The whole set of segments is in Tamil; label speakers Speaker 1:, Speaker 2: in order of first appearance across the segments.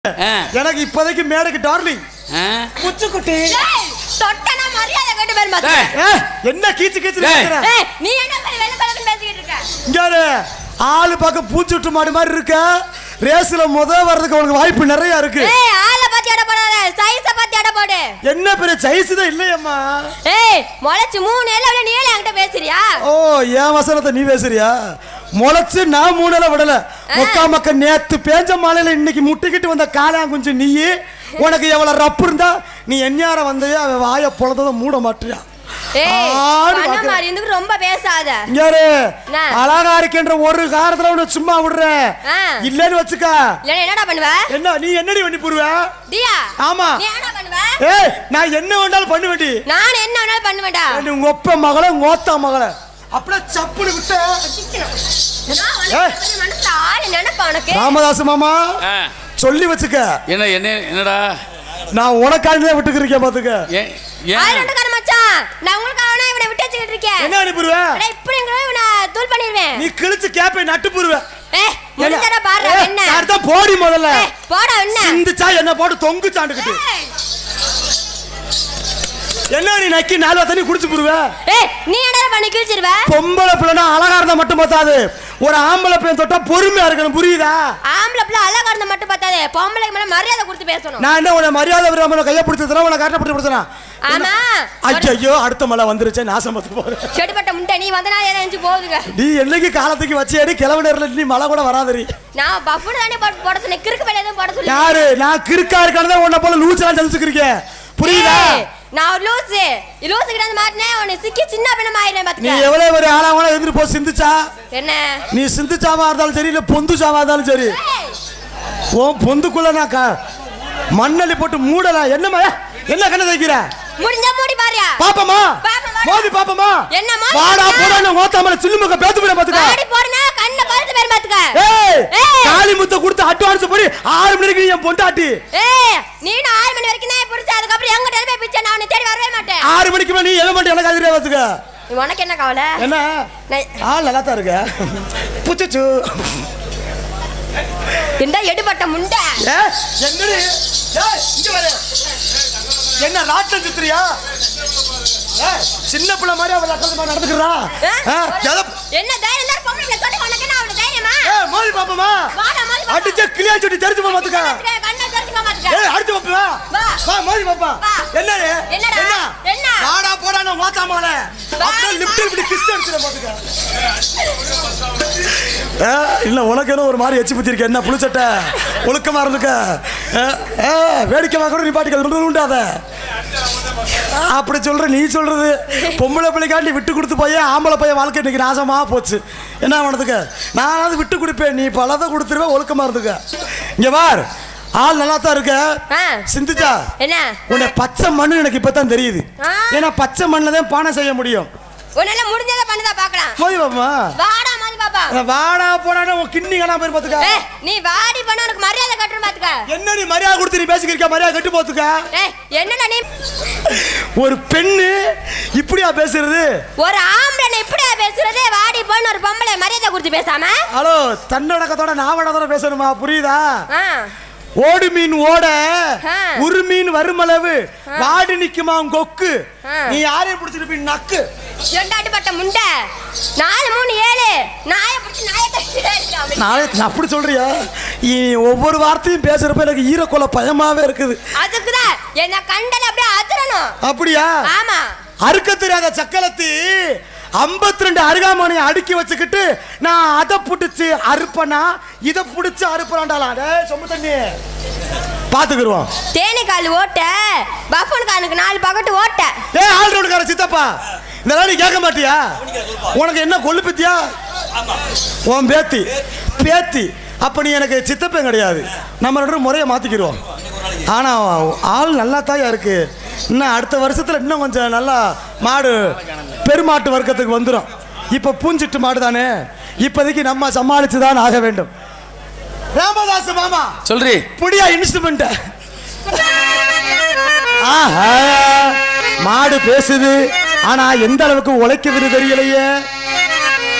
Speaker 1: ஆ,
Speaker 2: எனக்கு இப்போதைக்கு மேடைக்கு டார்லிங்
Speaker 1: ஆ.
Speaker 2: புச்சுக்குட்டி
Speaker 3: ஏய், தொட்டனா மரியாதை கேட்டு பேர் மாத்த
Speaker 1: டேய்,
Speaker 2: ஏ, என்ன கீச்சு கீச்சு
Speaker 1: டேய்.
Speaker 2: நிக்கிற?
Speaker 3: ஏய் நீ என்ன பண்ணி வெள்ள பழக்கம் பேசிக்கிட்டு இருக்க
Speaker 2: இங்க பாரு, ஆளு பார்க்க பூச்சுட்டு மாடு மாதிரி இருக்க ரேஸ்ல முத வர்றதுக்கு உனக்கு வாய்ப்பு நிறைய இருக்கு
Speaker 3: ஏய் ஆளை பாத்தி அட போடாத சைஸ பாத்தி அட போடு
Speaker 2: என்ன பெரிய சைஸ் தான் இல்லையம்மா
Speaker 3: ஏய் முளைச்சு மூணு ஏழு நீ ஏழு என்கிட்ட பேசுறியா
Speaker 2: ஓ என் வசனத்தை நீ பேசுறியா முளைச்சு நான் மூணல விடல முக்கா மக்க நேத்து பேஞ்ச மலையில இன்னைக்கு முட்டிக்கிட்டு வந்த காளாங்குஞ்சு நீ உனக்கு எவ்வளவு ரப்பு இருந்தா நீ எந்நேர வந்து அவன் வாய பொழந்ததை மூட மாட்டியா
Speaker 3: ஏய்
Speaker 2: ஆடு
Speaker 3: பண்ண
Speaker 2: பார்க்கற.
Speaker 3: மாதிரி இருந்து ரொம்ப பேசாத
Speaker 2: இங்காரு
Speaker 3: என்ன?
Speaker 2: அழகா இருக்கின்ற ஒரு காரத்துல உன்னை சும்மா விடுறேன்
Speaker 3: ஆ.
Speaker 2: இல்லன்னு வச்சுக்க
Speaker 3: இல்லைன்னா என்னடா பண்ணுவ
Speaker 2: என்ன நீ என்னடி பண்ணி போடுவ
Speaker 3: தியா
Speaker 2: ஆமா.
Speaker 3: நீ என்ன பண்ணுவ
Speaker 2: ஏய் நான் என்ன வேண்டாலும் பண்ணுவேடி
Speaker 3: நான் என்ன வேணாலும் பண்ணுவேன்டா
Speaker 2: நீ உங்க ஒப்ப மகள உங்க ஓத்தா மகள அப்படியே சப்புனு விட்ட
Speaker 3: நான் வந்து
Speaker 2: ஏய்.
Speaker 3: மனசுல ஆளு நினைப்பா உனக்கு
Speaker 2: ராமதாஸ் மாமா
Speaker 1: ஆ.
Speaker 2: சொல்லி வச்சுக்க
Speaker 1: என்ன என்ன என்னடா
Speaker 2: நான் உனக்காண்டி தான் விட்டுக்கிருக்கேன் பாத்துக்க
Speaker 1: ஏன்
Speaker 3: ஆள்
Speaker 1: ஏன்
Speaker 3: ரெண்டுக்கார மச்சான் நான் உங்களுக்காக இவனை விட்டு வச்சுக்கிட்டு இருக்கேன்
Speaker 2: என்ன அனுப்பிடுவ
Speaker 3: அட இப்படிங்கிற இவனை தூள் பண்ணிடுவேன்
Speaker 2: நீ கிழிச்சு கேப்பை நட்டு போடுவ
Speaker 3: ஏய் முடிஞ்சடா பாரு என்ன
Speaker 2: தான் போடி முதல்ல
Speaker 3: ஏய், போடா என்ன
Speaker 2: சிந்துச்சா என்ன போட்டு தொங்கு சாண்டுக்கிட்டு
Speaker 3: ஏய்,
Speaker 2: என்ன நீ நக்கி நாலு தண்ணி குடிச்சு போடுவ
Speaker 3: ஏய் நீ என்னடா பண்ணி கிழிச்சிருவ
Speaker 2: பொம்பளை பிள்ளைனா அழகா இருந்தா மட்டும் பார்த்தாது ஒரு ஆம்பளை பையன் தொட்டா பொறுமையா இருக்கணும் புரியுதா
Speaker 3: ஆம்பளை பிள்ளை அழகா இருந்த மட்டும் பார்த்தாதே பொம்பளைக்கு மேல மரியாதை கொடுத்து பேசணும்
Speaker 2: நான் என்ன உன்னை மரியாதை விடாம கையை பிடிச்சதுனா உன்னை கரெக்டாக பிடிச்சி பிடிச்சனா
Speaker 3: ஆமா
Speaker 2: ஐயோ அடுத்த மழை வந்துருச்சே நாசம் பார்த்து போறேன்
Speaker 3: செடிப்பட்ட முட்டை நீ வந்தனா நினைச்சு போகுதுங்க
Speaker 2: நீ என்னைக்கு காலத்துக்கு வச்சேடி கிழவு நேரில் நீ மழை கூட வராதரி
Speaker 3: நான் பஃபுன்னு தானே போட்டு போட சொன்னேன் கிறுக்கு வேலை எதுவும் போட சொல்லி
Speaker 2: யாரு நான் கிறுக்கா இருக்கானதான் உன்னை போல லூச்செல்லாம் சந்திச்சுக்கிறீங்க புரியுதா
Speaker 3: ஏய், நான் ஒரு லூசு லூசு கிட்ட வந்து மாட்டினேன் உன்னை சிக்கி சின்ன பின்னம் ஆயிடுறேன்
Speaker 2: நீ
Speaker 3: பாத்துக்க
Speaker 2: எவ்வளவு ஒரு ஆளாவனா எதிர்த்து போ சிந்துச்சா
Speaker 3: என்ன
Speaker 2: நீ சிந்துச்சாவா இருந்தாலும் சரி இல்ல பொந்து சாவா இருந்தாலும் சரி
Speaker 3: ஏய்,
Speaker 2: உன் பொந்துக்குள்ள நான் க- மண்ணள்ளி போட்டு மூடலாம் என்னம்மா என்ன கண்ணு தைக்கிற
Speaker 3: முடிஞ்சா மூடி பாரியா
Speaker 2: பாப்பமா
Speaker 3: பாப்போம், வாடா.
Speaker 2: மோதி பாப்பமா
Speaker 3: என்ன மோதி
Speaker 2: வாடா
Speaker 3: பாப்பா?
Speaker 2: போடா ஓத்தாமல சில்லு முக்க பேத்து போட பாத்துக்க
Speaker 3: பாடி போறனா கண்ண கழுத்து பேர் பாத்துக்க
Speaker 2: ஏய்
Speaker 3: ஏய்.
Speaker 2: காளி முத்த கொடுத்து அட்வான்ஸ் போடி ஆறு மணிக்கு நீ என் பொண்டாட்டி
Speaker 3: ஏய் நீனும் ஆறு மணி வரைக்கும் தான் புடிச்ச அதுக்கப்புறம் எங்க போய் பிச்சை நான் உன்னை தேடி வரவே மாட்டேன்
Speaker 2: ஆறு மணிக்கு மேல நீ என்ன மட்டும் எனக்கு அதிரே பாத்துக்க
Speaker 3: உனக்கு என்ன கவலை
Speaker 2: என்ன
Speaker 3: நான்
Speaker 2: ஆள் நல்லா தான் இருக்க புச்சுச்சு
Speaker 3: இந்த எடுபட்ட முண்டை
Speaker 2: ஏ என்னடி ஏய் இங்க வர என்ன ராட்டம் சுத்துறியா ஏய், சின்ன பிள்ளை மாதிரி அவள் அக்கறை நடந்துக்கிறா
Speaker 3: ஆ?
Speaker 2: எதை
Speaker 3: என்ன தைரியம் தான் பொம்பளை பிள்ளை சொல்லி உனக்கு என்ன அவளை தைரியமா
Speaker 2: ஏய் மோதி பாப்பமா
Speaker 3: வாடா மோதி பாப்பா.
Speaker 2: அடிச்ச கிளியா சுட்டி தெரிஞ்சு போ பாத்துக்க
Speaker 3: பாத்துக்க, கண்ணை தெரிஞ்சுக்க பாத்துக்க.
Speaker 2: ஏய் அடிச்சு பாப்பா
Speaker 3: வா.
Speaker 2: வா மோதி பாப்பா
Speaker 3: வா.
Speaker 2: என்ன
Speaker 3: என்னடா?
Speaker 2: என்ன
Speaker 3: என்ன?
Speaker 2: வாடா போடா நான் வாத்தாமல அப்படியே லிப்ட் இப்படி கிஸ் அடிச்சுற பாத்துக்க ஏ, இல்ல உனக்கு என்ன ஒரு மாதிரி எச்சி பத்தி இருக்க என்ன புளிச்சட்டை ஒழுக்கமா இருந்துக்க ஏ, ஏ, வேடிக்கை கூட நீ பாட்டுக்க உண்டாத அப்படி சொல்ற நீ சொல்றது பொம்பளை பிள்ளைக்காண்டி விட்டு கொடுத்து போய் ஆம்பளை பையன் வாழ்க்கை இன்னைக்கு நாசமா போச்சு என்ன பண்ணதுக்கு நானாவது விட்டு கொடுப்பேன் நீ பலதை கொடுத்துருவேன் ஒழுக்கமா இருந்துக்க இங்க பார் ஆள் நல்லா தான் இருக்க
Speaker 3: ஆ.
Speaker 2: சிந்திச்சா
Speaker 3: என்ன
Speaker 2: உன்னை பச்சை மண்ணு எனக்கு இப்பதான் தெரியுது
Speaker 3: ஆ.
Speaker 2: ஏன்னா பச்சை மண்ணில் தான் பானை செய்ய முடியும்
Speaker 3: உன்னால முடிஞ்சதை பண்ணுதா பாக்கலாம்
Speaker 2: போய் பாப்பா
Speaker 3: வாடா மோதி பாப்பா
Speaker 2: வாடா போடாடா உன் கிண்ணி காணா போய் பாத்துக்க
Speaker 3: ஏய் நீ வாடி பண்ண உனக்கு மரியாதை கட்டுற பாத்துக்க
Speaker 2: என்ன நீ மரியாதை கொடுத்து நீ பேசிக்கிறியா மரியாதை கட்டு போத்துக்க
Speaker 3: ஏய் என்னடா நீ
Speaker 2: ஒரு பெண்ணு இப்படியா பேசுறது
Speaker 3: ஒரு ஆம்பளை இப்படியா பேசுறதே வாடி போன்னு ஒரு பொம்பளை மரியாதை கொடுத்து பேசாம
Speaker 2: ஹலோ தன்னடக்கத்தோட நாவடத்தோட பேசணுமா புரியுதா
Speaker 3: ஆ
Speaker 2: ஓடு மீன் ஓட
Speaker 3: ஆ.
Speaker 2: ஒரு மீன் வருமளவு வாடி நிக்குமா உன் கொக்கு
Speaker 3: ஆ.
Speaker 2: நீ யாரையும் பிடிச்சிருப்பீ நக்கு
Speaker 3: எண்டாட்டுப்பட்ட முண்டை நாலு மூணு ஏழு நாயை பிடிச்சி நாயை கட்டி
Speaker 2: நாளை நான் அப்படி சொல்றியா நீ ஒவ்வொரு வார்த்தையும் பேசுறப்ப எனக்கு ஈரக்கொலை பயமாவே இருக்குது
Speaker 3: அதுக்குதான் என்ன கண்டல அப்படியே அதிரணும்
Speaker 2: அப்படியா
Speaker 3: ஆமா
Speaker 2: அறுக்க தெரியாத சக்கலத்தி ஐம்பத்தி ரெண்டு அருகாமனையை அடுக்கி வச்சுக்கிட்டு நான் அதை பிடிச்சி அறுப்பனா இதை பிடிச்சி அறுப்பறாண்டாலாம் டேய் சொம்பு தண்ணி பாத்துக்கிருவோம்
Speaker 3: தேனிக்கால் ஓட்ட பஃபன் கானுக்கு நாலு பக்கத்து ஓட்ட
Speaker 2: ஏய் ஆல் ரவுண்டுக்கார சித்தப்பா இதெல்லாம் நீ கேட்க மாட்டியா உனக்கு என்ன கொள்ளு பத்தியா உன் பேத்தி பேத்தி அப்ப நீ எனக்கு சித்தப்பன் கிடையாது நம்ம ரெண்டு பேரும் முறையை மாத்திக்கிடுவோம் ஆனா ஆள் நல்லா தாயா இருக்கு இன்னும் அடுத்த வருஷத்துல இன்னும் கொஞ்சம் நல்லா மாடு பெருமாட்டு வர்க்கத்துக்கு வந்துடும் இப்ப பூஞ்சிட்டு மாடு தானே இப்போதைக்கு நம்ம சமாளிச்சு தான் ஆக வேண்டும் ராமதாஸ் மாமா
Speaker 1: சொல்றி
Speaker 2: புடியா இன்ஸ்ட்ருமெண்ட் ஆஹா மாடு பேசுது ஆனா எந்த அளவுக்கு உழைக்குதுன்னு தெரியலையே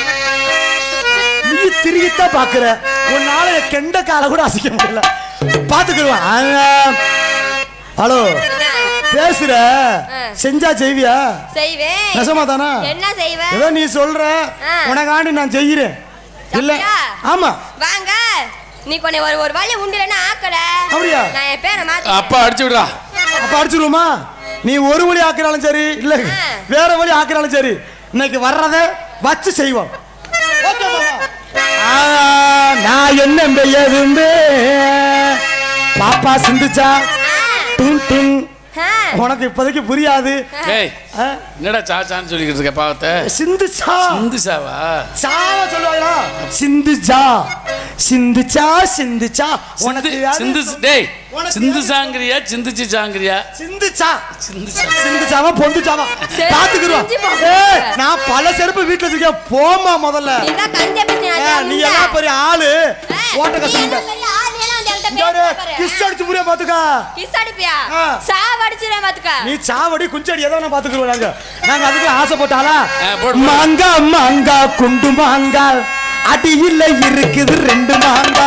Speaker 2: நீ திருகித்தான் பாக்குற உன்னால என் கெண்ட காலை கூட அசைக்க முடியல பாத்துக்கிடுவான் ஹலோ பேசுற செஞ்சா செய்வியா
Speaker 3: செய்வேன்
Speaker 2: நெசமா தானா
Speaker 3: என்ன செய்வேன்
Speaker 2: ஏதோ நீ சொல்ற
Speaker 3: ஆ.
Speaker 2: உனக்காண்டி நான் செய்கிறேன் இல்ல
Speaker 3: அப்படியா?
Speaker 2: ஆமா
Speaker 3: வாங்க நீ கொஞ்சம் ஒரு ஒரு வழி உண்டுலன்னா ஆக்கல
Speaker 2: அப்படியா?
Speaker 3: நான் என் பேரை மாத்தி
Speaker 1: அப்பா அடிச்சு விடுறா
Speaker 2: அப்ப அடிச்சிருவோமா நீ ஒரு வழி ஆக்கினாலும் சரி இல்ல
Speaker 3: ஆ.
Speaker 2: வேற வழி ஆக்கினாலும் சரி இன்னைக்கு வர்றத வச்சு செய்வோம் ஓகே மாமா? ஆ, நான் என்ன பெய்யதுண்டு பாப்பா சிந்துச்சா டிங் டிங்
Speaker 3: ஆ.
Speaker 2: உனக்கு இப்போதைக்கு புரியாது
Speaker 1: ஏய்
Speaker 2: ஆ,
Speaker 1: என்னடா சாச்சான்னு சொல்லிக்கிட்டு இருக்க பாவத்தை
Speaker 2: சிந்துச்சா
Speaker 1: இந்துசாவா
Speaker 2: சாவா சொல்லுவாங்களா சிந்துச்சா சிந்துச்சா சிந்துச்சா
Speaker 1: சிந்து
Speaker 2: உனக்கு யாரு-
Speaker 1: சிந்து டேய்
Speaker 2: உனக்கு
Speaker 1: சிந்து சாங்கிரியா சிந்துச்சு சாங்கிரியா
Speaker 2: சிந்துச்சா
Speaker 1: சிந்துச்சா
Speaker 2: சிந்துச்சாவா பொந்துச்சாவா
Speaker 3: சரி,
Speaker 2: பாத்துக்கிறோம்
Speaker 3: செஞ்சு போ.
Speaker 2: ஏய், நான் பல செருப்பு வீட்டுல வச்சிருக்கேன் போமா முதல்ல
Speaker 3: நீ தான் கஞ்ச பேசி
Speaker 2: ஏய், நீ எல்லாம் பெரிய ஆளு ஓட்ட கசங்க கிஸ் அடிச்சு புரிய பாத்துக்கா
Speaker 3: கிஸ் அடிப்பியா
Speaker 2: ஆ.
Speaker 3: சாவ அடிச்சிரேன் பாத்துக்க
Speaker 2: நீ சாவடி குஞ்சடி ஏதோ நான் பாத்துக்கிறோம் நாங்க நாங்க அதுக்கு ஆசைப்பட்டாலா
Speaker 1: ஆ, போடு, போடு.
Speaker 2: மாங்கா மாங்கா குண்டு மாங்கா அடியில இருக்குது ரெண்டு மாங்கா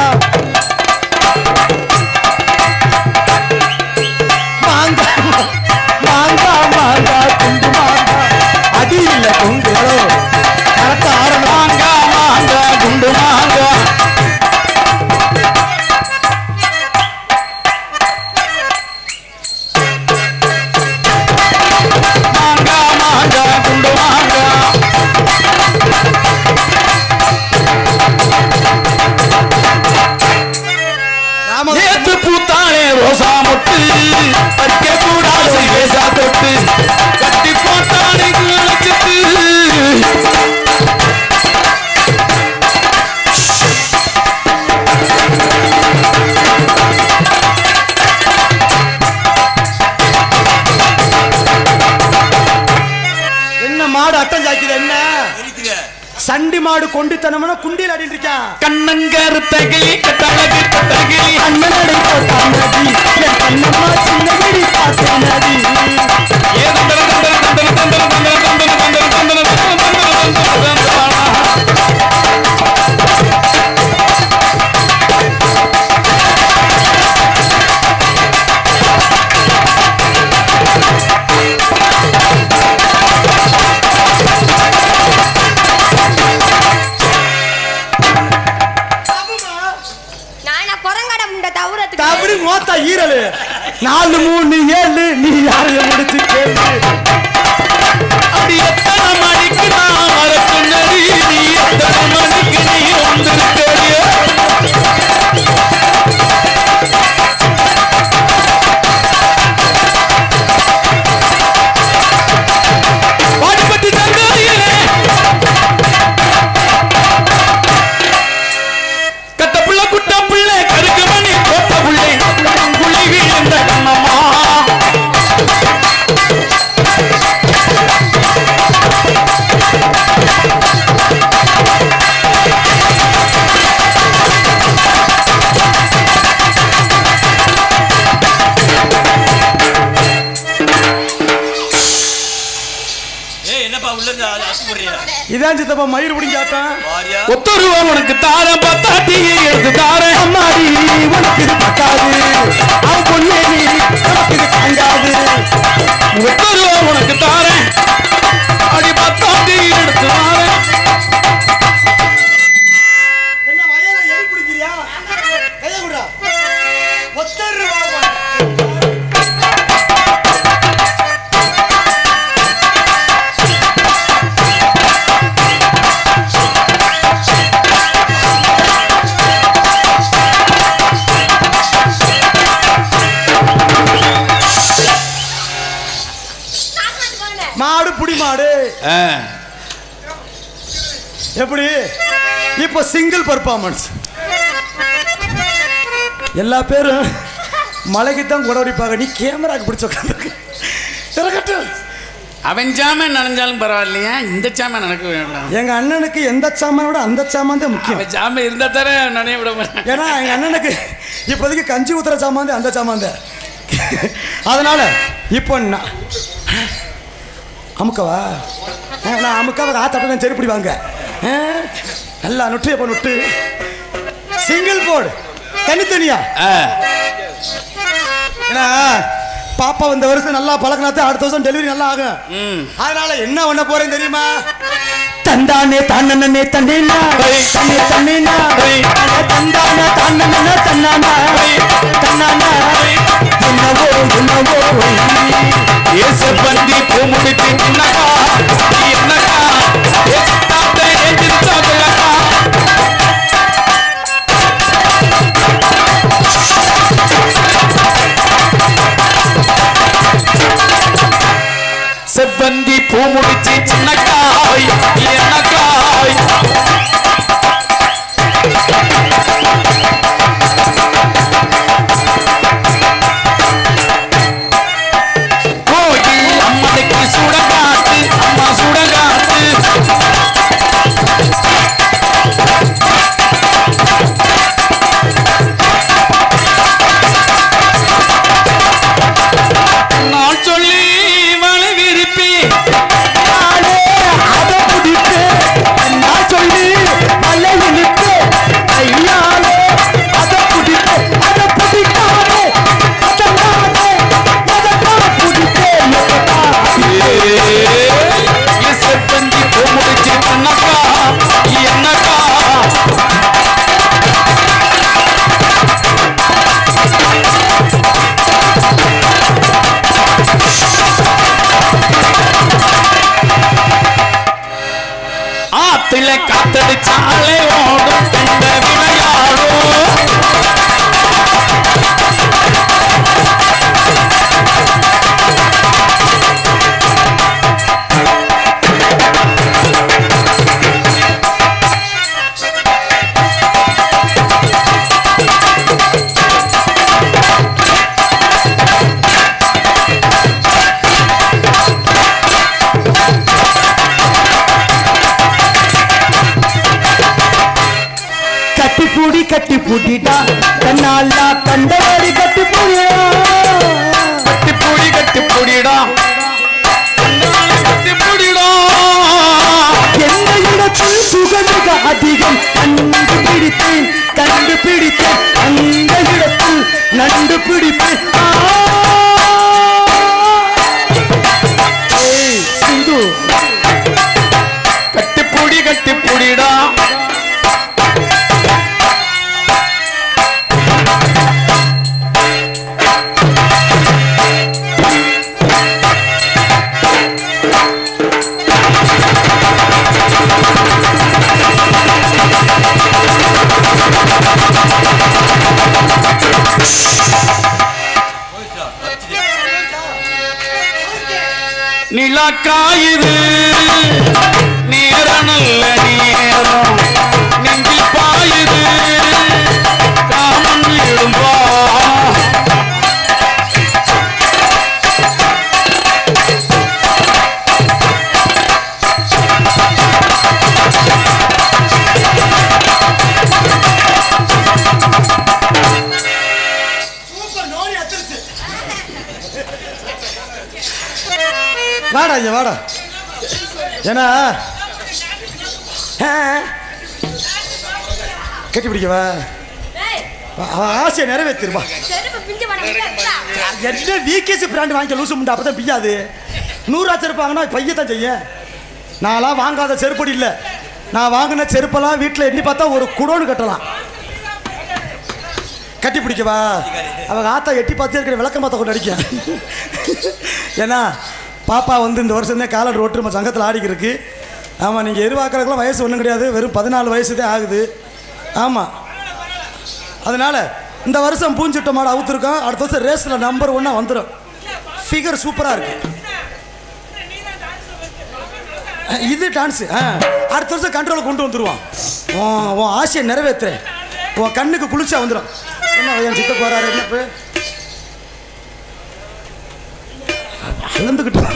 Speaker 2: மாங்கா மாங்கா மாங்கா குண்டு மாங்கா அடியில குண்டு கரெக்டா ஆரம்பம் மாங்கா மாங்கா குண்டு மாங்கா மாங்கா மாங்கா குண்டு மாங்கா நேத்து பூத்தானே ரோசா மொட்டு பறிக்க கூடாது பேசா தொட்டு கட்டி போட்டானே குளச்சிட்டு என்ன மாடு அட்டம் ஜாக்கிது என்ன சண்டி மாடு கொண்டித்தனம்னா குண்டியில் ஆடிட்டு இருக்கான்
Speaker 1: கண்ணங்கரு தகிலி கட்டழகு கட்டகிலி
Speaker 2: அண்ணனடை போட்டான் நதி என் கண்ணம்மா சின்னகிரி பார்த்தேன் நதி
Speaker 1: ஏ தந்தர தந்தர தந்தர தந்தர தந்தர தந்தர தந்தர தந்தர தந்தர தந்தர தந்தர தந்தர
Speaker 3: நான் என்ன குரங்கட முண்டை தவுறதுக்கு
Speaker 2: அப்படி மோத்தா ஈரலு நாலு மூணு ஏழு நீ யாரையும் முடிச்சு கேளு
Speaker 1: அப்படி எத்தனை மணிக்கு நான் வரக்கும் நடி நீ எத்தனை மணிக்கு நீ வந்திருக்கிறிய வாடிப்பட்டி தங்காயிலே கட்ட புள்ள குட்ட புள்ள கருக்கு மணி கோட்ட புள்ளை குழி விழுந்த கண்ணம்மா
Speaker 4: ஏய் என்னப்பா உள்ள இருந்து ஆளு அசுப்படுறியா
Speaker 2: இதான் சித்தப்பா மயிர் பிடிங்க ஆட்டம்
Speaker 4: வாரியா
Speaker 1: ஒத்தருவா உனக்கு தாரேன் பத்தாட்டியை எடுத்து தாரேன்
Speaker 2: அம்மாடி உனக்கு இது பத்தாது அவன் பொண்ணே நீ நமக்கு இது தாங்காது
Speaker 1: ஒத்தருவா உனக்கு தாரேன் அடி பத்தாட்டி எடுத்து தாரேன்
Speaker 2: என்ன வயல எரி பிடிக்கிறியா கைய குடுறா ஒத்தர் ரூபா மாடு புடி மாடு எப்படி இப்போ சிங்கிள் பர்ஃபார்மன்ஸ் எல்லா பேரும் மலைக்கு தான் குடவடிப்பாங்க நீ கேமராக்கு பிடிச்ச உட்காந்துருக்கு இறக்கட்டும்
Speaker 1: அவன் சாமான் நனைஞ்சாலும் பரவாயில்லையா இந்த சாமான் எனக்கு வேண்டாம்
Speaker 2: எங்க அண்ணனுக்கு எந்த சாமானை விட அந்த சாமான் தான் முக்கியம்
Speaker 1: அவன் சாமான் இருந்தா தர நனைய விட மாட்டேன்
Speaker 2: ஏன்னா எங்க அண்ணனுக்கு இப்போதைக்கு கஞ்சி ஊத்துற சாமான் தான் அந்த சாமான் தான் அதனால இப்போ நான் அமுக்கவா ஆ, நான் அமுக்காவ ஆத்தாட்ட செருப்படி வாங்க ஆ, நல்லா நுட்டு எப்போ நுட்டு சிங்கிள் போர்டு தனித்தனியா
Speaker 1: ஆ,
Speaker 2: ஏன்னா பாப்பா இந்த வருஷம் நல்லா பழக்கினாத்தான் அடுத்த வருஷம் டெலிவரி நல்லா ஆகும்
Speaker 1: ம்
Speaker 2: அதனால என்ன பண்ண போறேன் தெரியுமா தந்தானே தானே தந்தேனா தன்னே தன்னேனா தந்தானே தானே தன்னானா தன்னானா என்னவோ என்னவோ
Speaker 1: ஏசு பந்தி பூ முடிச்சு என்னக்கா நீ என்னக்கா ஏசு தாத்தா ஏஞ்சிருச்சா சொல்லக்கா செவ்வந்தி பூ முடிச்சு சின்னக்காய் நீ என்னக்காய் கோயில் அம்மனுக்கு சுடகாட்டு அம்மா சுடகாட்டு நான் சொல்லி மழை விரிப்பி
Speaker 2: நாளே அத பிடித்து நான் சொல்லி மலை இழுத்து ஐயாலே அத பிடித்து அத பிடிக்காதே அதனாலே எதற்கா பிடித்தே
Speaker 1: செவ்வந்தி பூ முடிச்சு என்னக்கா என்னக்கா ஆத்துல காத்தடிச்சாலே ஓடும் கண்ட விளையாடும்
Speaker 2: கட்டி பூடி கட்டி பூட்டிட்டா தன்னாலா கண்டவாடி கட்டி பூடியா
Speaker 1: கட்டி பூடி கட்டி பூடிடா கட்டி பூடிடா
Speaker 2: எந்த இடத்தில் சுகமிக அதிகம் கண்டுபிடித்தேன் கண்டுபிடித்தேன் அந்த இடத்தில் நண்டு பிடிப்பேன் ஆ! ஏய், சிந்து
Speaker 1: கட்டி பூடி கட்டி பூடிடா நிலக்காயுது நேரம் நல்ல நேரம் நெஞ்சில் பாயுது காமன் இடும்பா
Speaker 2: வாடா ஐயா வாடா ஏன்னா ஆ, கட்டி பிடிக்கவா
Speaker 3: ஏய்,
Speaker 2: அவ ஆசையை நிறைவேற்றிருப்பா
Speaker 3: செருப்பு பிஞ்சு போன முட்டை.
Speaker 2: என்ன விகேசி பிராண்ட் வாங்கிக்க லூசு முண்டா அப்பதான் பிய்யாது நூறுரூவா செருப்பு வாங்கினா பையத்தான் செய்ய நான்லாம் வாங்காத செருப்படி இல்லை நான் வாங்கின செருப்பெல்லாம் வீட்டில் எண்ணி பார்த்தா ஒரு குடோன்னு கட்டலாம் கட்டி பிடிக்கவா அவங்க ஆத்தா எட்டி பார்த்து இருக்கிற விளக்கம் பார்த்த கொண்டு அடிக்க ஏன்னா பாப்பா வந்து இந்த வருஷம் தான் காலர் ரோட்டு நம்ம சங்கத்தில் ஆடிக்கிருக்கு ஆமாம் நீங்கள் எருவாக்குறதுக்குலாம் வயசு ஒன்றும் கிடையாது வெறும் பதினாலு வயசு தான் ஆகுது ஆமாம் அதனால இந்த வருஷம் பூஞ்சிட்ட மாடு அவுத்துருக்கோம் அடுத்த வருஷம் ரேஸில் நம்பர் ஒன்னாக வந்துடும் ஃபிகர் சூப்பராக இருக்கு அஹ், இது டான்ஸு ஆ அடுத்த வருஷம் கண்ட்ரோலுக்கு கொண்டு வந்துடுவான் உன் உன் ஆசையை நிறைவேற்றுறேன் உன் கண்ணுக்கு குளிச்சா வந்துடும் என்ன என் சித்த போறாரு என்ன இப்போ அழுந்துக்கிட்டு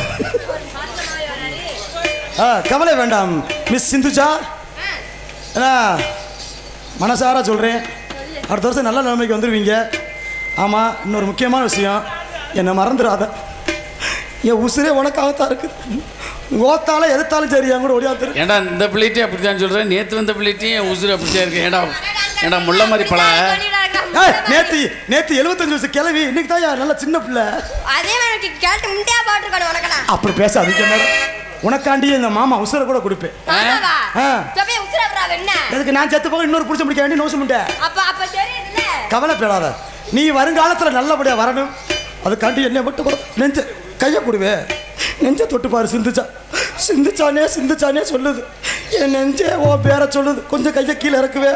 Speaker 2: ஆ கவலை வேண்டாம் மிஸ் சிந்துஜா ஏன்னா மனசார சொல்கிறேன் அடுத்த வருஷம் நல்ல நிலைமைக்கு வந்துடுவீங்க ஆமாம் இன்னொரு முக்கியமான விஷயம் என்னை மறந்துடாத என் உசுரே உனக்காகத்தான் இருக்குது ஓத்தால எதிர்த்தாலும் சரி என் கூட ஓடியாந்துரு
Speaker 1: ஏண்டா இந்த பிள்ளைட்டையும் அப்படித்தான் சொல்கிறேன் நேற்று வந்த பிள்ளைட்டையும் உசுறு அப்படித்தான் இருக்கு ஏண்டா ஏண்டா முள்ள மாதிரி பழ
Speaker 2: ஏய், நேத்து நேத்து எழுபத்தஞ்சு வருஷம் கிளவி இன்னைக்கு தான் நல்ல சின்ன பிள்ளை
Speaker 3: அதே மாதிரி கேட்டு முட்டையா போட்டிருக்கணும் உனக்கெல்லாம்
Speaker 2: அப்படி பேசாதீங்க மேடம் உனக்காண்டி இந்த மாமா உசுரை கூட கொடுப்பேன்
Speaker 3: ஆமாவா
Speaker 2: ஆ.
Speaker 3: இப்பவே உசுரப்புறா என்ன
Speaker 2: எதுக்கு நான் செத்து போக இன்னொரு புடிச்ச முடிக்க வேண்டிய நோசம் முட்டேன்
Speaker 3: அப்ப அப்ப தெரியுதுல்ல
Speaker 2: கவலைப்படாத நீ வருங்காலத்துல நல்லபடியா வரணும் அதுக்காண்டி என்னை மட்டும் கூட நெஞ்ச கையை கொடுவே நெஞ்ச தொட்டு பாரு சிந்துச்சா சிந்துச்சானே சிந்துச்சானே சொல்லுது என் நெஞ்சே ஓ பேர சொல்லுது கொஞ்சம் கையை கீழே இறக்குவே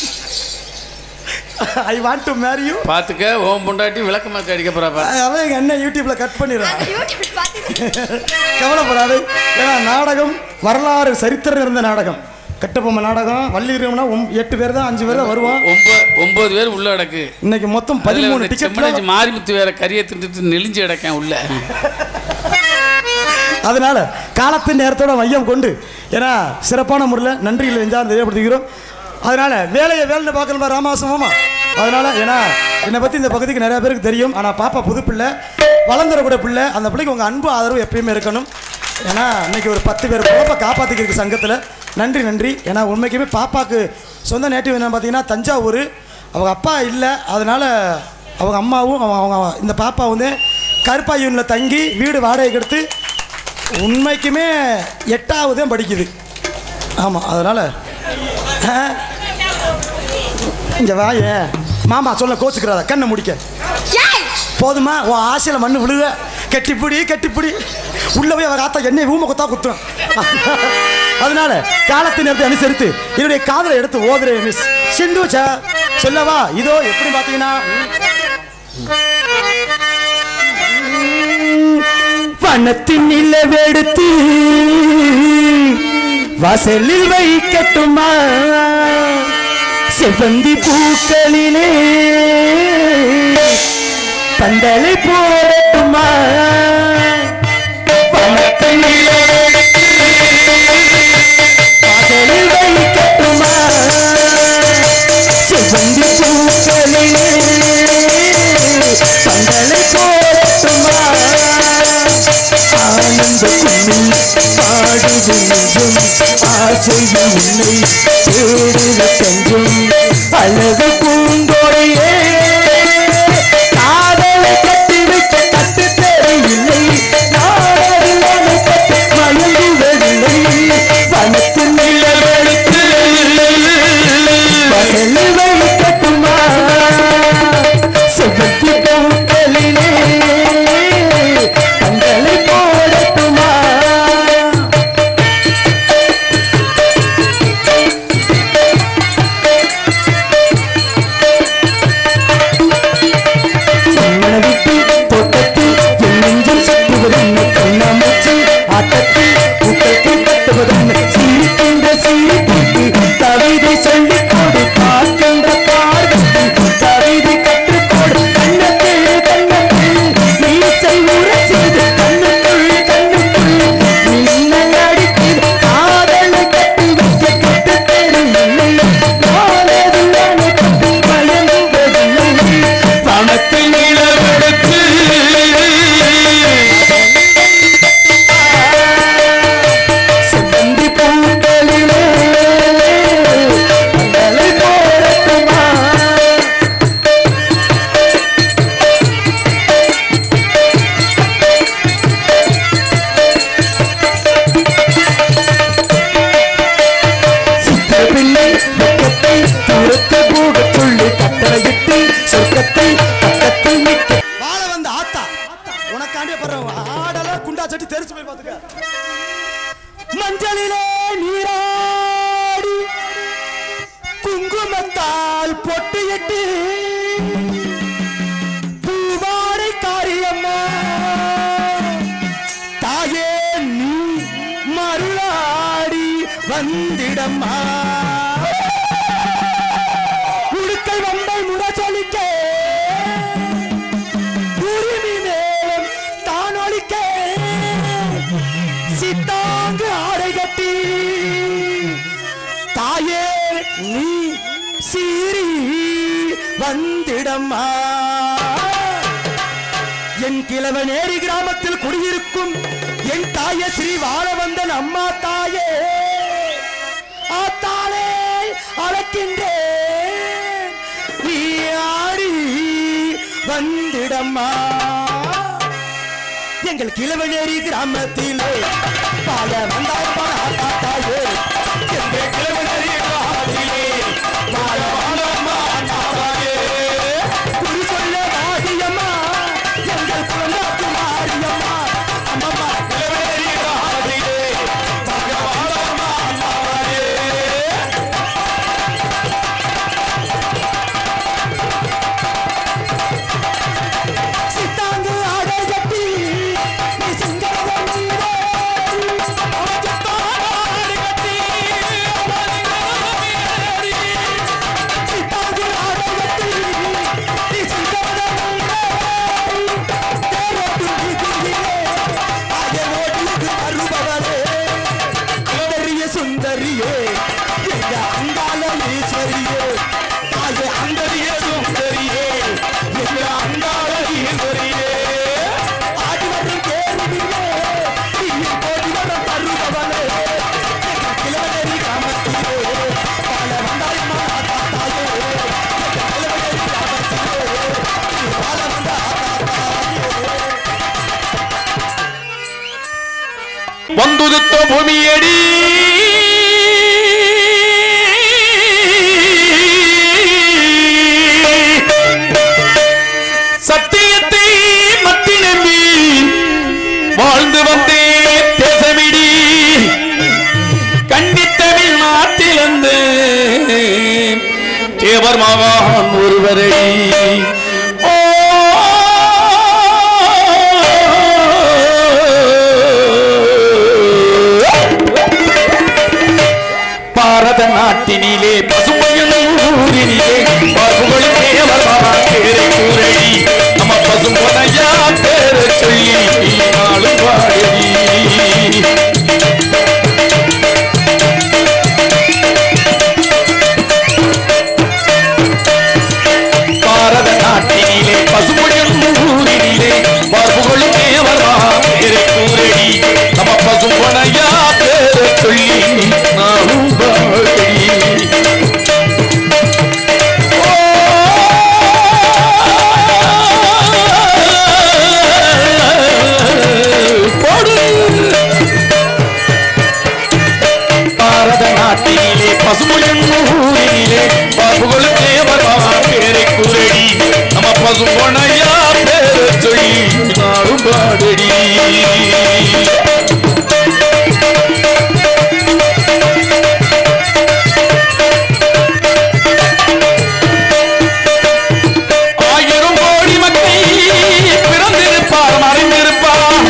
Speaker 2: I want to marry you
Speaker 1: பாத்துக்க ஓம் பொண்டாட்டி விளக்க மாத்தி அடிக்க போறாப்பா
Speaker 2: அதான் எங்க அண்ணன் யூடியூப்ல கட் பண்ணிடுறேன்
Speaker 3: அந்த யூடியூப் பார்த்து
Speaker 2: கவலைப்படாது ஏன்னா நாடகம் வரலாறு சரித்திரம் இருந்த நாடகம் கட்டபொம்மை நாடகம் வள்ளிரம்னா எட்டு பேர் தான் அஞ்சு பேர் தான் வருவான்
Speaker 1: ஒன்பது ஒன்பது பேர் உள்ள அடக்கு
Speaker 2: இன்னைக்கு மொத்தம்
Speaker 1: அதுல
Speaker 2: பதிமூணு
Speaker 1: வந்து
Speaker 2: டிக்கெட்
Speaker 1: செம்மனஞ்சி மாரிமுத்து வேற கரியை தின்னுட்டு நெளிஞ்சு அடக்கேன் உள்ள
Speaker 2: அதனால காலத்தின் நேரத்தோட மையம் கொண்டு ஏன்னா சிறப்பான முறையில் நன்றிகளை நெஞ்சார் தெரியப்படுத்துகிறோம் அதனால வேலையை வேலைன்னு பார்க்கணுமா ராமாசமாமா அதனால ஏன்னா என்னை பற்றி இந்த பகுதிக்கு நிறைய பேருக்கு தெரியும் ஆனால் பாப்பா புது பிள்ளை வளர்ந்துடக்கூட பிள்ளை அந்த பிள்ளைக்கு உங்கள் அன்பு ஆதரவு எப்பயுமே இருக்கணும் ஏன்னா இன்னைக்கு ஒரு பத்து பேர் குழப்ப காப்பாற்றிக்கிருக்கு சங்கத்தில் நன்றி நன்றி ஏன்னா உண்மைக்குமே பாப்பாக்கு சொந்த நேட்டிவ் என்ன பார்த்தீங்கன்னா தஞ்சாவூர் அவங்க அப்பா இல்லை அதனால அவங்க அம்மாவும் அவங்க அவங்க இந்த பாப்பா வந்து கருப்பாயூனில் தங்கி வீடு வாடகைக்கு எடுத்து உண்மைக்குமே எட்டாவது தான் படிக்குது ஆமாம் அதனால் இங்கே வாய மாமா சொல்ல கோச்சுக்கிறாத கண்ணை முடிக்க
Speaker 3: ஏய்
Speaker 2: போதுமா உன் ஆசையில் மண்ணு விழுக கெட்டிப்பிடி கெட்டிப்பிடி உள்ள போய் அவ காத்தா என்னை ஊமை கொத்தா குத்தும் அதனால காலத்தை நேரத்தை அனுசரித்து என்னுடைய காதலை எடுத்து ஓதுறேன் மிஸ் சிந்து சா சொல்லவா இதோ எப்படி பார்த்தீங்கன்னா வனத்தின் நிலவெடுத்து வாசலில் வைக்கட்டுமா செவ்வந்தி பூக்களிலே பந்தலை போடட்டுமா வனத்தின் நிலவெடுத்து வாசலில் வைக்கட்டுமா செவ்வந்தி பூக்களிலே பந்தலை போடட்டுமா ஆனந்த கும்மி பாடுது நெஞ்சும் ஆசையில் உன்னை தேடுது தஞ்சும் அழகு பூங்கோடையே காதலை கட்டி வைக்க கட்டு தேவையில்லை நாடறில் அணைப்பட்டு மயங்குவதில்லை வனத்தின் நிலவெடுத்து வசலில் வைக்கட்டுமா செவ்வத்தி பூக்களிலே தங்களை போடட்டுமா மனவிட்டு தோட்டத்தில் என் நெஞ்சில் சுற்றுவதென்ன கண்ணாமூச்சி ஆட்டத்தில் கூட்டத்தில் கட்டுவதென்ன சிரிக்கின்ற சிரிப்புக்கு கவிதை சொல்லிக் கொடு பார்க்கின்ற பார்வைக்கு கவிதை கற்றுக்கொடு கண்ணத்தில் கண்ணத்தில் மீசை உரசிது கண்ணுக்குள் கண்ணுக்குள் மின்னல் அடிக்குது காதலை கட்டி வைக்க கட்டு தெரியவில்லை நாளது அணைப்பட்டு மயங்குவதில்லை வனத்தில் நிலவெடுத்து செவ்வந்தி பூக்களிலே மங்களை போடட்டுமா சித்திர பிள்ளை வெக்கத்தை தூரத்தை போகச் சொல்லி கட்டளையிட்டு சொர்க்கத்தை பக்கத்தில் நிற்க வாழ வந்த ஆத்தா உனக்காண்டிய படுற ஆடல குண்டா சட்டி தெரிச்சு போய் பாத்துக்க மஞ்சளிலே நீராடி குங்குமத்தால் பொட்டியிட்டு பூவாடை காரியம்மா தாயே நீ மருளாடி வந்திடம்மா உடுக்கை வம்பை முரசொலிக்க உரிமை மேலும் தான் ஒழிக்க சித்தாங்கு ஆடை கட்டி தாயே நீ சீறி வந்திடம்மா என் கிழவனேரி கிராமத்தில் குடியிருக்கும் என் தாய ஸ்ரீ வாழவந்தன் அம்மா தாயே ஆத்தாளே அழைக்கின்றேன் நீ ஆடி வந்திடம்மா எங்கள் கிழவனேரி கிராமத்திலே பால வந்தார் தாத்தாயே எங்கள் கிழவனேரி கிராமத்திலே பால வந்தார் தாத்தாயே குறி சொல்ல வாடியம்மா எங்கள் குலநாட்டு மாரியம்மா அம்மம்மா கிழவனேரி கிராமத்திலே பால வந்தார் தாத்தாயே சித்தாங்கு ஆடை கட்டி நீ சிங்காரம் நீரே சித்தாங்கு ஆடை கட்டி நீ சிங்காரம் நீரே தேரோட்டு நீதியிலே ஆயனோடு வருபவளே சுந்தரிய சுந்தரியே எங்க அங்கால ஈஸ்வரியே தாயே அந்தரிய சுந்தரியே எங்க அங்கால ஈஸ்வரியே ஆடி வரும் தேரிலே நீயும் கோடி வரம் தருபவளே எங்க கிழவனேரி கிராமத்திலே பால வந்தாயம்மா தாத்தாயே எங்க கிழவனேரி கிராமத்திலே நீ பால வந்தா தாத்தாயே
Speaker 1: வந்துದುತ್ತ ಭೂಮಿಯಡಿ சத்தியத்தை மத்தி நம்பி வாழ்ந்து வந்தே தேசமிடி கண்டித்தமிழ் நாட்டிலிருந்து தேவர் மகான் ஒருவரை ஓ பாரத நாட்டினிலே பசுமையின் ஊரினிலே பசுமையின் தேவர் மகான் பேரை கூறடி நம்ம பசும்பொனையா பேரை சொல்லி நாளும் பாடடி பாரத நாட்டினிலே பசுமொழியும் ஊரினிலே பார்ப்புகளும் தேவரா பேரை கூறடி நம்ம பசும்பனையா பேரை சொல்லி நானும் பாடி போடு பாரத நாட்டினிலே பசுமொழியும் ஊரினிலே பாபுகளும் தேவரா பேரை கூறடி நம்ம பசும்பொனையா பேரை சொல்லி நானும் பாடடி ஆயிரம் கோடி மக்கள் பிறந்திருப்பார் மறைந்திருப்பார்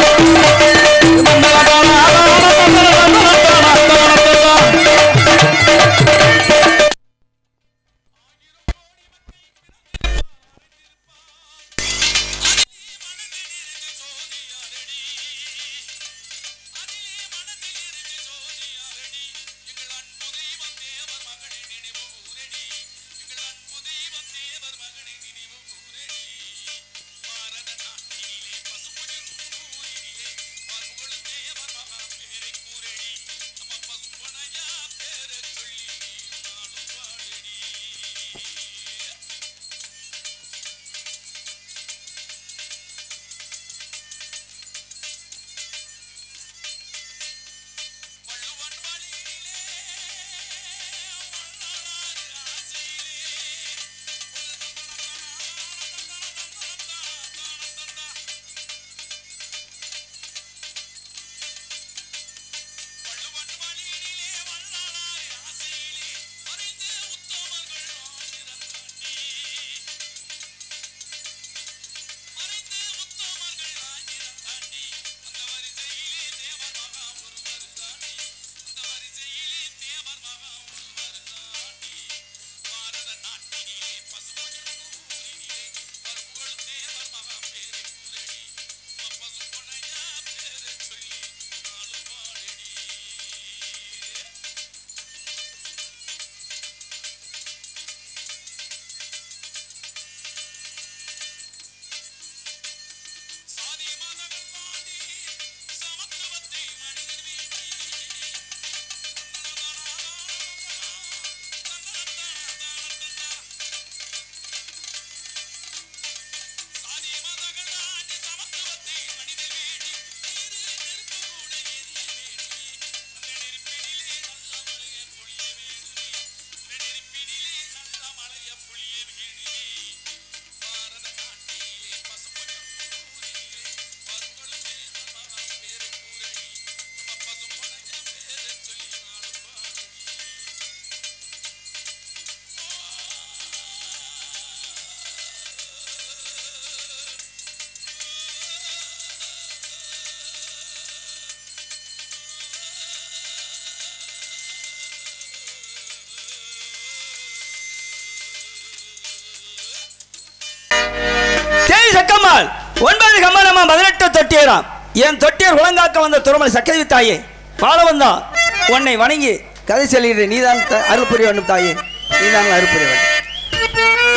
Speaker 5: ஒன்பது கம்பனமா பதினெட்டு தொட்டியராம் என் தொட்டியர் உலங்காக்க வந்த துறமல் சக்கரவி தாயே பால வந்தா உன்னை வணங்கி கதை சொல்கிறேன் நீதான் த- அருள் புரிய வேண்டும் தாயே நீதான் அருள் புரிய வேண்டும்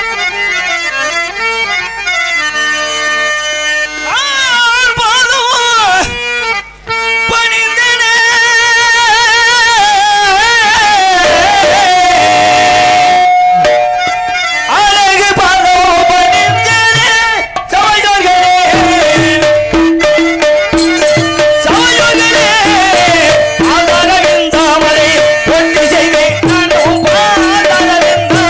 Speaker 5: ஆள் பாதம் பணிந்தனே. அழகு பாதம் பணிந்தனே. சமையோர்களே. சமையோர்களே. ஆதாரவின் தாமரை ஒட்டி செய்வேன் நானும் பாதாரவின்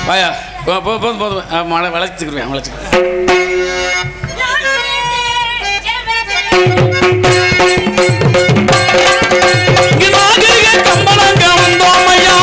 Speaker 1: வாயா போ- போ- போதும் போதும் ஆ, மழை வளைச்சிக்கிறேன் வளைச்சிக்கிறேன் இங்க நாகரிக கம்பளங்க வந்தோம் ஐயா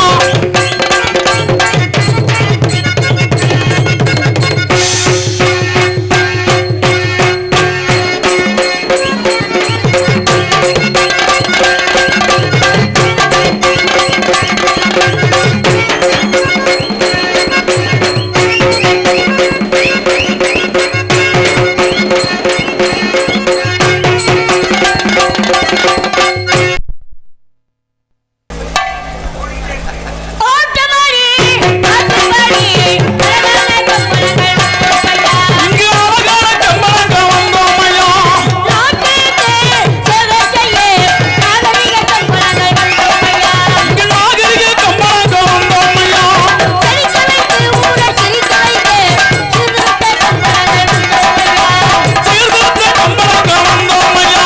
Speaker 1: இங்க அழகான கம்பளங்க வந்தோம் ஐயா இங்க நாகரிக கம்பளங்க வந்தோம் ஐயா சீர்திருத்த கம்பளங்க வந்தோம் ஐயா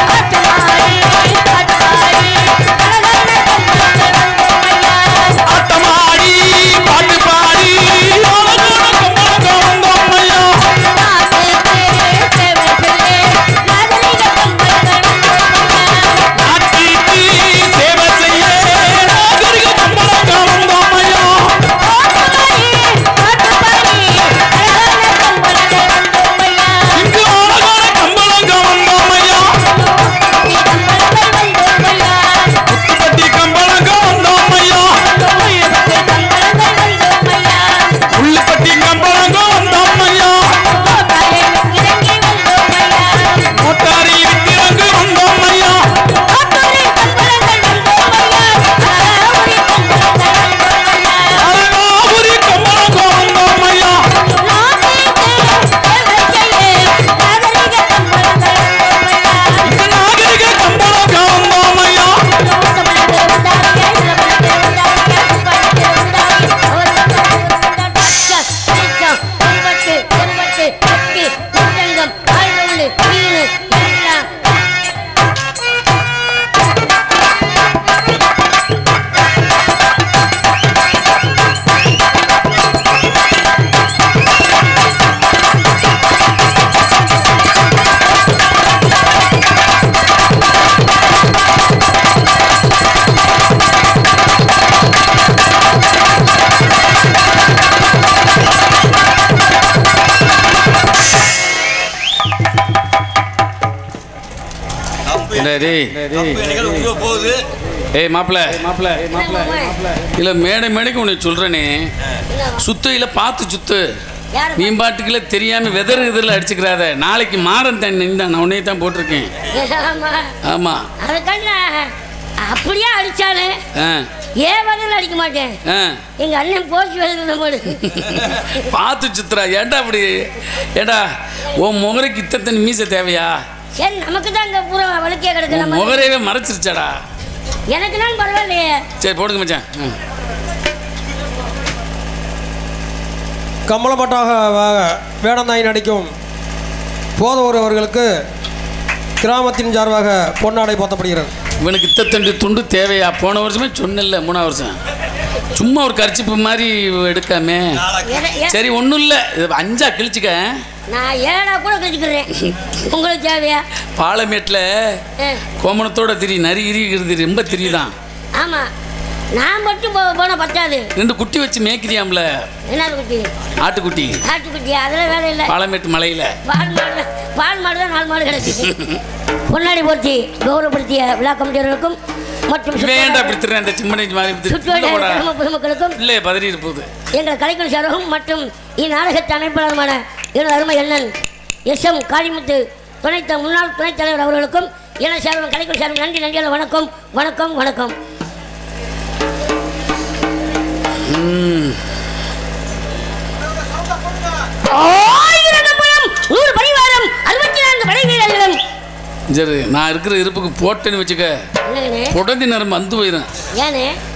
Speaker 1: ஆட்டமாடி பாட்டு பாடி அழகான கம்பளங்க வந்தோம் ஐயா நாட்டிக்கு சேவை செய்ய நாகரிக கம்பளங்க வந்தோம் ஐயா இங்கு அழகான கம்பளங்க வந்தோம் ஐயா முத்துப்பட்டி கம்பளங்க வந்தோம் ஐயா உள்ளப்பட்டி கம்பளங்க வந்தோம் ஐயா மோட்டாரி வித்திரங்கு வந்தோம் ஐயா அழகாபுரி கம்பளங்க வந்தோம் ஐயா இங்கு நாகரிக கம்பளங்க வந்தோம் ஐயா டேய்
Speaker 4: போகுது
Speaker 1: ஏய் மாப்பிள்ள மாப்பிள்ள இல்ல மேடை மேடைக்கு உன்னை சொல்றேனே சுத்தையில பார்த்து சுத்து நீ பாட்டுக்குள்ள தெரியாம வெதர் இதில் அடிச்சுக்கிறாத நாளைக்கு மாறன் தண்ணி தான் நான் உன்னையே தான் போட்டிருக்கேன் ஆமா
Speaker 6: அதுக்காண்டி நான் அப்படியே அடிச்சாலும்
Speaker 1: ஆ
Speaker 6: ஏன் பதில் அடிக்க மாட்டேன்
Speaker 1: ஆ
Speaker 6: எங்க அண்ணன் போச்சு வருது போடு
Speaker 1: பார்த்து சுத்துறா ஏன்டா அப்படி ஏடா உன் முகரைக்கு இத்தனை மீசை தேவையா
Speaker 6: சரி நமக்கு தான் இங்க பூரா வழுக்கே கிடக்கு
Speaker 1: உன்
Speaker 6: நம்ம
Speaker 1: முகரையவே மறைச்சிருச்சாடா
Speaker 6: எனக்கு தான் பரவாயில்லையே
Speaker 1: சரி போடுங்க மச்சான் ஆ.
Speaker 7: கமலப்பட்டாக வ- வேடந்தாய் நடிக்கும் போதவர் அவர்களுக்கு கிராமத்தின் சார்பாக பொன்னாடை போத்தப்படுகிறது
Speaker 1: இவனுக்கு இத்தத்தண்டு துண்டு தேவையா போன வருஷமே சொன்னல மூணாவது வருஷம் சும்மா ஒரு கர்ச்சிப்பு மாதிரி எடுக்காமே
Speaker 6: எதை- எ-
Speaker 1: சரி ஒன்றும் இல்லை இது அஞ்சா கிழிச்சுக்க
Speaker 6: நான் ஏடா கூட கழிச்சுக்கிறேன் உங்களுக்கு தேவையா
Speaker 1: பாலமேட்டில்
Speaker 6: ஆ,
Speaker 1: கோமணத்தோட திரி நரி இருக்கிறது ரொம்ப திரிதான்
Speaker 6: ஆமா நான் மட்டும் போ போன பத்தாது
Speaker 1: ரெண்டு குட்டி வச்சு மேய்க்கிறியாம்ல
Speaker 6: என்னது குட்டி
Speaker 1: ஆட்டுக்குட்டி
Speaker 6: ஆட்டுக்குட்டி அதெல்லாம் வேலை இல்லை
Speaker 1: பாலமேட்டு மலையில்
Speaker 6: பால் மாடு தான் பால் மாடு தான் நாலு மாடு கிடக்கு பொன்னாடி போற்றி கௌரவப்படுத்திய விழா கமிட்டியர்களுக்கும் மற்றும்
Speaker 1: வேண்டாம் இப்படி திருறேன் இந்த சிம்மனை மாதிரி இப்படி
Speaker 6: சுற்றுவட்டார
Speaker 1: உள்ள போடா.
Speaker 6: கிராம பொதுமக்களுக்கும்
Speaker 1: இல்லையே பதறி இருப்பது
Speaker 6: எங்கள் கலைக்குழு சார்பும் மற்றும் இந்நாடகத்தை அமைப்பாளருமான எனது அருமை அண்ணன் எஸ் எம் காளிமுத்து துணைத்த முன்னாள் துணைத் தலைவர் அவர்களுக்கும் எனது சார்பும் கலைக்குழு சார்பும் நன்றி நன்றியான வணக்கம் வணக்கம் வணக்கம் ஆயிரம் நம்பரம், நூறு பரிவாரம் அறுபத்தி நான்கு படை வீரர்களும்
Speaker 1: சரி நான் இருக்கிற இருப்புக்கு போட்டேன்னு வச்சுக்க
Speaker 6: என்னங்கண்ணே
Speaker 1: புடந்தி நேரம் வந்து போயிடும்
Speaker 6: ஏனே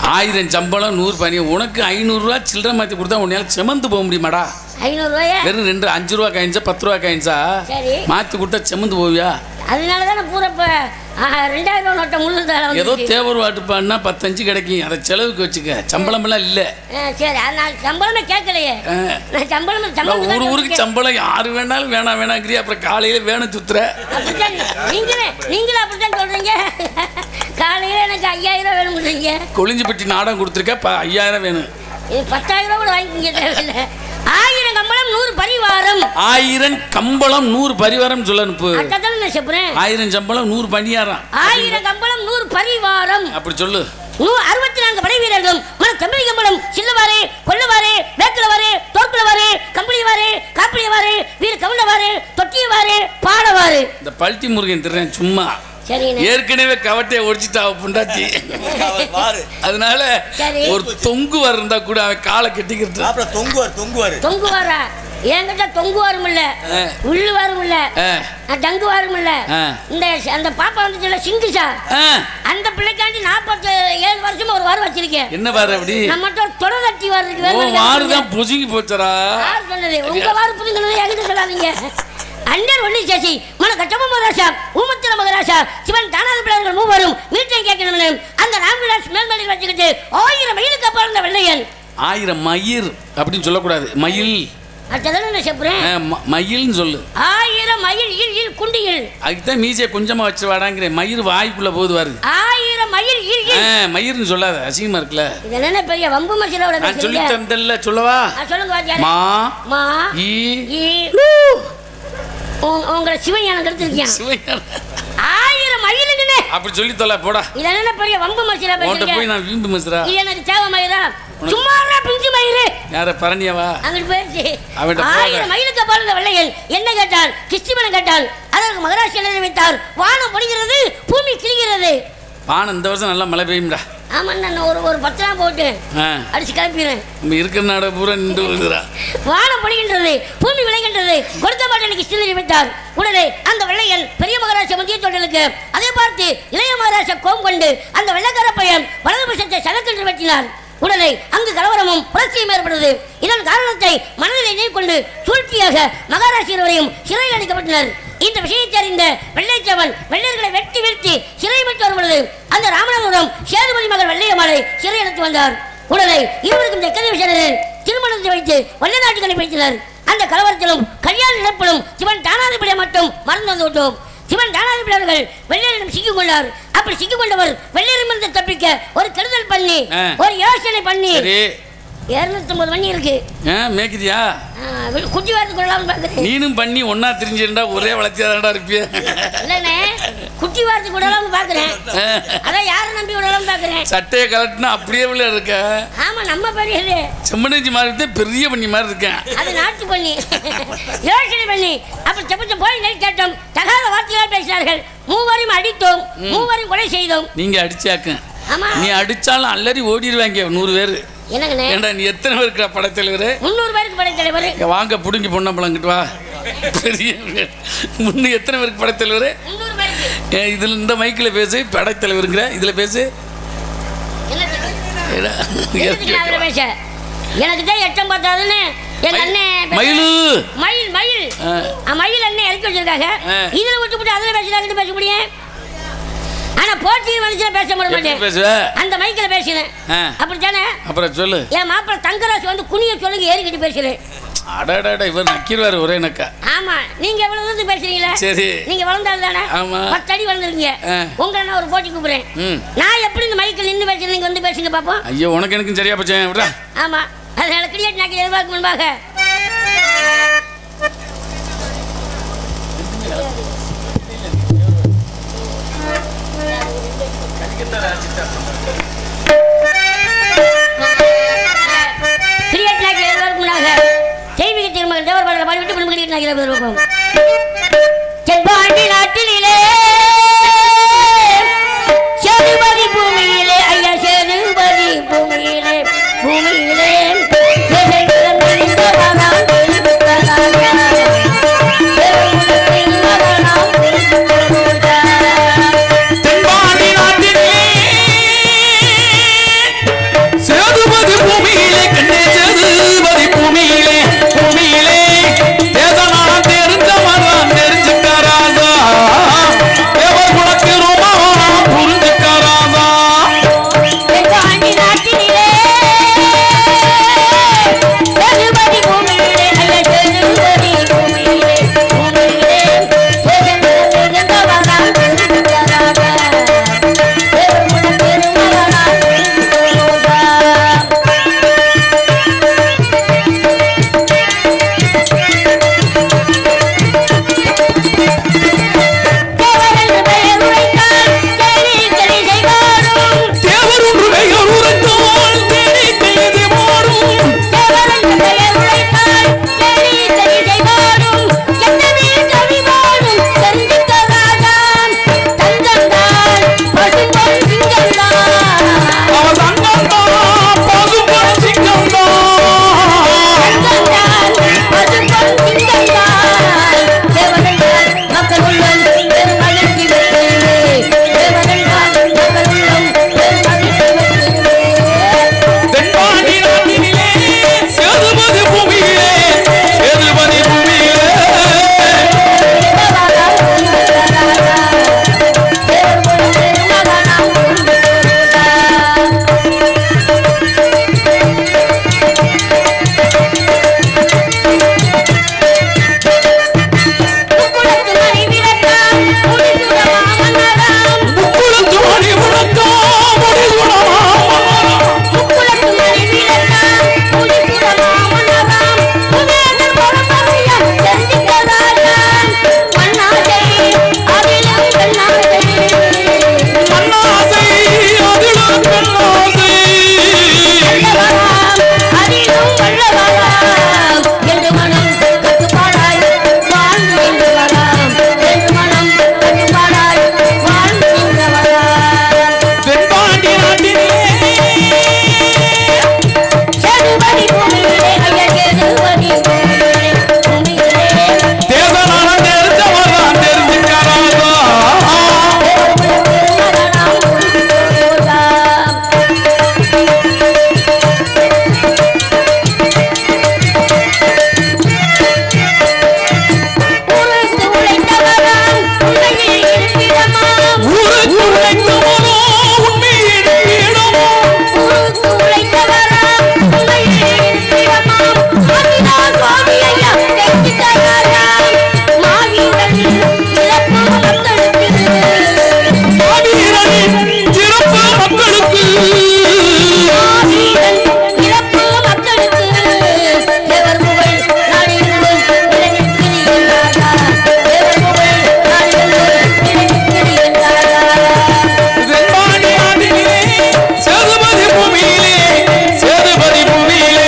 Speaker 1: ஆயிரம் சம்பளம் நூறு பனி உனக்கு ஐநூறுரூவா சில்லறை மாற்றி கொடுத்தா உன்னையால செமந்து போக முடியுமாடா
Speaker 6: ஐநூறுரூவாயா
Speaker 1: வெறும் ரெண்டு அஞ்சு ரூபா காயின்ஸா பத்து ரூபா காயின்ஸா
Speaker 6: சரி.
Speaker 1: மாற்றி கொடுத்தா செமந்து போவியா
Speaker 6: அதனால தானே பூரா இப்போ ரெண்டாயிரம் ரூபா நோட்டை முள்ளு தலை
Speaker 1: ஏதோ
Speaker 6: வந்துருச்சு.
Speaker 1: தேவர் வாட்டுப்பான்னா பத்தஞ்சு கிடைக்கும் அதை செலவுக்கு வச்சுக்க சம்பளமெல்லாம் இல்லை
Speaker 6: ஆ, சரி அது நான் சம்பளமே கேட்கலையே
Speaker 1: ஆ.
Speaker 6: நான் சம்பளம்
Speaker 1: நான்
Speaker 6: சம்பளம்
Speaker 1: ஊர் ஊருக்கு சம்பளம் யாரு வேணாலும் வேணாம் வேணாங்கிறிய அப்புறம் காலையில் வேணும் சுத்துற
Speaker 6: அப்படித்தான் நீங்களே நீங்களும் அப்படித்தான் சொல்றீங்க காலையில எனக்கு ஐயாயிரம் வேணும்ன்றீங்க
Speaker 1: கொளிஞ்சிப்பட்டி நாடகம் கொடுத்துருக்க இப்போ ஐயாயிரம் வேணும்
Speaker 6: இது பத்தாயிரம் ரூபா கூட வாங்கிக்கிங்க தேவையில்லை ஆயிரம் கம்பளம் நூறு பரிவாரம்
Speaker 1: ஆயிரம் கம்பளம் நூறு பரிவாரம் சொல்ல அனுப்பு
Speaker 6: அதான் நான் சொல்றேன்
Speaker 1: ஆயிரம் சம்பளம் நூறு பணியாரம்
Speaker 6: ஆயிரம் கம்பளம் நூறு பரிவாரம்
Speaker 1: அப்படி சொல்லு
Speaker 6: நூ அறுபத்தி நான்கு படை வீரர்களும் மன கம்பளி கம்பளம் சில்லவாறு கொல்லவாறு வேக்கலவாறு தோற்குலவாறு கம்பளிவாறு காப்பிளியவாறு வீர கவுண்டவாறு தொட்டியவாறு பாடவாறு
Speaker 1: இந்த பல்ட்டி முருகன் திருறேன் சும்மா
Speaker 6: சரிண்ணே
Speaker 1: ஏற்கனவே கவட்டையை ஒடிச்சிட்டா அவ புண்டாச்சி
Speaker 4: வாரு
Speaker 1: அதனால
Speaker 6: சரி.
Speaker 1: ஒரு தொங்கு இருந்தா கூட அவன் காலை கட்டிக்கிட்டு
Speaker 4: மாப்பிள்ள தொங்குவார் தொங்குவார்
Speaker 6: தொங்குவாரா என்கிட்ட தொங்குவாரும் இல்ல
Speaker 1: ஆ.
Speaker 6: உள்ளுவாரும் இல்ல
Speaker 1: ஆ.
Speaker 6: டங்குவாரும் இல்ல
Speaker 1: ஆ.
Speaker 6: இந்த அந்த பாப்பா வந்துச்சுல சிங்குசா
Speaker 1: ஆ,
Speaker 6: அந்த பிள்ளைக்காண்டி நாற்பத்தி ஏழு வருஷமா ஒரு வாரம் வச்சிருக்கேன்
Speaker 1: என்ன பாரு அப்படி
Speaker 6: நம்மகிட்ட தொடர் தட்டி வர்றதுக்கு
Speaker 1: ஓ
Speaker 6: வேணும்
Speaker 1: மாறுதான் புசுங்கி போச்சரா
Speaker 6: யார் சொன்னது உங்க வாரம் புதுங்கிறது என்கிட்ட சொல்லாதீங்க அண்டர் ஒண்ணி சேசி மன கட்டம மகாராஷா ஊமத்திர மகாராஷா சிவன் தானாத பிள்ளைகள் மூவரும் மீட்டை கேட்கணும்னு அந்த ராமவிலாஸ் மேல்மலையில் வச்சுக்கிட்டு ஆயிரம் மைலுக்கு அப்புறம் இந்த வெள்ளையன்
Speaker 1: ஆயிரம் மயிர் அப்படின்னு சொல்லக்கூடாது மயில்
Speaker 6: அடுத்ததான நான் சொல்றேன்
Speaker 1: ஆ, ம- மயில்னு சொல்லு
Speaker 6: ஆயிரம் மயில் இல் இல் குண்டியில்
Speaker 1: அதுக்குதான் மீசையை கொஞ்சமா வச்சு வாடாங்கிறேன் மயிர் வாய்க்குள்ள போகுது பாரு
Speaker 6: ஆயிரம் மயில் இல்
Speaker 1: ஆ,
Speaker 6: இல்
Speaker 1: மயிர்னு சொல்லாத அசிங்கமா இருக்குல்ல
Speaker 6: இது என்ன பெரிய வம்பு மசிலோட
Speaker 1: நான் சொல்லி
Speaker 6: பேசுறீங்க
Speaker 1: தந்தல்ல சொல்லவா
Speaker 6: ஆ, சொல்லுங்க வாத்தியாரே.
Speaker 1: மா
Speaker 6: மா
Speaker 1: ஈ
Speaker 6: ஈ உங்க- உங்களை சிவன் எனக்கு எடுத்திருக்கேன்
Speaker 1: சிவஞான.
Speaker 6: ஆயிரம் மயிலுங்கண்ணே
Speaker 1: அப்படி சொல்லி தொலை போடா
Speaker 6: இது என்ன பெரிய வம்பு மசிலா
Speaker 1: உன்கிட்ட
Speaker 6: பேசுறீங்க
Speaker 1: போய் நான் வீம்பு மசுரா
Speaker 6: இது எனக்கு தேவை மயிரா சும்மா பிஞ்சு மயிறு
Speaker 1: யார பரணியவா
Speaker 6: அங்கிட்டு போயிடுச்சு
Speaker 1: அவன்கிட்ட போகாத.
Speaker 6: ஆயிரம் மயிலுக்கு பாருங்க வெள்ளையன் என்ன கேட்டான் கிறிஸ்துவன் கேட்டான் அதற்கு மகராசி எழுதி வைத்தார் வானம் பொழிகிறது பூமி கிழிகிறது
Speaker 1: பானை இந்த வருஷம் நல்லா மழை பெய்யும்டா
Speaker 6: ஆமா நான் ஒரு ஒரு பத்து நாள் போட்டு
Speaker 1: ஆ
Speaker 6: அடிச்சு கிளப்பிடுறேன்
Speaker 1: நம்ம இருக்கிற நாட பூரா நின்று விழுதுறா
Speaker 6: வானம் பொழிகின்றது பூமி விளைகின்றது கொடுத்த மாட்டனுக்கு சிந்தனை வைத்தார் உடனே அந்த வெள்ளையன் பெரிய மகாராஜா முந்திய தொண்டலுக்கு அதை பார்த்து இளைய மகாராஜா கோம் கொண்டு அந்த வெள்ளக்கார பையன் வலது பட்சத்தை சதக்கென்று வெட்டினார் உடனே அங்கு கலவரமும் புரட்சியும் ஏற்பட்டது இதன் காரணத்தை மனதில் எண்ணிக்கொண்டு சூழ்ச்சியாக மகாராஜ் இருவரையும் சிறையில் அடைக்கப்பட்டனர் இந்த விஷயத்தை அறிந்த வெள்ளைச்சவன் வெள்ளையர்களை வெட்டி வீழ்த்தி சிறை விட்டு வரும்பொழுது அந்த ராமநாதபுரம் சேதுபதி மகள் வெள்ளையம்மாளை சிறை அழைத்து வந்தார் உடனே இருவருக்கும் தெற்கதை விஷயத்தில் திருமணத்தை வைத்து வல்ல நாட்டுகளை வைத்தனர் அந்த கலவரத்திலும் கல்யாண இழப்பிலும் சிவன் தானாதிபதியை மட்டும் மறந்து வந்து விட்டோம் சிவன் தானாதிபதி அவர்கள் வெள்ளையரிடம் சிக்கிக் கொண்டார் அப்படி சிக்கிக் கொண்டவர் வெள்ளையரிடமிருந்து தப்பிக்க ஒரு கெடுதல் பண்ணி
Speaker 1: ஆ.
Speaker 6: ஒரு யோசனை பண்ணி
Speaker 1: சரி
Speaker 6: இருநூத்தி ஒன்பது மணி இருக்கு
Speaker 1: ஆ மேய்க்குதியா
Speaker 6: ஆ, வி- குட்டி வாரத்து கொள்ளலாம்னு பாக்குறேன்
Speaker 1: நீனும் பண்ணி ஒன்னா தெரிஞ்சிருந்தா ஒரே வளர்ச்சியாதான்டா இருப்பிய
Speaker 6: இல்லைண்ணே குட்டி வாரத்து விடலாம்னு பாக்குறேன் அதான் யாரை நம்பி விடலாம்னு பாக்குறேன்
Speaker 1: சட்டையை கலட்டினா அப்படியே உள்ள இருக்க
Speaker 6: ஆமா நம்ம பெரியது
Speaker 1: செம்மனஞ்சி மாதிரி இருக்கே, பெரிய பண்ணி மாதிரி இருக்கேன்
Speaker 6: அது நாட்டு பண்ணி யோசனை பண்ணி அப்ப செப்பத்த போய் நெல் கேட்டோம் தகாத வார்த்தையால் பேசினார்கள் மூவரையும் அடித்தோம் மூவரையும் கொலை செய்தோம்
Speaker 1: நீங்க அடிச்சாக்க
Speaker 6: ஆமா
Speaker 1: நீ அடிச்சாலும் அல்லறி ஓடிடுவாங்க நூறு பேர்
Speaker 6: என்னங்கண்ணே
Speaker 1: ஏண்டா நீ எத்தனை பேர் இருக்கிற படைத்தலைவர்
Speaker 6: முந்நூறு பேருக்கு படை தலைவர்
Speaker 1: வாங்க புடுங்கி பொண்ணம்பளங்கிட்டு வா பெரிய முன்னு எத்தனை பேருக்கு படைத்தலைவர்
Speaker 6: முந்நூறு பேருக்கு
Speaker 1: இதில் இந்த மைக்கில் பேசு படைத்தலைவருங்கிற இதில் பேசு
Speaker 6: என்ன
Speaker 1: ஏடா,
Speaker 6: எதுக்கு நான் அதில் பேச எனக்கு தான் எட்டம் பார்த்தாதுன்னு எங்க அண்ணன் பேச-
Speaker 1: மயிலு
Speaker 6: மயில் மயில்
Speaker 1: ஆ.
Speaker 6: ஆ, மயில் அண்ணன் இறக்கி வச்சிருக்காங்க
Speaker 1: ஆ.
Speaker 6: இதுல விட்டு விட்டு அதுல பேசினாக்கிட்டு பேச முடியும் ஆனா போட்டியில் வந்துச்சுன்னா பேச முடிய
Speaker 1: எப்படி
Speaker 6: மாட்டேன்
Speaker 1: பேசுவ
Speaker 6: அந்த மைக்கில் பேசினேன்
Speaker 1: ஆ.
Speaker 6: அப்படித்தானே
Speaker 1: அப்புறம் சொல்லு
Speaker 6: என் மாப்பிள்ளை தங்கராசு வந்து குனிய சொல்லுங்க ஏறிக்கிட்டு பேசுறேன்
Speaker 1: அடாடாடா இவர் நக்கிடுவார் ஒரே நக்கா
Speaker 6: ஆமா நீங்க எவ்வளவு தூரத்துக்கு பேசுறீங்களா
Speaker 1: சரி.
Speaker 6: நீங்க வளர்ந்தால் தானே
Speaker 1: ஆமா.
Speaker 6: பத்து அடி வளர்ந்துருக்கீங்க
Speaker 1: ஆ.
Speaker 6: உங்களை நான் ஒரு போட்டி கூப்பிடுறேன்
Speaker 1: ம்
Speaker 6: நான் எப்படி இந்த மைக்கில் நின்று பேசுறேன் நீங்க வந்து பேசுங்க பாப்போம்
Speaker 1: ஐயோ உனக்கு எனக்கும் சரியா போச்சேன் விடா
Speaker 6: ஆமா அதனால கிரிக்கெட் நாக்கி எதிர்பார்க்க முன்பாக கிரிக்கெட் நாக்கி எதிர்பார்க்க முன்னாக தெய்வீக திருமகன் தேவர் பாடலை பாடிவிட்டு பின்பு கிரிக்கெட் நாக்கி எதிர்பார்ப்போம் செவ்வாண்டி நாட்டிலே சேதுபதி பூமியிலே ஐயா சேதுபதி பூமியிலே பூமியிலே சேதுபதி மகனாம் திருவித்தனாக. சேதுபதி மகனாம் திருவித்தனாக.
Speaker 1: தென்பாண்டி நாட்டிலே
Speaker 6: சேதுபதி பூமியிலே ஐயா சேதுபதி பூமியிலே பூமியிலே
Speaker 1: தேசநாளம் தெரிஞ்சவர் தான் தெரிஞ்சுக்கிறாரோ
Speaker 6: திருமகனாம் முருகா ஊருக்கு உழைத்தவராம் உண்மையில் இருப்பிடமாம்
Speaker 1: ஊருக்கு உழைத்தவரோ உண்மையில் இடமோ
Speaker 6: ஊருக்கு உழைத்தவராம் உண்மையில் இருப்பிடமாம் ஆதினா சுவாமி ஐயா தெரிவித்தாராம் மாவீரன் இறப்பு மக்களுக்கு
Speaker 1: மாவீரனின் சிறப்பு மக்களுக்கு
Speaker 6: மாவீரன் இறப்பு மக்களுக்கு தேவர் புகழ் நாடெங்கும் நிலைநிற்கின்றாரா தேவர் புகழ் நாடெங்கும் நிலைநிற்கின்றாரா
Speaker 1: வெண்பாண்டி நாட்டிலே சேதுபதி பூமியிலே சேதுபதி பூமியிலே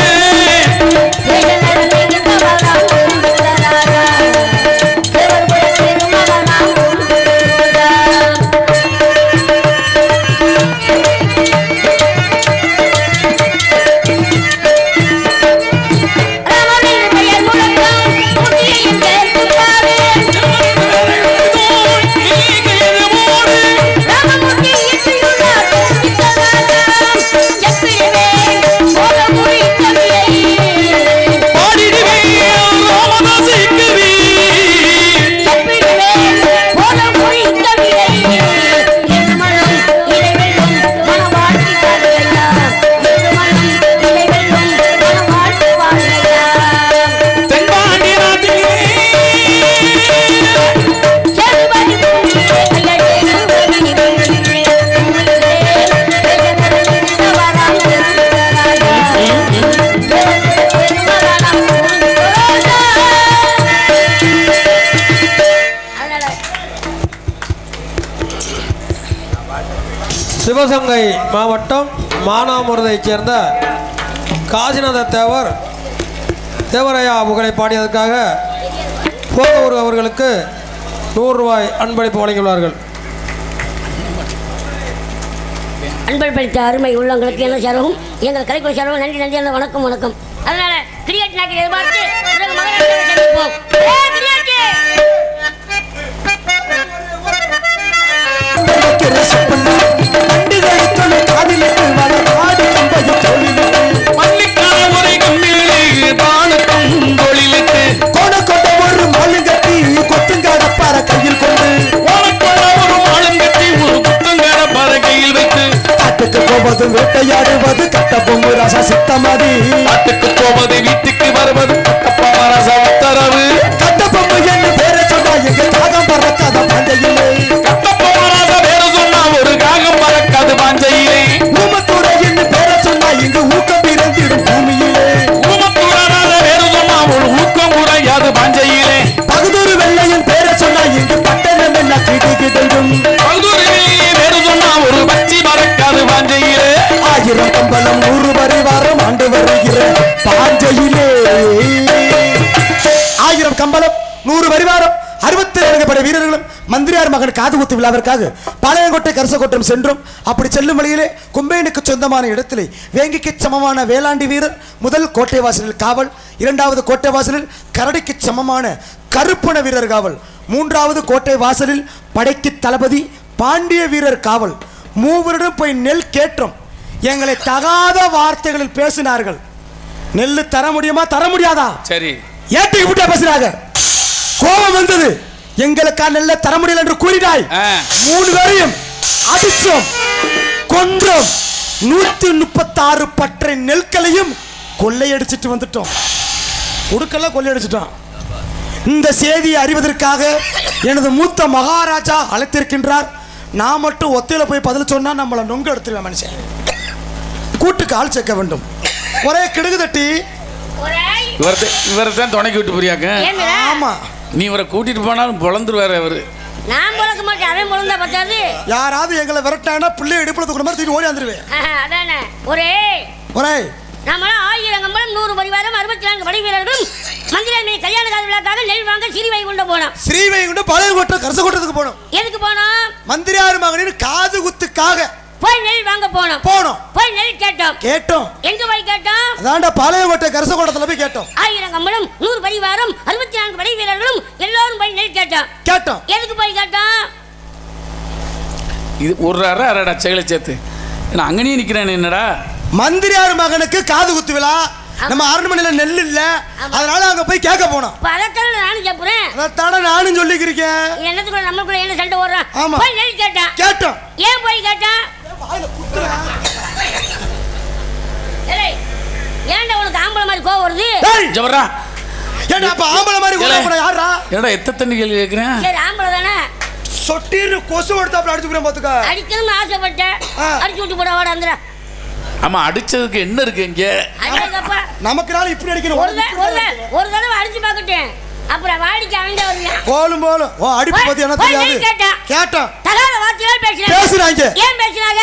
Speaker 1: பாடிடுவே ராமதாசிக்கு வீ தென்பாண்டி நாட்டிலே
Speaker 7: சிவகங்கை மாவட்டம் மானாமருதைச் சேர்ந்த காசிநாத தேவர் தேவரையா புகழை பாடியதற்காக போதூர் அவர்களுக்கு நூறு ரூபாய் அன்பளிப்பு வழங்கியுள்ளார்கள்
Speaker 6: அன்பளித்த அருமை உள்ளங்களுக்கு என்ன சேரவும் எங்கள் கலைக்குழு சேரவும் நன்றி நன்றி அந்த வணக்கம் வணக்கம் அதனால கிரிக்கெட் நாக்கி எதிர்பார்த்து பிறகு மகராஜாவை சந்திப்போம் ஏ, கிரிக்கெட்!
Speaker 1: மல்லிக்கான உரை கம்மியிலே பானுக்கும் தொழிலுக்கு
Speaker 2: கோணக்கொண்ட ஒரு மாலுங்கட்டி கொத்துங்காடப்பார கையில் கொண்டு
Speaker 1: உனக்குள்ள ஒரு மாலும் கட்டி ஒரு புத்தங்கர பறகையில் வைத்து
Speaker 2: காட்டுக்கு போவது வேட்டையாடுவது கட்ட பொம்மு ரச சித்தமதி
Speaker 1: காட்டுக்கு போவது வீட்டுக்கு வருவது பட்டப்பாரச உத்தரவு
Speaker 2: கட்ட பொம்மு என்று பேரை சொன்னா எங்க காகம் பறக்காத பந்தையிலே
Speaker 1: கட்டப்பாரச பேரு சொன்னா ஒரு காகம் பறக்காது பாஞ்சையிலே
Speaker 2: ஊமத்துறை என்று பேரை சொன்னா இங்கு ஊக்கம் இறந்திடும் பூமியிலே
Speaker 1: ஊமத்தூராத பேரு சொன்னா ஒரு ஊக்கம் உரையாது பாஞ்சையிலே
Speaker 2: பகுதூர் வெள்ளையின் பேரை சொன்னா இங்கு பட்டணம் என்ன கிடு கிடும்
Speaker 1: பல்துறையிலே பேரு சொன்னா ஒரு பச்சி பறக்காது பாஞ்சையிலே
Speaker 2: ஆயிரம் கம்பளம் நூறு பரிவாரம் ஆண்டு வருகிற பாஞ்சையிலே ஆயிரம் கம்பளம் நூறு பரிவாரம் அறுபத்தி ஏழு படை வீரர்களும் மந்திரியார் மகன் காது குத்து விழாவிற்காக பாளையங்கோட்டை கரசக்கோட்டம் சென்றும் அப்படி செல்லும் வழியிலே கும்பேனுக்கு சொந்தமான இடத்திலே வேங்கிக்கு சமமான வேளாண்டி வீரர் முதல் கோட்டை வாசலில் காவல் இரண்டாவது கோட்டை வாசலில் கரடிக்கு சமமான கருப்பண வீரர் காவல் மூன்றாவது கோட்டை வாசலில் படைக்கு தளபதி பாண்டிய வீரர் காவல் மூவரிடம் போய் நெல் கேட்டோம் எங்களை தகாத வார்த்தைகளில் பேசினார்கள் நெல்லு தர முடியுமா தர முடியாதா
Speaker 1: சரி
Speaker 2: ஏட்டிக்கு விட்டா பேசுறாங்க கோபம் வந்தது எங்களுக்கா நெல்ல தர முடியல என்று கூறினாய்
Speaker 1: ஆ.
Speaker 2: மூணு பேரையும் அடிச்சோம் கொன்றோம் நூத்தி முப்பத்தாறு பற்றை நெல்களையும் கொள்ளையடிச்சிட்டு வந்துட்டோம் கொடுக்கல கொள்ளையடிச்சிட்டோம் இந்த செய்தியை அறிவதற்காக எனது மூத்த மகாராஜா அழைத்திருக்கின்றார் நான் மட்டும் ஒத்தையில போய் பதில் சொன்னா நம்மளை நொங்கு எடுத்துருவேன் மனுஷன் கூட்டுக்கு ஆள் சேர்க்க வேண்டும் ஒரே கிடுகு தட்டி
Speaker 1: இவர் இவரை தான் துணைக்கி விட்டு புரியாக்க
Speaker 6: ஏன்டா?
Speaker 2: ஆமா
Speaker 1: நீ இவரை கூட்டிட்டு போனாலும் பொழந்துருவாரு அவரு
Speaker 6: நான் பிறக்க மாட்டேன் அவன் பிறந்தா பத்தாது
Speaker 2: யாராவது எங்களை விரட்டானா பிள்ளை இடுப்புல தூக்குற மாதிரி தூக்கி ஓடி வந்துருவேன்
Speaker 6: ஆஹா, அதானே ஒரே
Speaker 2: ஒரே
Speaker 6: நம்மளாம் ஆயிரம் கம்பளம் நூறு பரிவாரம் அறுபத்தி நான்கு படை வீரர்களும் மந்திரமே கல்யாண கால விழாக்காக நெல் வாங்க சிறுவை கொண்டு போனோம்
Speaker 2: ஸ்ரீவைகுண்டம் பழைய கோட்டை கரச கோட்டத்துக்கு போனோம்
Speaker 6: எதுக்கு போனோம்
Speaker 2: மந்திரியார் மகனின் காது குத்துக்காக
Speaker 6: போய் நெல் வாங்க போனோம்
Speaker 2: போனோம்
Speaker 6: போய் நெல் கேட்டோம்
Speaker 2: கேட்டோம்
Speaker 6: எங்க போய் கேட்டோம்
Speaker 2: அதான்டா பாளையங்கோட்டை கரசகோட்டத்துல போய் கேட்டோம்
Speaker 6: ஆயிரம் கம்பளும் நூறு பரிவாரம் அறுபத்தி நான்கு படை வீரர்களும் எல்லோரும் போய் நெல் கேட்டோம்
Speaker 2: கேட்டோம்
Speaker 6: எதுக்கு போய் கேட்டோம்
Speaker 1: இது ஒரு அரை அரடா செயலை சேர்த்து நான் அங்கனே நிற்கிறேன் என்னடா
Speaker 2: மந்திரியார் மகனுக்கு காது குத்து விழா நம்ம அரண்மனையில நெல் இல்ல அதனால அங்க போய் கேட்க போனோம்
Speaker 6: பதத்தால நானும் கேட்பறேன்
Speaker 2: அதைத்தானே நானும் சொல்லிக்கிறேன்
Speaker 6: என்னத்துக்குள்ள நம்மளுக்குள்ள என்ன சண்டை ஓடுறான்
Speaker 2: ஆமா.
Speaker 6: போய் நெல் கேட்டான்
Speaker 2: கேட்டோம்
Speaker 6: ஏன் போய் கேட்டான் ஏய், ஏன்டா உனக்கு ஆம்பளை மாதிரி கோவம் வருது
Speaker 2: டேய்
Speaker 1: ஜவரா
Speaker 2: ஏன்டா அப்ப ஆம்பளை மாதிரி கூட அப்புறம் யாரா
Speaker 1: என்னடா எத்த தண்ணி கேள்வி கேட்குறேன்
Speaker 6: சரி ஆம்பளை தானே
Speaker 2: சொட்டின்னு கொசு எடுத்தாப்புல அடிச்சு போறேன் பாத்துக்க
Speaker 6: அடிக்கணும்னு ஆசைப்பட்டேன்
Speaker 2: ஆ.
Speaker 6: அடிச்சு விட்டு போட வாடா வந்துடா
Speaker 1: ஆமா அடிச்சதுக்கு என்ன இருக்கு இங்க
Speaker 6: அடிக்கப்பா
Speaker 2: நமக்கு நாள் இப்படி அடிக்கணும்
Speaker 6: ஒரு த- ஒரு த- ஒரு தடவை அடிச்சு பார்க்கட்டேன் அப்புறம் வாடிக்கு அவங்க வருவான்
Speaker 2: போலும் போலும் ஓ அடிப்பு
Speaker 6: போய்-
Speaker 2: பத்தி என்ன
Speaker 6: போய்
Speaker 2: தெரியாது
Speaker 6: நெல் கேட்டான்.
Speaker 2: கேட்டோம்
Speaker 6: தகாத வார்த்தையால் பேசினாங்க
Speaker 2: பேசுறாங்க
Speaker 6: ஏன் பேசினாங்க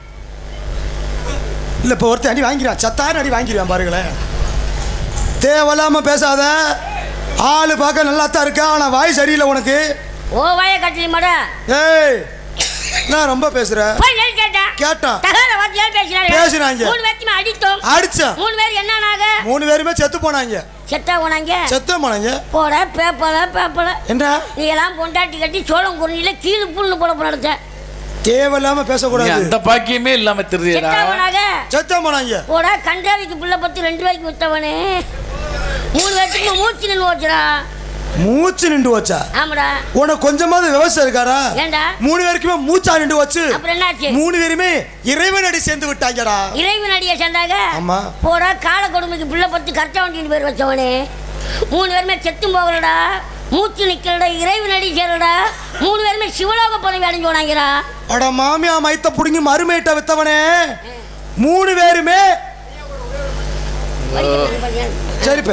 Speaker 2: இல்ல இப்ப ஒருத்தன் அடி வாங்கிறான் சத்தான அடி வாங்கிடுவான் பாருங்களேன் தேவையில்லாம பேசாத ஆளு பார்க்க நல்லா தான் இருக்கா ஆனா வாய் சரியில்லை உனக்கு
Speaker 6: ஓ வாய கட்டலி மாடா
Speaker 2: ஏய் நான் ரொம்ப பேசுற
Speaker 6: போய் நெல் கேட்டான்
Speaker 2: கேட்டான்
Speaker 6: தகாத வார்த்தையால் பேசினாங்க
Speaker 2: பேசினாங்க.
Speaker 6: மூணு பேர்த்துமே அடித்தோம்
Speaker 2: அடிச்சேன்
Speaker 6: மூணு பேர் என்னன்னாங்க
Speaker 2: மூணு பேருமே செத்து போனாங்க
Speaker 6: செத்தா போனாங்க
Speaker 2: செத்து போனாங்க
Speaker 6: போட பேப்பல பேப்பல
Speaker 2: என்ன
Speaker 6: நீ எல்லாம் பொண்டாட்டி கட்டி சோளம் குறிஞ்சில கீழு புல்லு போட நடத்த
Speaker 2: தேவையில்லாம
Speaker 1: நீ
Speaker 2: பேசக்கூடாது
Speaker 1: அந்த பாக்கியமே இல்லாம தெரியுதா
Speaker 6: செத்தா போனாங்க
Speaker 2: செத்து போனாங்க
Speaker 6: போட கண்டாவிக்கு புள்ள பத்து ரெண்டு ரூபாய்க்கு வித்தவனே மூணு பேர்த்துக்கு மூச்சு நின்று போச்சுடா
Speaker 2: மூச்சு நின்று வச்சா
Speaker 6: ஆமாடா
Speaker 2: உனக்கு கொஞ்சமாவது விவசாயம் இருக்காரா
Speaker 6: ஏன்டா
Speaker 2: மூணு பேருக்குமே மூச்சா நின்று வச்சு
Speaker 6: அப்புறம் என்னாச்சு
Speaker 2: மூணு பேருமே இறைவன் அடி சேர்ந்து விட்டாங்கடா
Speaker 6: இறைவன் அடியை சேர்ந்தாங்க
Speaker 2: ஆமா.
Speaker 6: போடா கால கொடுமைக்கு பிள்ளை பத்து கரெக்டாக வண்டின்னு பேர் வச்சவனே மூணு பேருமே செத்தும் போகலடா மூச்சு நிக்கலடா இறைவன் அடி சேரடா மூணு பேருமே சிவலோக பதவி அடைஞ்சு போனாங்கடா
Speaker 2: அட மாமியா மைத்த புடுங்கி மறுமேட்ட வித்தவனே மூணு பேருமே சரிப்ப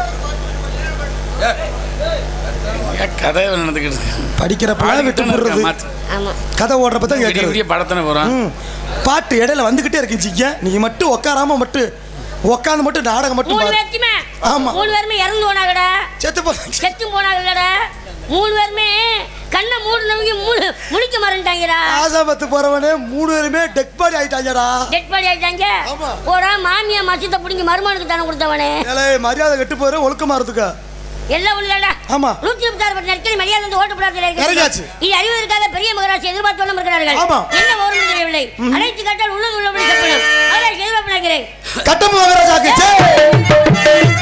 Speaker 1: கதை நடந்துக்கிட்டு இருக்கு.
Speaker 2: படிக்கிறப்ப விட்டு
Speaker 1: பாடிக்கிட்டு
Speaker 2: போடுறது
Speaker 1: இருக்கேன், மாத்து.
Speaker 6: ஆமா
Speaker 2: கதை ஓடுறப்ப தான்
Speaker 1: பெரிய
Speaker 2: கேட்கறது
Speaker 1: பெரிய படத்தானே போறான்
Speaker 2: ம். பாட்டு இடையில வந்துகிட்டே இருக்கு ஜிங்க நீங்க மட்டும் உட்காராம மட்டும் உட்காந்து மட்டும் நாடகம் மட்டும்
Speaker 6: மூணு
Speaker 2: பாரு.
Speaker 6: பேர்த்துமே
Speaker 2: ஆமா.
Speaker 6: மூணு பேருமே இறந்து போனாங்கடா
Speaker 2: செத்து போனாங்க
Speaker 6: செத்தும் போனாங்கல்லடா மூணு பேருமே கண்ணை மூடுனவங்க மூணு முழிக்க மறந்துட்டாங்கடா
Speaker 2: ஆசாபத்து போறவனே மூணு பேருமே டெக் பாடி ஆயிட்டாங்கடா
Speaker 6: டெட் பாடி ஆயிட்டாங்க
Speaker 2: ஆமா.
Speaker 6: போடா மாமியா மச்சத்தை பிடிங்கி மருமனுக்கு தானே கொடுத்தவனே
Speaker 2: ஏலே, மரியாதை கெட்டு போற ஒழுக்கமா இருந்துக்க
Speaker 6: எல்லாம் உள்ளடா
Speaker 2: ஆமா
Speaker 6: நூத்தி முப்பத்தாறு பட்டு நடிக்கை மரியாதை வந்து ஓட்டு போடாத
Speaker 2: இறங்கியாச்சு.
Speaker 6: இது அறிவதற்காக பெரிய மகராட்சி எதிர்பார்த்து வண்ணம் இருக்கிறார்கள்
Speaker 2: ஆமா.
Speaker 6: என்ன ஓரம் தெரியவில்லை அனைத்து கேட்டால் உள்ளது உள்ளபடி செப்பணும் மகராட்சி எதிர்பார்ப்பு நினைக்கிறேன்
Speaker 2: கட்டம் மகராஜாக்கு ஜெய்.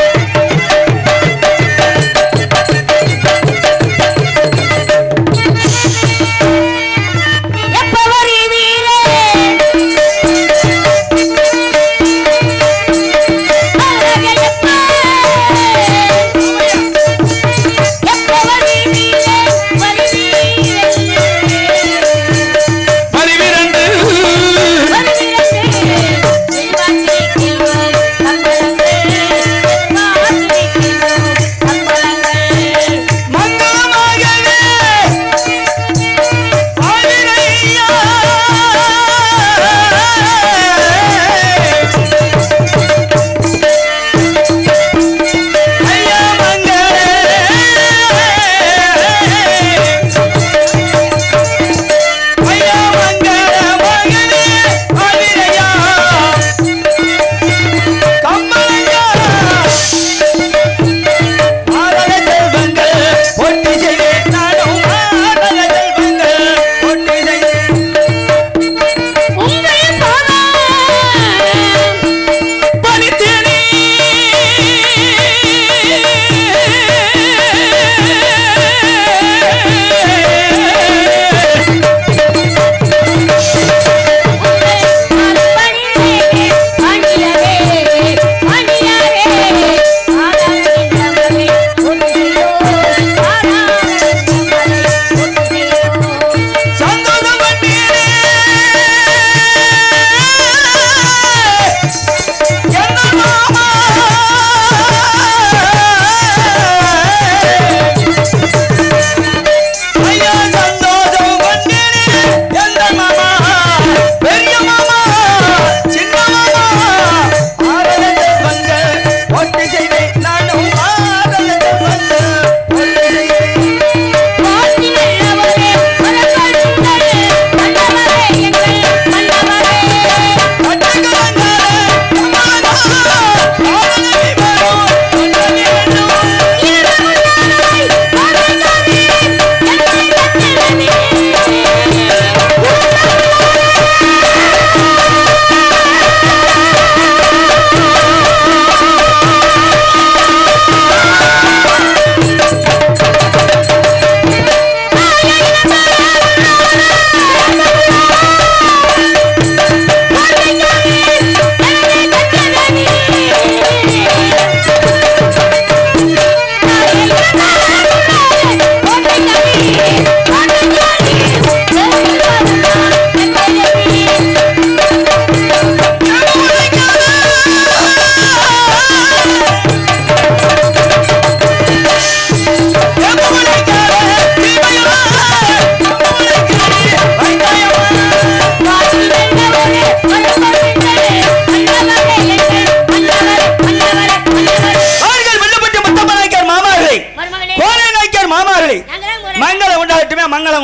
Speaker 6: எப்ப வருவீரே அழகையப்பா. எப்ப வருவீரே வருவீரே
Speaker 1: பரிவிரண்டு
Speaker 6: வருகிறேன். செல்வாக்கிலே செல்வம்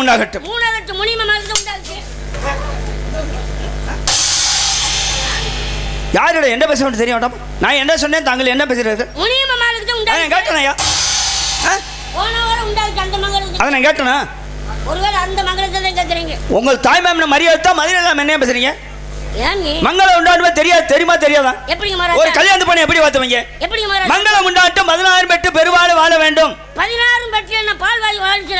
Speaker 5: உண்டாகட்டும்
Speaker 6: மூணாவது முனிம மகளுக்கு உண்டாச்சு
Speaker 5: யாரோட என்ன பேச வேண்டும் தெரியும் வேண்டாமா? நான் என்ன சொன்னேன் தாங்கள் என்ன பேசுறீர்கள்
Speaker 6: முனிம மகளுக்கு
Speaker 5: அதை நான்
Speaker 6: உண்டாச்சு
Speaker 5: கேட்டேனையா ஆ?
Speaker 6: போன வாரம் உண்டாச்சு அந்த மகளுக்கு
Speaker 5: அதை நான் கேட்டேனா
Speaker 6: ஒருவேளை அந்த மகளுக்கு தான் கேட்குறீங்க
Speaker 5: உங்கள் தாய் மேம்ன மரியாதை தான் மதுரை என்ன பேசுறீங்க
Speaker 6: ஏன் நீ
Speaker 5: மங்களம் உண்டாடுமே தெரியாது தெரியுமா தெரியாதா
Speaker 6: எப்படிங்க
Speaker 5: ஒரு
Speaker 6: மகாராஜா
Speaker 5: கல்யாணம் பண்ணி எப்படி பார்த்தவங்க
Speaker 6: எப்படிங்க மகாராஜா
Speaker 5: மங்களம் உண்டாட்டம் பதினாயிரம் பெற்று பெருவாழ் வாழ வேண்டும்
Speaker 6: பதினாறும் பற்றி என்ன பால் வாங்கி வாழ்ச்சி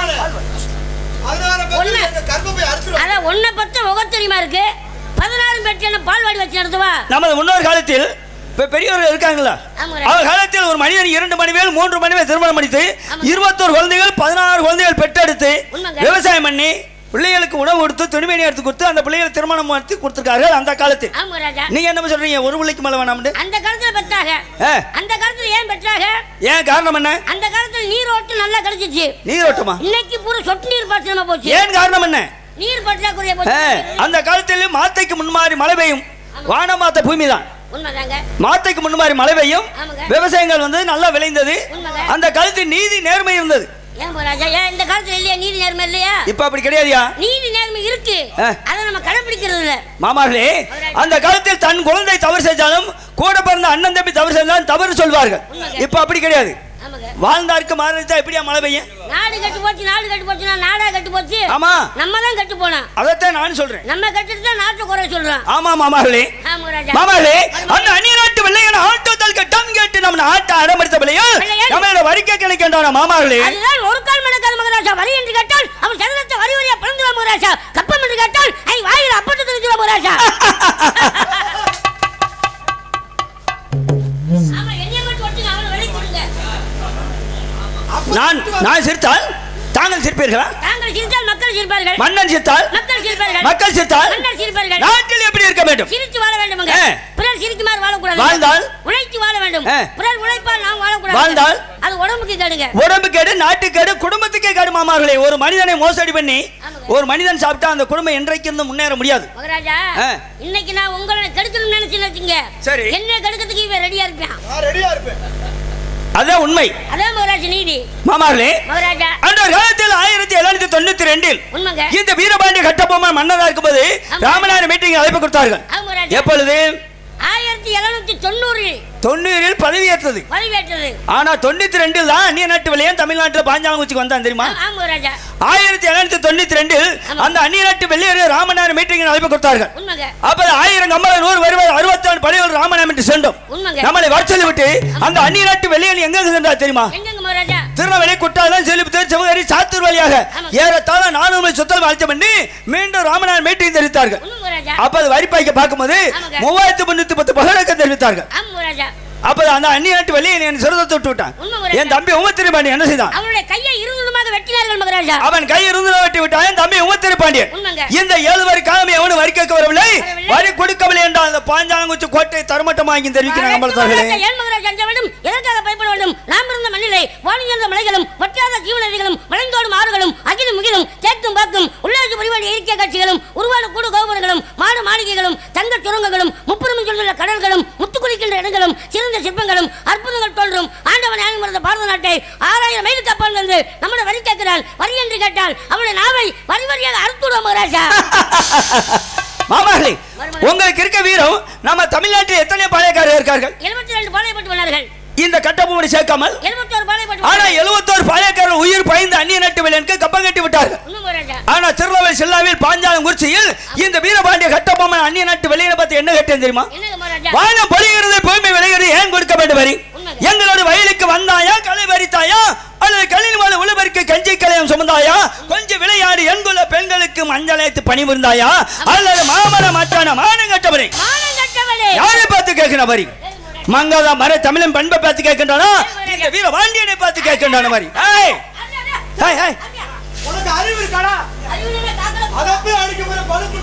Speaker 6: ஒண்ணு. அதான் ஒன்றை பத்த முக தெரியுமா இருக்கு பதினாறும் பெற்று என்ன பால் வாடி வச்சு நடத்துவா
Speaker 5: நமது முன்னோர் காலத்தில் இப்ப பெரியவர்கள் இருக்காங்களா
Speaker 6: ஆமா.
Speaker 5: அவர் காலத்தில் ஒரு மனிதன் இரண்டு மணிவேல் மூன்று மணிவேல் திருமணம் முடித்து
Speaker 6: ஆமா.
Speaker 5: இருபத்தோரு குழந்தைகள் பதினாறு குழந்தைகள் பெற்றெடுத்து
Speaker 6: உண்மைங்க.
Speaker 5: விவசாயம் பண்ணி பிள்ளைகளுக்கு உணவு கொடுத்து துணிமணி எடுத்து கொடுத்து அந்த பிள்ளைகள் திருமணம் நடத்தி கொடுத்திருக்கார்கள் அந்த காலத்தில்
Speaker 6: ஆமா ராஜா
Speaker 5: நீங்க என்ன சொல்றீங்க ஒரு பிள்ளைக்கு மேல வேணாம்னு
Speaker 6: அந்த காலத்துல பெற்றாக
Speaker 5: ஆ.
Speaker 6: அந்த காலத்துல ஏன் பெற்றாக
Speaker 5: ஏன் காரணம் என்ன
Speaker 6: அந்த காலத்துல நீரோட்டம் நல்லா கிடைச்சிச்சு
Speaker 5: நீரோட்டமா
Speaker 6: இன்னைக்கு பூரா சொட்டு நீர் பாசனமா போச்சு
Speaker 5: ஏன் காரணம் என்ன
Speaker 6: நீர் பற்றாக்குறைய
Speaker 5: ஆ,
Speaker 6: போச்சு
Speaker 5: அந்த காலத்தில் மாத்தைக்கு முன்மாறி மழை பெய்யும் வானமாத்த பூமி தான்
Speaker 6: உண்மைதாங்க
Speaker 5: மாத்தைக்கு முன்மாறி மழை பெய்யும்
Speaker 6: ஆமாங்க.
Speaker 5: விவசாயங்கள் வந்து நல்லா விளைந்தது
Speaker 6: உண்மைங்க.
Speaker 5: அந்த காலத்தில் நீதி நேர்மை இருந்தது
Speaker 6: ஏன் போ ராஜா ஏன் இந்த காலத்துல இல்லையா நீதி நேர்மை இல்லையா
Speaker 5: இப்ப அப்படி கிடையாதுயா
Speaker 6: நீதி நேர்மை இருக்கு
Speaker 5: ஆ.
Speaker 6: அதை நம்ம கடைபிடிக்கிறது இல்ல
Speaker 5: மாமார்களே அந்த காலத்தில் தன் குழந்தை தவறு செஞ்சாலும் கூட பிறந்த அண்ணன் தம்பி தவறு செஞ்சாலும் தவறு சொல்வார்கள்
Speaker 6: உண்மைங்க.
Speaker 5: இப்ப அப்படி கிடையாது
Speaker 6: ஆமாங்க
Speaker 5: வாழ்ந்தாருக்கு மாறிச்சா எப்படியா மழை பெய்யும்
Speaker 6: நாடு கட்டு போச்சு நாடு கட்டு போச்சுன்னா நாடா கட்டு போச்சு
Speaker 5: ஆமா
Speaker 6: நம்ம தான் கட்டு போனோம்
Speaker 5: அதைத்தான் நான் சொல்றேன்
Speaker 6: நம்ம கட்டுட்டு தான் நாட்டை குறை சொல்றோம்
Speaker 5: ஆமா மாமார்களே
Speaker 6: ஆமா ராஜா
Speaker 5: மாமார்களே அந்த அந்நிய நாட்டு வெள்ளையன் ஆட்டோத்தால் கட்டம் கேட்டு நம்ம ஆட்ட அடமடித்த பிள்ளையும்
Speaker 6: பிள்ளையன்.
Speaker 5: நம்மளோட வரிக்கை கிடைக்கின்றான மாமார்களே
Speaker 6: அதுதான் ஒரு கால் மணக்கால் மகராஜா வரி என்று கேட்டால் அவன் சதுரத்தை வரி வரியா பிளந்துவா மகராஜா கப்பம் என்று கேட்டால் ஐ வாயில் அப்பட்டு தெரிஞ்சுவா மகராஜா ஆமா என்னைய மட்டும் ஒட்டுங்க அவனை வெளியே கொடுங்க
Speaker 5: நான் நான் சிரித்தால் தாங்கள் சிரிப்பீர்களா
Speaker 6: தாங்கள் சிரித்தால் மக்கள் சிரிப்பார்கள்
Speaker 5: மன்னன் சிரித்தால்
Speaker 6: மக்கள் சிரிப்பார்கள்
Speaker 5: மக்கள் சிரித்தால்
Speaker 6: மன்னர் சிரிப்பார்கள்
Speaker 5: நாட்டில் எப்படி இருக்க வேண்டும்
Speaker 6: சிரித்து வாழ வேண்டுமுங்க
Speaker 5: ஆ.
Speaker 6: பிறர் சிரிக்குமாறு வாழக்கூடாது
Speaker 5: வாழ்ந்தால்?
Speaker 6: உழைத்து வாழ வேண்டும்
Speaker 5: ஆ.
Speaker 6: பிறர் உழைப்பால் நாம் வாழக்கூடாது
Speaker 5: வாழ்ந்தால்?
Speaker 6: அது உடம்புக்கு கேடுங்க
Speaker 5: உடம்பு கேடு நாட்டு கேடு குடும்பத்துக்கே கேடு மாமார்களே ஒரு மனிதனை மோசடி பண்ணி
Speaker 6: ஆமாங்க.
Speaker 5: ஒரு மனிதன் சாப்பிட்டா அந்த குடும்பம் என்றைக்கு இருந்து முன்னேற முடியாது
Speaker 6: மகராஜா
Speaker 5: ஆ.
Speaker 6: இன்னைக்கு நான் உங்களை கெடுக்கணும்னு நினைச்சுன்னு வச்சுங்க
Speaker 5: சரி.
Speaker 6: என்ன கெடுக்கிறதுக்கு இவன் ரெடியா இருப்பான்
Speaker 2: ரெடியா இருப்பேன்
Speaker 5: அதான் உண்மை
Speaker 6: அதான் மகராஜ் நீதி
Speaker 5: மாமார்களே
Speaker 6: மகராஜா
Speaker 5: அந்த காலத்தில் ஆயிரத்தி எழுநூத்தி தொண்ணூத்தி ரெண்டில்
Speaker 6: உண்மைங்க
Speaker 5: இந்த வீரபாண்டிய கட்டபொம்மன் மன்னரா இருக்கும்போது
Speaker 6: ஆமா.
Speaker 5: ராமநாதன் மீட்டிங் அழைப்பு கொடுத்தார்கள்
Speaker 6: ஆமா மகராஜா
Speaker 5: எப்பொழுது
Speaker 6: ஆயிரத்தி எழுநூத்தி தொண்ணூறில்
Speaker 5: தொண்ணூறில் பதவியேற்றது
Speaker 6: பதிவேற்றது
Speaker 5: ஆனா தொண்ணூத்தி ரெண்டில் தான் அந்நிய நாட்டு விலையன் தமிழ்நாட்டுல பாஞ்சாங்குச்சிக்கு வந்தான் தெரியுமா
Speaker 6: ஆமா மகராஜா
Speaker 5: ஆயிரத்தி எழுநூத்தி தொண்ணூத்தி ரெண்டில்
Speaker 6: ஆமா.
Speaker 5: அந்த அந்நிய நாட்டு வெள்ளையர் ராமநாதன் மீட்டிங் அழைப்பு கொடுத்தார்கள்
Speaker 6: உண்மைங்க
Speaker 5: அப்ப ஆயிரம் கம்பள நூறு வருவார் அறுபத்தாறு படையோர் ராமநாதன் என்று சென்றோம்
Speaker 6: உண்மைங்க
Speaker 5: நம்மளை வர சொல்லி விட்டு அந்த அந்நிய நாட்டு வெள்ளையன் எங்க சென்றா தெரியுமா
Speaker 6: எங்கங்க மகராஜா
Speaker 5: திருநெல்வேலி குற்றாலம் செல்லிபுத்தூர் சிவகரி சாத்தூர் வழியாக
Speaker 6: ஆமா.
Speaker 5: ஏறத்தாழ நானூறு மணி சுத்தல் அழைச்சம் பண்ணி மீண்டும் ராமநாதன் மீட்டிங் தெரிவித்தார்கள்
Speaker 6: உண்மை மகராஜா
Speaker 5: அப்ப அது வரிப்பாய்க்க பார்க்கும்போது
Speaker 6: ஆமாங்க.
Speaker 5: மூவாயிரத்தி முன்னூத்தி பத்து பகலக்கம் தெரிவித்தார்கள்
Speaker 6: ஆமா மகராஜா
Speaker 5: அப்ப அந்த அந்நிய நாட்டு வெளியே என் சிறதத்தை விட்டு விட்டான்
Speaker 6: உண்மை மகராஜா.
Speaker 5: என் தம்பி உமத்திரி பாண்டியன் என்ன செய்தான்
Speaker 6: அவருடைய கையை இருந்துமாக வெட்டினார்கள் மகராஜா
Speaker 5: அவன் கை இருந்து வெட்டி விட்டான் என் தம்பி உமத்திரி பாண்டியன்
Speaker 6: உண்மைங்க.
Speaker 5: இந்த ஏழு வரி காலம் எவனும் வரி கேட்க வரவில்லை
Speaker 6: வரவில்லை.
Speaker 5: வரி கொடுக்கவில்லை என்றால் அந்த பாஞ்சாங்குச்சி கோட்டை தரமட்டமாகி தெரிவிக்கிறாங்க அமர்த்தார்களே
Speaker 6: ஏன் மகராஜா அஞ்ச வேண்டும் எதற்காக பயப்பட வேண்டும் நாம் இருந்த மண்ணிலே வாணியந்த மலைகளும் வற்றாத ஜீவநதிகளும் வளைந்தோடும் ஆறுகளும் அகிலும் முகிலும் கேட்கும் பாக்கும் உள்ளாட்சி பரிவாடி இயற்கை காட்சிகளும் உருவான கூடு கோபுரங்களும் மாடு மாளிகைகளும் தங்க சுரங்கங்களும் முப்புறமும் சொல்லுள்ள கடல்களும் முத்துக்குளிக்கின்ற இடங்களும் சிறந்த சிற்பங்களும் அற்புதங்கள் தோன்றும் ஆண்டவன் ஞானம் மறந்த பாரத நாட்டை ஆறாயிரம் மைலுக்கு அப்பால் இருந்து நம்முடைய வரி கேட்கிறான் வரி என்று கேட்டால் அவனுடைய நாவை வரி வரியாக அறுத்துடுவோம் மகராஜா
Speaker 5: மாமாகளே உங்களுக்கு இருக்க வீரம் நம்ம தமிழ்நாட்டில் எத்தனை பாளையக்காரர் இருக்கார்கள்
Speaker 6: எழுபத்தி ரெண்டு பாளையப்பட்டு வந்தார்கள்
Speaker 5: இந்த கட்டபொம்மனை சேர்க்காமல்
Speaker 6: எழுபத்தி ஒரு பாளையப்பட்டு
Speaker 5: ஆனா
Speaker 6: வந்தார்கள்.
Speaker 5: எழுபத்தோரு பாளையக்காரர் உயிர் பயந்து அந்நிய நாட்டு விலையனுக்கு கப்பம் கட்டி விட்டார்கள்
Speaker 6: உண்மை மகராஜா
Speaker 5: ஆனா திருநெல்வேலி செல்லாவில் பாஞ்சாலம் குறிச்சியில் இந்த வீரபாண்டிய கட்டபொம்மன் அந்நிய நாட்டு வெளியில பார்த்து என்ன கேட்டேன் தெரியுமா
Speaker 6: என்னங்க மகராஜா
Speaker 5: வானம் பொழிகிறது பூமி விளைகிறது ஏன் கொடுக்க வேண்டும் வரி
Speaker 6: உண்மைங்க.
Speaker 5: எங்களோட வயலுக்கு வந்தாயா களை பறித்தாயா அல்லது கல்லின் மேல உழவருக்கு கஞ்சி கலையம் சுமந்தாயா கொஞ்சம் விளையாடி எங்குள்ள பெண்களுக்கு மஞ்சளைத்து பணிபுரிந்தாயா அல்லது மாமர மச்சான மானம் கட்டவரை
Speaker 6: மானம் கட்டவளே
Speaker 5: யாரை பார்த்து கேட்கிற வரி மங்காதா மர தமிழன் பண்பை பார்த்து கேட்கின்றானா இந்த வீர வாண்டியனை பார்த்து கேட்கின்றான மாதிரி ஏய் ஏய் ஏய்
Speaker 2: உனக்கு அறிவு இருக்காடா அதை போய் அடிக்க போற பழுப்புட்டு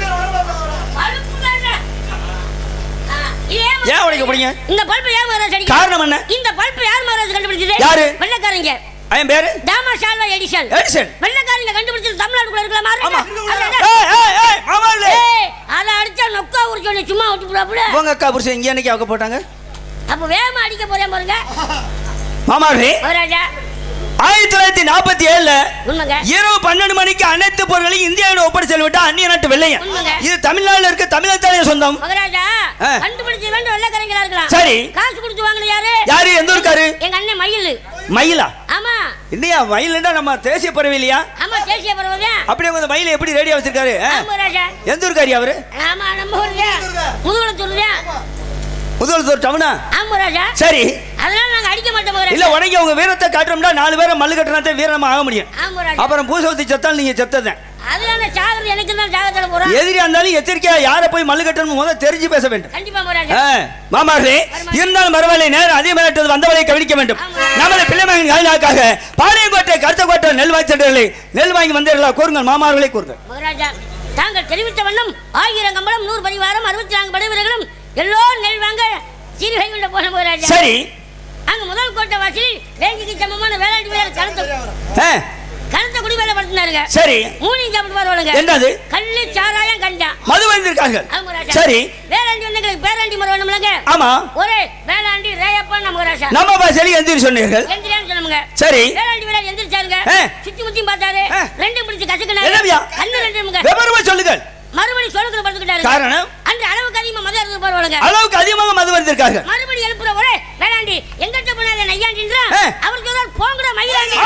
Speaker 5: ஏன் உடைக்க போறீங்க
Speaker 6: இந்த பல்பு யார் மகாராஜ் அடிக்க
Speaker 5: காரணம் என்ன
Speaker 6: இந்த பல்பு யார் மகாராஜ் கண்டுபிடிச்சது
Speaker 5: யாரு?
Speaker 6: வெள்ளக்காரங்க
Speaker 5: என் பேரு
Speaker 6: தாமா ஷால்வா எடிசன்
Speaker 5: எடிசன்
Speaker 6: வெள்ளக்காரங்க கண்டுபிடிச்சது தமிழ்நாட்டுக்குள்ள இருக்கலாமா
Speaker 5: ஆமா
Speaker 6: அதான்.
Speaker 5: ஏய் ஏய் ஏய் மாமாங்களே
Speaker 6: ஏய், அதை அடிச்சா நொக்கா உரிச்சு உன்னை சும்மா விட்டு போறாப்புல
Speaker 5: உங்க அக்கா புருஷன் இங்க என்னைக்கு அவங்க போட்டாங்க
Speaker 6: அப்ப வேகமா அடிக்க போறேன் பாருங்க
Speaker 5: மாமாங்களே
Speaker 6: மகாராஜா
Speaker 5: ஆயிரத்தி தொள்ளாயிரத்தி நாற்பத்தி ஏழுல
Speaker 6: உண்மைங்க
Speaker 5: இரவு பன்னெண்டு மணிக்கு அனைத்து பொருட்களையும் இந்தியாவில் ஒப்படை செல்விட்டா அந்நிய நாட்டு வெள்ளையன்
Speaker 6: உண்மைங்க.
Speaker 5: இது தமிழ்நாட்டில் இருக்க தமிழத்தாலே சொந்தம்
Speaker 6: மகராஜா
Speaker 5: ஆ.
Speaker 6: கண்டுபிடிச்சு வேண்டு வெள்ளக்காரங்களா இருக்கலாம்
Speaker 5: சரி.
Speaker 6: காசு கொடுத்து வாங்கல யாரு
Speaker 5: யாரு எந்த ஊருக்காரு
Speaker 6: எங்க அண்ணன் மயில்
Speaker 5: மயிலா
Speaker 6: ஆமா
Speaker 5: இல்லையா மயில்னா நம்ம தேசிய பறவை இல்லையா
Speaker 6: ஆமா தேசிய பருவம்
Speaker 5: அப்படி உங்க மயிலை எப்படி ரேடியோ வச்சிருக்காரு ஆ?
Speaker 6: மகராஜா
Speaker 5: எந்த ஊருக்காரி அவரு
Speaker 6: ஆமா நம்ம ஊருங்க முதுகுளத்தூர்ல
Speaker 5: முதல்வர் டவுனா
Speaker 6: ஆமா ராஜா
Speaker 5: சரி
Speaker 6: அதனால நாங்க அடிக்க மாட்டோம் மகராஜா
Speaker 5: இல்ல உனக்கு உங்க வீரத்தை காட்டுறோம்னா நாலு பேரை மல்லு கட்டினா வீரமா ஆக முடியும்
Speaker 6: ஆமா ராஜா
Speaker 5: அப்புறம் பூசவத்தி செத்தால் நீங்க செத்ததேன்
Speaker 6: அதனால சாகுறது எனக்கு தான் சாகத்துல போறோம்
Speaker 5: எதிரியா இருந்தாலும் எச்சரிக்கையா யாரை போய் மல்லு கட்டணும் முதல்ல தெரிஞ்சு பேச வேண்டும்
Speaker 6: கண்டிப்பா மகராஜா
Speaker 5: ஆ, மாமார்களே இருந்தாலும் பரவாயில்லை நேரம் அதே மாதிரி வந்தவளை கவனிக்க வேண்டும் நமது பிள்ளைமகன் காலினாக்காக பாளையங்கோட்டை கருத்தக்கோட்டை நெல் வாய்ச்சட்டர்களை நெல் வாங்கி வந்தீர்களா கூறுங்கள் மாமார்களே கூறுங்கள்
Speaker 6: மகராஜா தாங்கள் தெரிவித்த வண்ணம் ஆயிரம் கம்பளம் நூறு பரிவாரம் அறுபத்தி நான்கு படை வீரர்களும் எல்லோரும் நெல் வாங்க சீர்கை கொண்ட போன மகராஜா
Speaker 5: சரி
Speaker 6: அங்க முதல் கோட்டை வாசலில் வேங்கிக்கு சமமான வேளாண்டி வீரர் கருத்த
Speaker 5: ஆ,
Speaker 6: கருத்த குடி வேலை படுத்தினாருங்க
Speaker 5: சரி
Speaker 6: மூணையும் சாப்பிட்டு வருவாங்க
Speaker 5: என்னது
Speaker 6: கல்லு சாராயம் கஞ்சா
Speaker 5: மது வந்திருக்கார்கள்
Speaker 6: ஆமா ராஜா.
Speaker 5: சரி
Speaker 6: வேளாண்டி வந்து எங்களுக்கு பேராண்டி முறை வேணும்லங்க
Speaker 5: ஆமா
Speaker 6: ஒரே வேளாண்டி ரேயப்பா நம்ம ராஜா
Speaker 5: நம்ம பாசலி எந்திரி சொன்னீர்கள்
Speaker 6: எந்திரியான்னு சொல்லுங்க
Speaker 5: சரி
Speaker 6: வேளாண்டி வீரர் எந்திரிச்சாருங்க
Speaker 5: ஆ.
Speaker 6: சுத்தி முத்தியும் பார்த்தாரு
Speaker 5: ஆ.
Speaker 6: ரெண்டும் பிடிச்சு கசக்கினாரு
Speaker 5: என்னவியா?
Speaker 6: கண்ணு ரெண்டுமுங்க
Speaker 5: விவரமா சொல்லுங்கள்
Speaker 6: மறுபடி சொல்லுக்கு படுத்துக்கிட்டாரு
Speaker 5: காரணம்
Speaker 6: அந்த அளவுக்கு அதிகமா மதம் இருந்து போறவங்க
Speaker 5: அளவுக்கு அதிகமாக மது வந்திருக்கார்கள்
Speaker 6: மறுபடி எழுப்புற ஒரே வேளாண்டி எங்கிட்ட போனாரு நையாண்டின்றா
Speaker 5: ஆ.
Speaker 6: அவர் சொல்றாரு போங்கடா மயிலாண்டி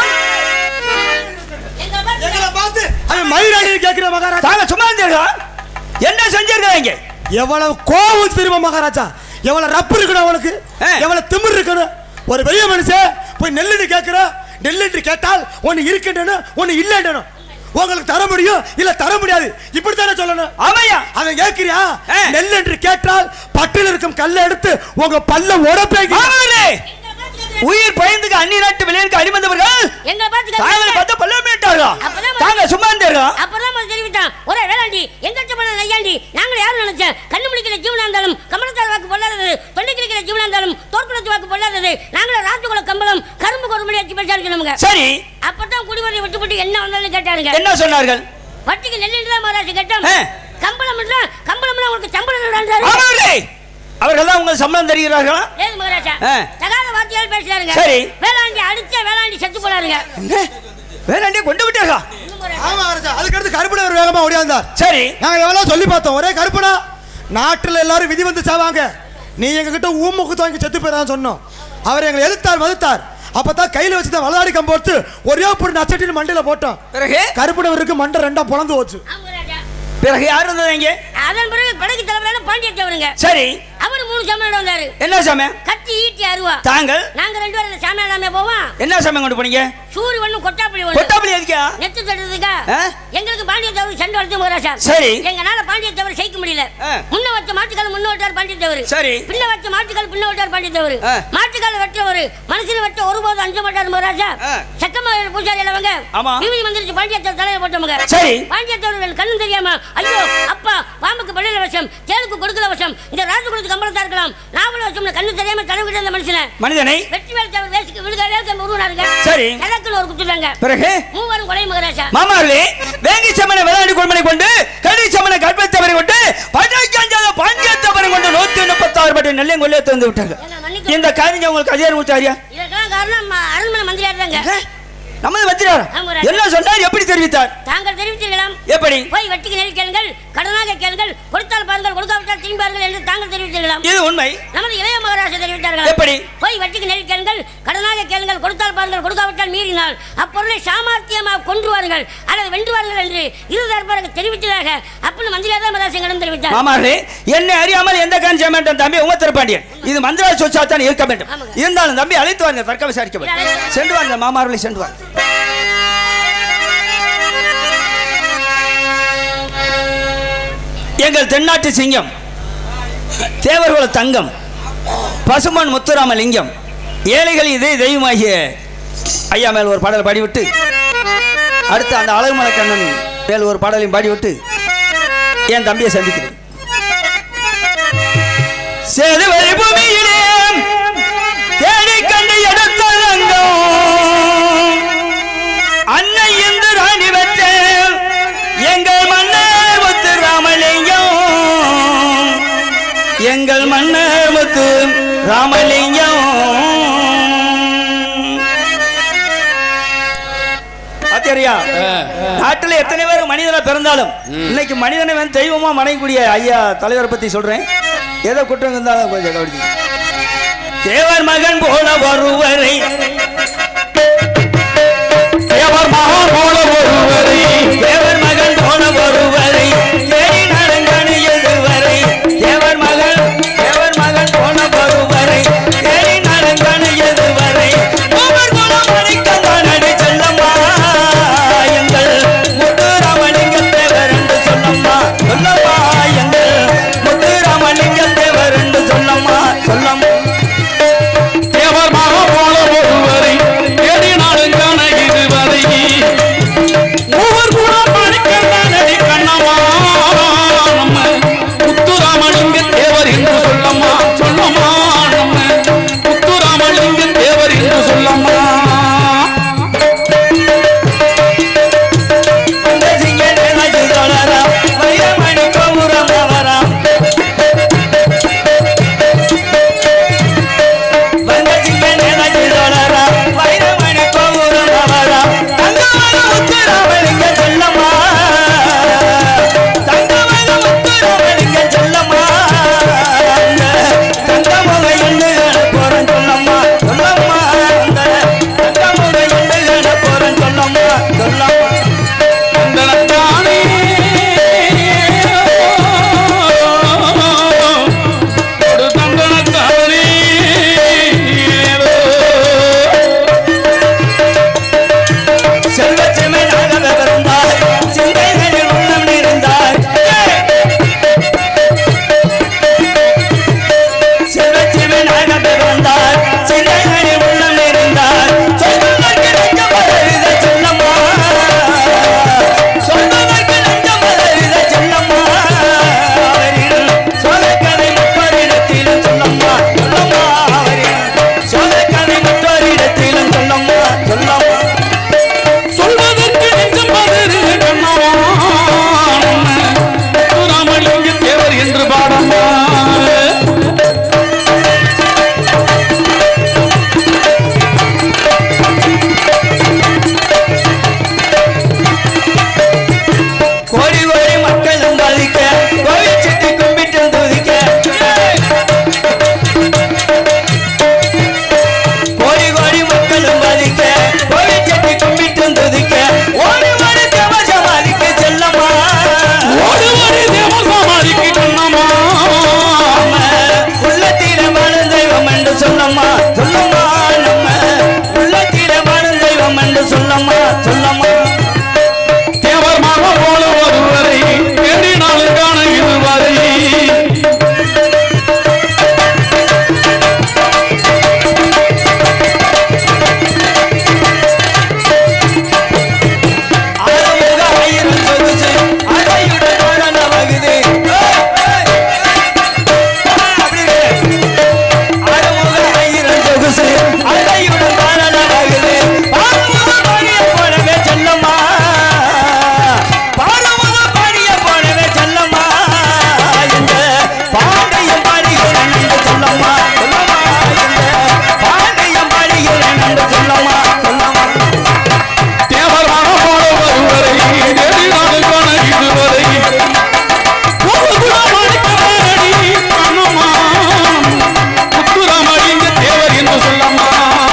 Speaker 6: எங்களை பார்த்து
Speaker 2: எங்களை பார்த்து அவன் மயிலாடி கேட்கிற மகாராஜா
Speaker 5: தாங்க சும்மா இருந்தீர்களா என்ன செஞ்சிருக்காங்க
Speaker 2: எவ்வளவு கோவம் தெரியுமா மகாராஜா எவ்வளவு ரப்பு இருக்கணும் அவனுக்கு
Speaker 5: ஆ.
Speaker 2: எவ்வளவு திமிர் இருக்கணும் ஒரு பெரிய மனுஷன் போய் நெல்லுன்னு கேட்கிற நெல்லுன்னு கேட்டால் ஒன்னு இருக்கணும் ஒன்னு இல்லைன்னு உங்களுக்கு தர முடியும் இல்ல தர முடியாது இப்படித்தானே சொல்லணும்
Speaker 5: ஆமையா
Speaker 2: அவன் கேட்கிறியா
Speaker 5: ஆ.
Speaker 2: நெல் என்று கேட்டால் பட்டில் இருக்கும் கல்லை எடுத்து உங்க பல்ல உடப்பேங்க
Speaker 5: ஆமாங்களே உயிர் பயந்துக்கு அந்நிய நாட்டு விளையாட்டு அடிமந்தவர்கள்
Speaker 6: எங்களை பார்த்து
Speaker 5: தாங்களை
Speaker 6: கேட்கிறாங்க.
Speaker 5: பார்த்து பல்லவமேட்டார்களா
Speaker 6: அப்பதான்
Speaker 5: தாங்க சும்மா இருந்தீர்களா
Speaker 6: அப்பதான் முதல்ல தெரிவித்தான் ஒரே வேளாண்டி எங்கிட்ட போன நையாண்டி நாங்கள் யாரும் நினைச்சேன் கண்ணு முடிக்கிற ஜீவனா இருந்தாலும் கமலத்தார் வாக்கு பொல்லாதது தொண்டை கிழிக்கிற ஜீவனா இருந்தாலும் தோற்புலத்து வாக்கு பொல்லாதது நாங்களும் ராஜகுல கம்பளம் கரும்பு ஒரு மணி வச்சு பேசாரு நமக்கு
Speaker 5: சரி
Speaker 6: அப்பதான் குடிவரை விட்டு போட்டு என்ன வந்தாலும் கேட்டாருங்க
Speaker 5: என்ன சொன்னார்கள்
Speaker 6: வட்டிக்கு நெல்லிட்டு தான் மகாராஜ் கேட்டோம்
Speaker 5: ஆ.
Speaker 6: கம்பளம் கம்பளம்னா உங்களுக்கு சம்பளம் இல்லைன்றாரு.
Speaker 5: ஆமாங்களே அவர்கள் தான் உங்கள் சம்பளம் தருகிறார்களா
Speaker 6: ஏது மகாராஜா
Speaker 5: ஆ.
Speaker 6: தகாத வார்த்தையால் பேசுறாருங்க
Speaker 5: சரி.
Speaker 6: வேளாண்டி அடிச்ச வேளாண்டி செத்து போனாருங்க
Speaker 5: என்ன வேறாண்டே கொண்டு விட்டார்களா
Speaker 2: ஆமா மகாராஜா அதுக்கு அடுத்து கருப்பணவர் வேகமா ஓடியாந்தார்
Speaker 5: சரி
Speaker 2: நாங்க எவ்வளவு சொல்லி பார்த்தோம் ஒரே கருப்பனா நாட்டுல எல்லாரும் விதி வந்து சாவாங்க நீ எங்க கிட்ட ஊமுக்கு வாங்கி செத்து போயிடான்னு சொன்னோம் அவர் எங்களை எதிர்த்தார் மறுத்தார் அப்பதான் கையில வச்சு தான் வளதாடி கம்போட்டு ஒரே பொண்ணு நச்சட்டின்னு மண்டையில போட்டோம்
Speaker 5: பிறகு
Speaker 2: கருப்பணவருக்கு மண்டை ரெண்டா பொழந்து போச்சு
Speaker 6: ஆமா மகாராஜா.
Speaker 5: பிறகு யார் வந்தது இங்கே
Speaker 6: அதன் பிறகு படகு தலைவரான பாண்டியத்தவருங்க
Speaker 5: சரி
Speaker 6: அவர் மூணு சமையல் வந்தாரு
Speaker 5: என்ன சமயம்
Speaker 6: கத்தி ஈட்டி அருவா
Speaker 5: தாங்கள்
Speaker 6: நாங்க ரெண்டு பேரும் இந்த சாமியார் இல்லாம போவோம்
Speaker 5: என்ன சமயம் கொண்டு போனீங்க
Speaker 6: சூரி ஒண்ணு கொட்டாப்பள்ளி ஒண்ணு
Speaker 5: கொட்டாப்பள்ளி எதுக்கா
Speaker 6: நெத்து தட்டுறதுக்கா
Speaker 5: ஆ?
Speaker 6: எங்களுக்கு பாண்டியத்தவர் சண்டை வளர்த்து மகாராஜா
Speaker 5: சரி.
Speaker 6: எங்கனால பாண்டியத்தவர் ஜெயிக்க முடியல
Speaker 5: ஆ.
Speaker 6: முன்ன வச்ச மாட்டுக்கால் முன்ன விட்டார் பாண்டியத்தவர்
Speaker 5: சரி.
Speaker 6: பின்ன வச்ச மாட்டுக்கால் பின்ன விட்டார் பாண்டியத்தவர்
Speaker 5: ஆ.
Speaker 6: மாட்டுக்கால் வெட்டவர் மனசுல வெட்ட ஒருபோதும் அஞ்ச மாட்டார் மகாராஜா
Speaker 5: ஆ.
Speaker 6: சக்கமா பூஜாரி அவங்க
Speaker 5: ஆமா.
Speaker 6: விபதி மந்திரிச்சு பாண்டியத்தவர் தலையில போட்டவங்க
Speaker 5: சரி.
Speaker 6: பாண்டியத்தவர் கண்ணு தெரியாம ஐயோ அப்பா பாம்புக்கு பள்ளியில வசம் தேலுக்கு கொடுக்கல வசம் இந்த ராஜகுலத்துக்கு கம்பளத்தா இருக்கலாம் நாவல வசம் கண்ணு தெரியாம தலைவிட்டு அந்த மனுஷனை
Speaker 5: மனிதனை
Speaker 6: வெற்றி வேலை தவிர வேசிக்கு விழுகாத உருவனாருங்க
Speaker 5: சரி.
Speaker 6: கிழக்குல ஒரு குத்துட்டாங்க
Speaker 5: பிறகு
Speaker 6: மூவரும் கொலை மகராஜா
Speaker 5: மாமார்களே வேங்கி சமன விளையாடி கொள்மனை கொண்டு கடி சமன கற்பத்தவரை கொண்டு பட்டாஞ்சாத பாண்டியத்தவரை கொண்டு நூத்தி முப்பத்தாறு பட்டி நெல்லையும் கொள்ளையை தந்து விட்டாங்க
Speaker 6: ஏங்க, மன்னிக்க-
Speaker 5: இந்த காரியம் உங்களுக்கு அதிகாரம் கொடுத்தாரியா
Speaker 6: இதற்கெல்லாம் காரணம் ம- அரண்மனை மந்திரியார் தாங்க
Speaker 5: நமது வச்சிரார்
Speaker 6: ஆமா, ராஜா.
Speaker 5: என்ன சொன்னார் எப்படி தெரிவித்தார்
Speaker 6: தாங்கள் தெரிவித்தீர்களாம்
Speaker 5: எப்படி
Speaker 6: போய் வட்டிக்கு நெல் கேளுங்கள் கடனாக கேளுங்கள் கொடுத்தால் பாருங்கள் கொடுக்காவிட்டால் திரும்பார்கள் என்று தாங்கள் தெரிவித்தீர்களாம்
Speaker 5: இது உண்மை
Speaker 6: நமது இளைய மகாராஜா தெரிவித்தார்கள்
Speaker 5: எப்படி?
Speaker 6: போய் வட்டிக்கு நெல் கேளுங்கள் கடனாக கேளுங்கள் கொடுத்தால் பாருங்கள் கொடுக்காவிட்டால் மீறினால் அப்பொருளை சாமர்த்தியமாக கொன்றுவார்கள் அல்லது வென்றுவார்கள் என்று இரு தரப்பாருக்கு தெரிவித்ததாக அப்படின்னு மந்திரியார் தான் மகாராஜங்களிடம் தெரிவித்தார்
Speaker 5: மாமார்களே என்னை அறியாமல் எந்த காரியம் செய்ய மாட்டேன் தம்பி உமத்தர பாண்டியன் இது மந்திரா சொச்சா தான் இருக்க வேண்டும்
Speaker 6: ஆமாங்க.
Speaker 5: இருந்தாலும் தம்பி அழைத்து வாங்க தர்க்க விசாரிக்க வேண்டும்.
Speaker 6: இது அழைத்து-
Speaker 5: சென்று வாங்க மாமார்களை சென்று வாங்க எங்கள் தென்னாட்டு சிங்கம் தேவர்குல தங்கம் பசுமன் முத்துராம லிங்கம் ஏழைகள் இதே தெய்வமாகிய ஐயா மேல் ஒரு பாடல் பாடிவிட்டு அடுத்து அந்த அழகுமலை கண்ணன் மேல் ஒரு பாடலையும் பாடிவிட்டு என் தம்பியை சந்திக்கிறேன் சேதுவரி பூமியிலே தேடி கண்டு எடுத்த ரங்கம் அன்னை இந்து ராணி வச்ச எங்கள் மன்னர் முத்து ராமலிங்கம் எங்கள் மன்னர் முத்து ராமலிங்கம் ஐயா நாட்டுல எத்தனை பேர் மனிதனா பிறந்தாலும் இன்னைக்கு மனிதனை வந்து தெய்வமா மனைக்கூடிய ஐயா தலைவரை பத்தி சொல்றேன் ஏதோ குற்றம் இருந்தாலும் கொஞ்சம் கவனிச்சு தேவர் மகன் போல ஒருவரை
Speaker 1: தேவர் மகன் போல ஒருவரை
Speaker 5: தேவர் மகன் போல ஒருவரை தேடி நடந்தானு எதுவரை தேவர் மகன் தேவர் மகன் போல ஒருவரை தேடி நடந்தானு எதுவரை ஒவ்வொரு குலம் மணிக்கந்தான் அடி செல்லம்மா எங்கள் முத்துராமலிங்க தேவர் என்று சொல்லம்மா சொல்லம்மா எங்கள் முத்துராமலிங்க தேவர் என்று சொல்லம்மா சொல்லம்மா
Speaker 1: தேவர் மகன் போல ஒருவரை தேடி நாடுங்கான இதுவரை மூவர் குணம் மணிக்கண்ணனடி கண்ணம்மா நம்ம முத்துராமலிங்க தேவர் என்று சொல்லம்மா சொல்லம்மா நம்ம முத்துராமலிங்க தேவர் என்று சொல்லம்மா
Speaker 5: அந்த சிங்க நேராஜி தோழரா வைரமணி கோபுரம் அவராம் வந்த சிங்க நேராஜி தோழரா வைரமணி கோபுரம் அவராம் தங்கமன முத்துராமலிங்க செல்லம்மா தங்கமன முத்துராமலிங்க செல்லம்மா தங்கமுக எண்ணுகள போறேன் சொல்லம்மா சொல்லம்மா அந்த தங்கமுக எண்ணுகள போறேன் சொல்லம்மா சொல்லம்மா
Speaker 1: தந்தனத்தானே ஒரு தந்தனத்தானே
Speaker 5: செல்வச்செமனாக பிறந்தார் சிந்தைகளில் உள்ளம் இருந்தார் செல்வச்செமனாக பிறந்தார் சிந்தைகளில் உள்ளம் இருந்தார் சொல்வதற்கு நெஞ்சம் பதறித செல்லம்மா சொல்வதற்கு நெஞ்சம் பதறித செல்லம்மா அவரில் சோதக்கதை மற்றொரிடத்திலும் சொல்லம்மா சொல்லம்மா அவரில் சோதக்கதை மற்றொரிடத்திலும் சொல்லம்மா சொல்லம்மா
Speaker 1: சொல்வதற்கு நெஞ்சம் பதறு கண்ணவா முத்துராமலிங்க தேவர் என்று பாடம்மா
Speaker 5: கோடி கோடி மக்களும் பாதிக்க கோவில் சிட்டி கும்பிட்டு துதிக்க கோடி கோடி மக்களும் பாதிக்க கோவில் சிட்டி கும்பிட்டு துதிக்க ஓடி ஓடி தேவசமாதிக்க செல்லம்மா
Speaker 1: ஓடி ஓடி தேவர் சமாதிக்கு கண்ணம்மா
Speaker 5: நம்ம உள்ளத்தில மனம் தெய்வம் என்று சொல்லம்மா சொல்லம்மா நம்ம உள்ளத்தில மனம் தெய்வம் என்று சொல்லம்மா சொல்லம்மா
Speaker 1: தேவர் மகன் போல ஒருவரை தேடினாலுக்கான இதுவரை
Speaker 5: ஆறுமுக ஆயிரம் சொகுசு அதையுடன் வாழ வகுது ஆறுமுக ஆயிரம் சொகுசு அதையுடன் வாழ வகுது பாருமுக பாடிய போலவே செல்லம்மா பாருமுக பாடிய போலவே செல்லம்மா இந்த பாண்டியம் பாடுகிறேன் என்று சொல்லம்மா சொல்லம்மா இந்த பாண்டியம் பாடுகிறேன் என்று சொல்லம்மா சொல்லம்மா
Speaker 1: தேவர் மகன் போல ஒருவரை தேடினாலுக்கான இதுவரை ஒரு குணமளிக்கமானடி கண்ணம்மா முத்துராமலிங்க தேவர் என்று சொல்லம்மா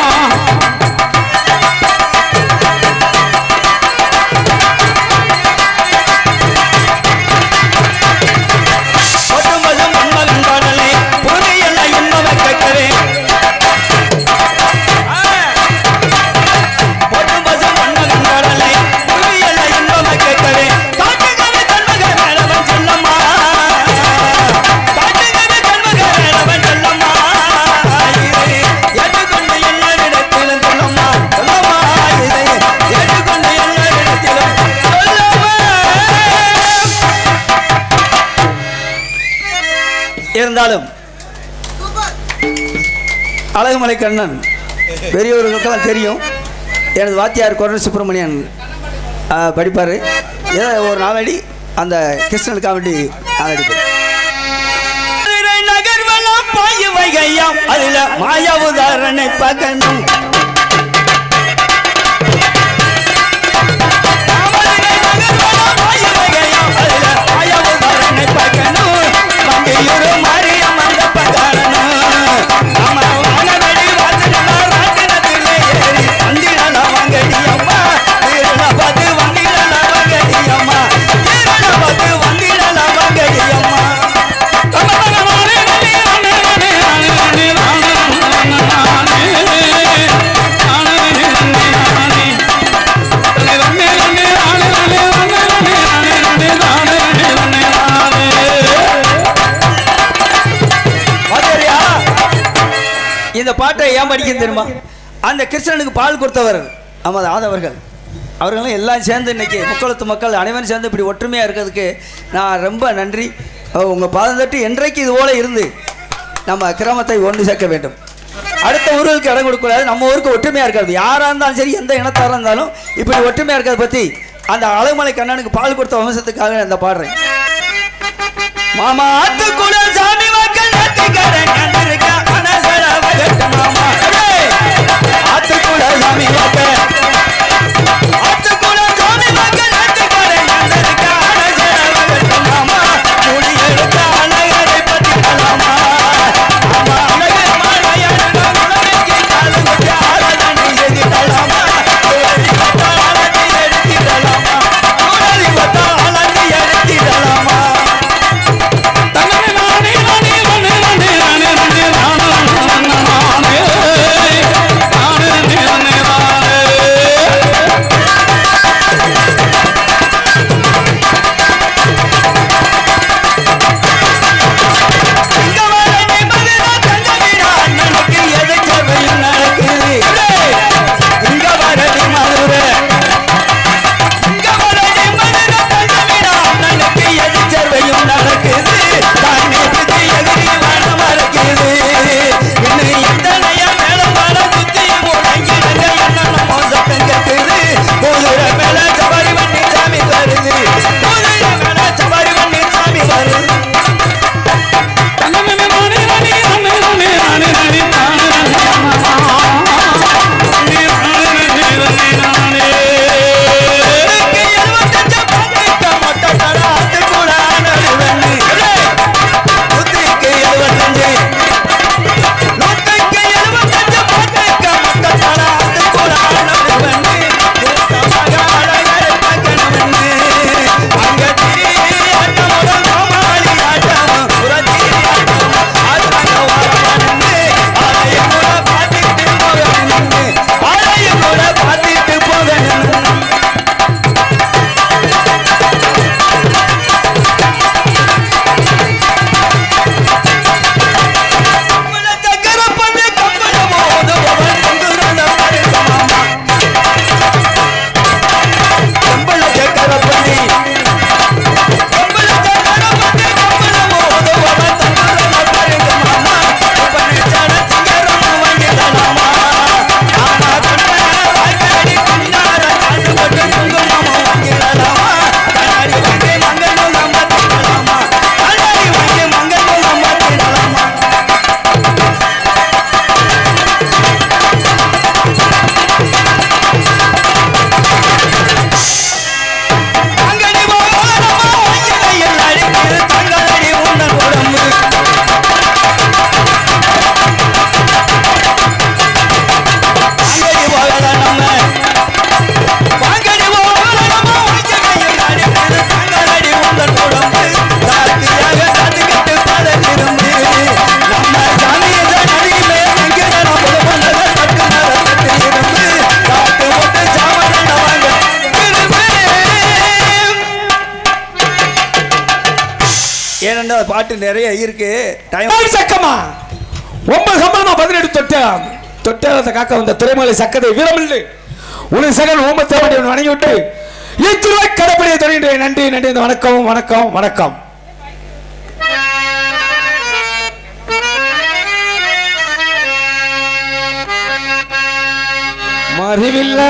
Speaker 5: ஒட்டுமொத்தம் மன்மகன் பாடலை புதையெல்லாம் இன்பமை கேட்கிறேன் ஒட்டுமொத்தம் மன்மகன் பாடலை புதையெல்லாம் இன்பமை கேட்கிறேன் காட்டுகவே கண்மகன் வேலவன் செல்லம்மா காட்டுகவே கண்மகன் வேலவன் செல்லம்மா இதை ஏற்றுக்கொண்டு எல்லாரிடத்திலும் சொல்லம்மா சொல்லம்மா இதை ஏற்றுக்கொண்டு எல்லாரிடத்திலும் சொல்லம்மா இருந்தாலும் அழகுமலை கண்ணன் பெரியவர்களுக்கெல்லாம் தெரியும் எனது வாத்தியார் குரல் சுப்பிரமணியன் படிப்பார் ஏதோ ஒரு நாளடி அந்த கிருஷ்ணனுக்காக வேண்டி நாளடிப்பார் நகர்வெல்லாம் பாய வைகையாம் அதுல மாயா உதாரணை பார்க்கணும் வள்ளியூர் மாரியம்மன் பங்காளனும் அம்மா வானவெளி வாசனமா ராட்டினத்திலே ஏறி வந்திடல வாங்கடி அம்மா தீரன பார்த்து வந்திடல வாங்கடி அம்மா தீரன பார்த்து வந்திடல வாங்கடி அம்மா மதுரையா இந்த பாட்டை ஏன் படிக்க தெரியுமா அந்த கிருஷ்ணனுக்கு பால் கொடுத்தவர் ஆமாம் ஆதவர்கள் அவர்களும் எல்லாம் சேர்ந்து இன்னைக்கு முக்களத்து மக்கள் அனைவரும் சேர்ந்து இப்படி ஒற்றுமையாக இருக்கிறதுக்கு நான் ரொம்ப நன்றி உங்கள் பாதம் தட்டி என்றைக்கு இது போல இருந்து நம்ம கிராமத்தை ஒன்று சேர்க்க வேண்டும் அடுத்த ஊர்களுக்கு இடம் கொடுக்கக்கூடாது நம்ம ஊருக்கு ஒற்றுமையாக இருக்கிறது யாராக இருந்தாலும் சரி எந்த இனத்தாராக இருந்தாலும் இப்படி ஒற்றுமையாக இருக்கிறத பற்றி அந்த அழகுமலை கண்ணனுக்கு பால் கொடுத்த வம்சத்துக்காக இந்த பாடுறேன் மாமா ஆத்துக்குள்ள சாமி மக்கள் நாட்டுக்காரன் கண்டிருக்க மனசர வகட்ட மாமா ஏய்! ஆத்துக்குள்ள சாமி மக்கள் ஆத்துக்குள்ள சாமி மக்கள் நாட்டுக்காரன் கண்டிருக்க மனசர வகட்ட மாமா முடி எடுத்த அழகரை பத்திக்கலாமா ஆமா அழகு மாலையான உலகைக்கு காலு கொண்டு ஆராதனை செய்திடலாமா உலகி பத்தா அழகி எடுத்திடலாமா உலகி பத்தா அழகி எடுத்திடலாமா இங்க வர நீ மதுரா தங்க வீரா அண்ணனுக்கு எதிர்ச்சபையும் நடக்குது இங்க வர நீ மதுரை இங்க வர நீ மதுரா தங்க வீரா அண்ணனுக்கு எதிர்ச்சபையும் நடக்குது தண்ணி பிடி எதிரி வர மறக்குது இன்னும் எத்தனைய மேல வர சுத்தி முடங்கிடுங்க என்ன மோசத்தம் கேட்குது குதிரை மேல சவாரி பண்ணி சாமி வருது குதிரை மேல சவாரி பண்ணி சாமி வருது நூற்றுக்கு எழுபத்தஞ்சு பாட்டுக்கு மொட்டை தர ஆத்துக்குள்ள நடுவண்ணு. நூற்றுக்கு எழுபத்தஞ்சு. நூற்றுக்கு எழுபத்தஞ்சு பாட்டுக்கு மொட்டை தர ஆத்துக்குள்ள நடுவண்ணு. கூட்டமாக அழகரை பார்க்கணும்னு. அங்க திரி ஆட்டமோட கோமாளி ஆட்டம். புரட்சி ஆட்டம். ஆத்தாங்க வரணும்னு. அதையும் கூட பார்த்துட்டு போகணும்னு. அதையும் கூட பார்த்துட்டு போகணும்னு. கம்பள சக்கர பண்ணி கம்பள மோதுபவன் கொண்டுருந்த பரிசமாமா. கம்பள சக்கர பண்ணி கம்பள சக்கர பண்ணி கம்பள மோதுபவன் கொண்டுருந்த பரிசமாமா. கம்பள சட சிங்கரம் வாங்கிடலாமா. ஆமா, கண்ண வாய்க்காடி பின்னார சாந்து போட்டு குங்குமம் வாங்கிடலாமா. கண்ணாடி வாங்கி மங்கல் மூலம் மாத்திடலாமா. கண்ணாடி வாங்கி மங்கல் மூலம் மாத்திடலாமா. அங்கடி போகலாமா வாங்கினையில் அடிக்கிற தங்களடி உன்னன் உடம்பு அங்கடி போகலாமா வாங்கடி போகலாமா வாங்கினையில் அடிக்கிற தங்களடி உன்னன் உடம்பு சாத்தியாக சாத்திக்கிட்டு பல திரும்பி நம்ம சாமியை நதியிலே எங்கே நம்ம பண்ணத தட்டு நட தட்டு இருந்து காட்டு போட்டு சாமன வாங்க திரும்பி ஏனென்றா பாட்டு நிறைய இருக்கு டைம்
Speaker 8: சக்கமா ஒன்பது சம்பளமா பதினெட்டு தொட்டாம் தொட்டாரத்தை காக்க வந்த துறைமலை சக்கதை வீரமில்லை உனது சகன் ஓமத்தேவடி வணங்கி விட்டு இத்திருவாய் கடப்படியை தொடங்கின்றேன் நன்றி நன்றி வணக்கம் வணக்கம் வணக்கம் மறிவில்ல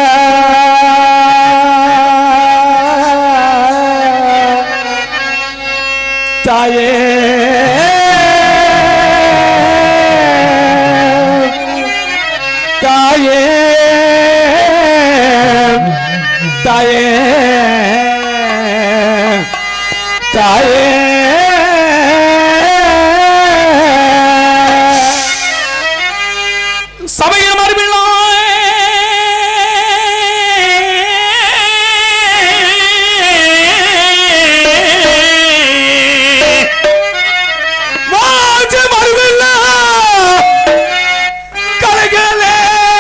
Speaker 8: தாயே தாயே தாயே தாயே சபையில் மறுபிள்ளை மாஜ மறுபிள்ளை கலைகளே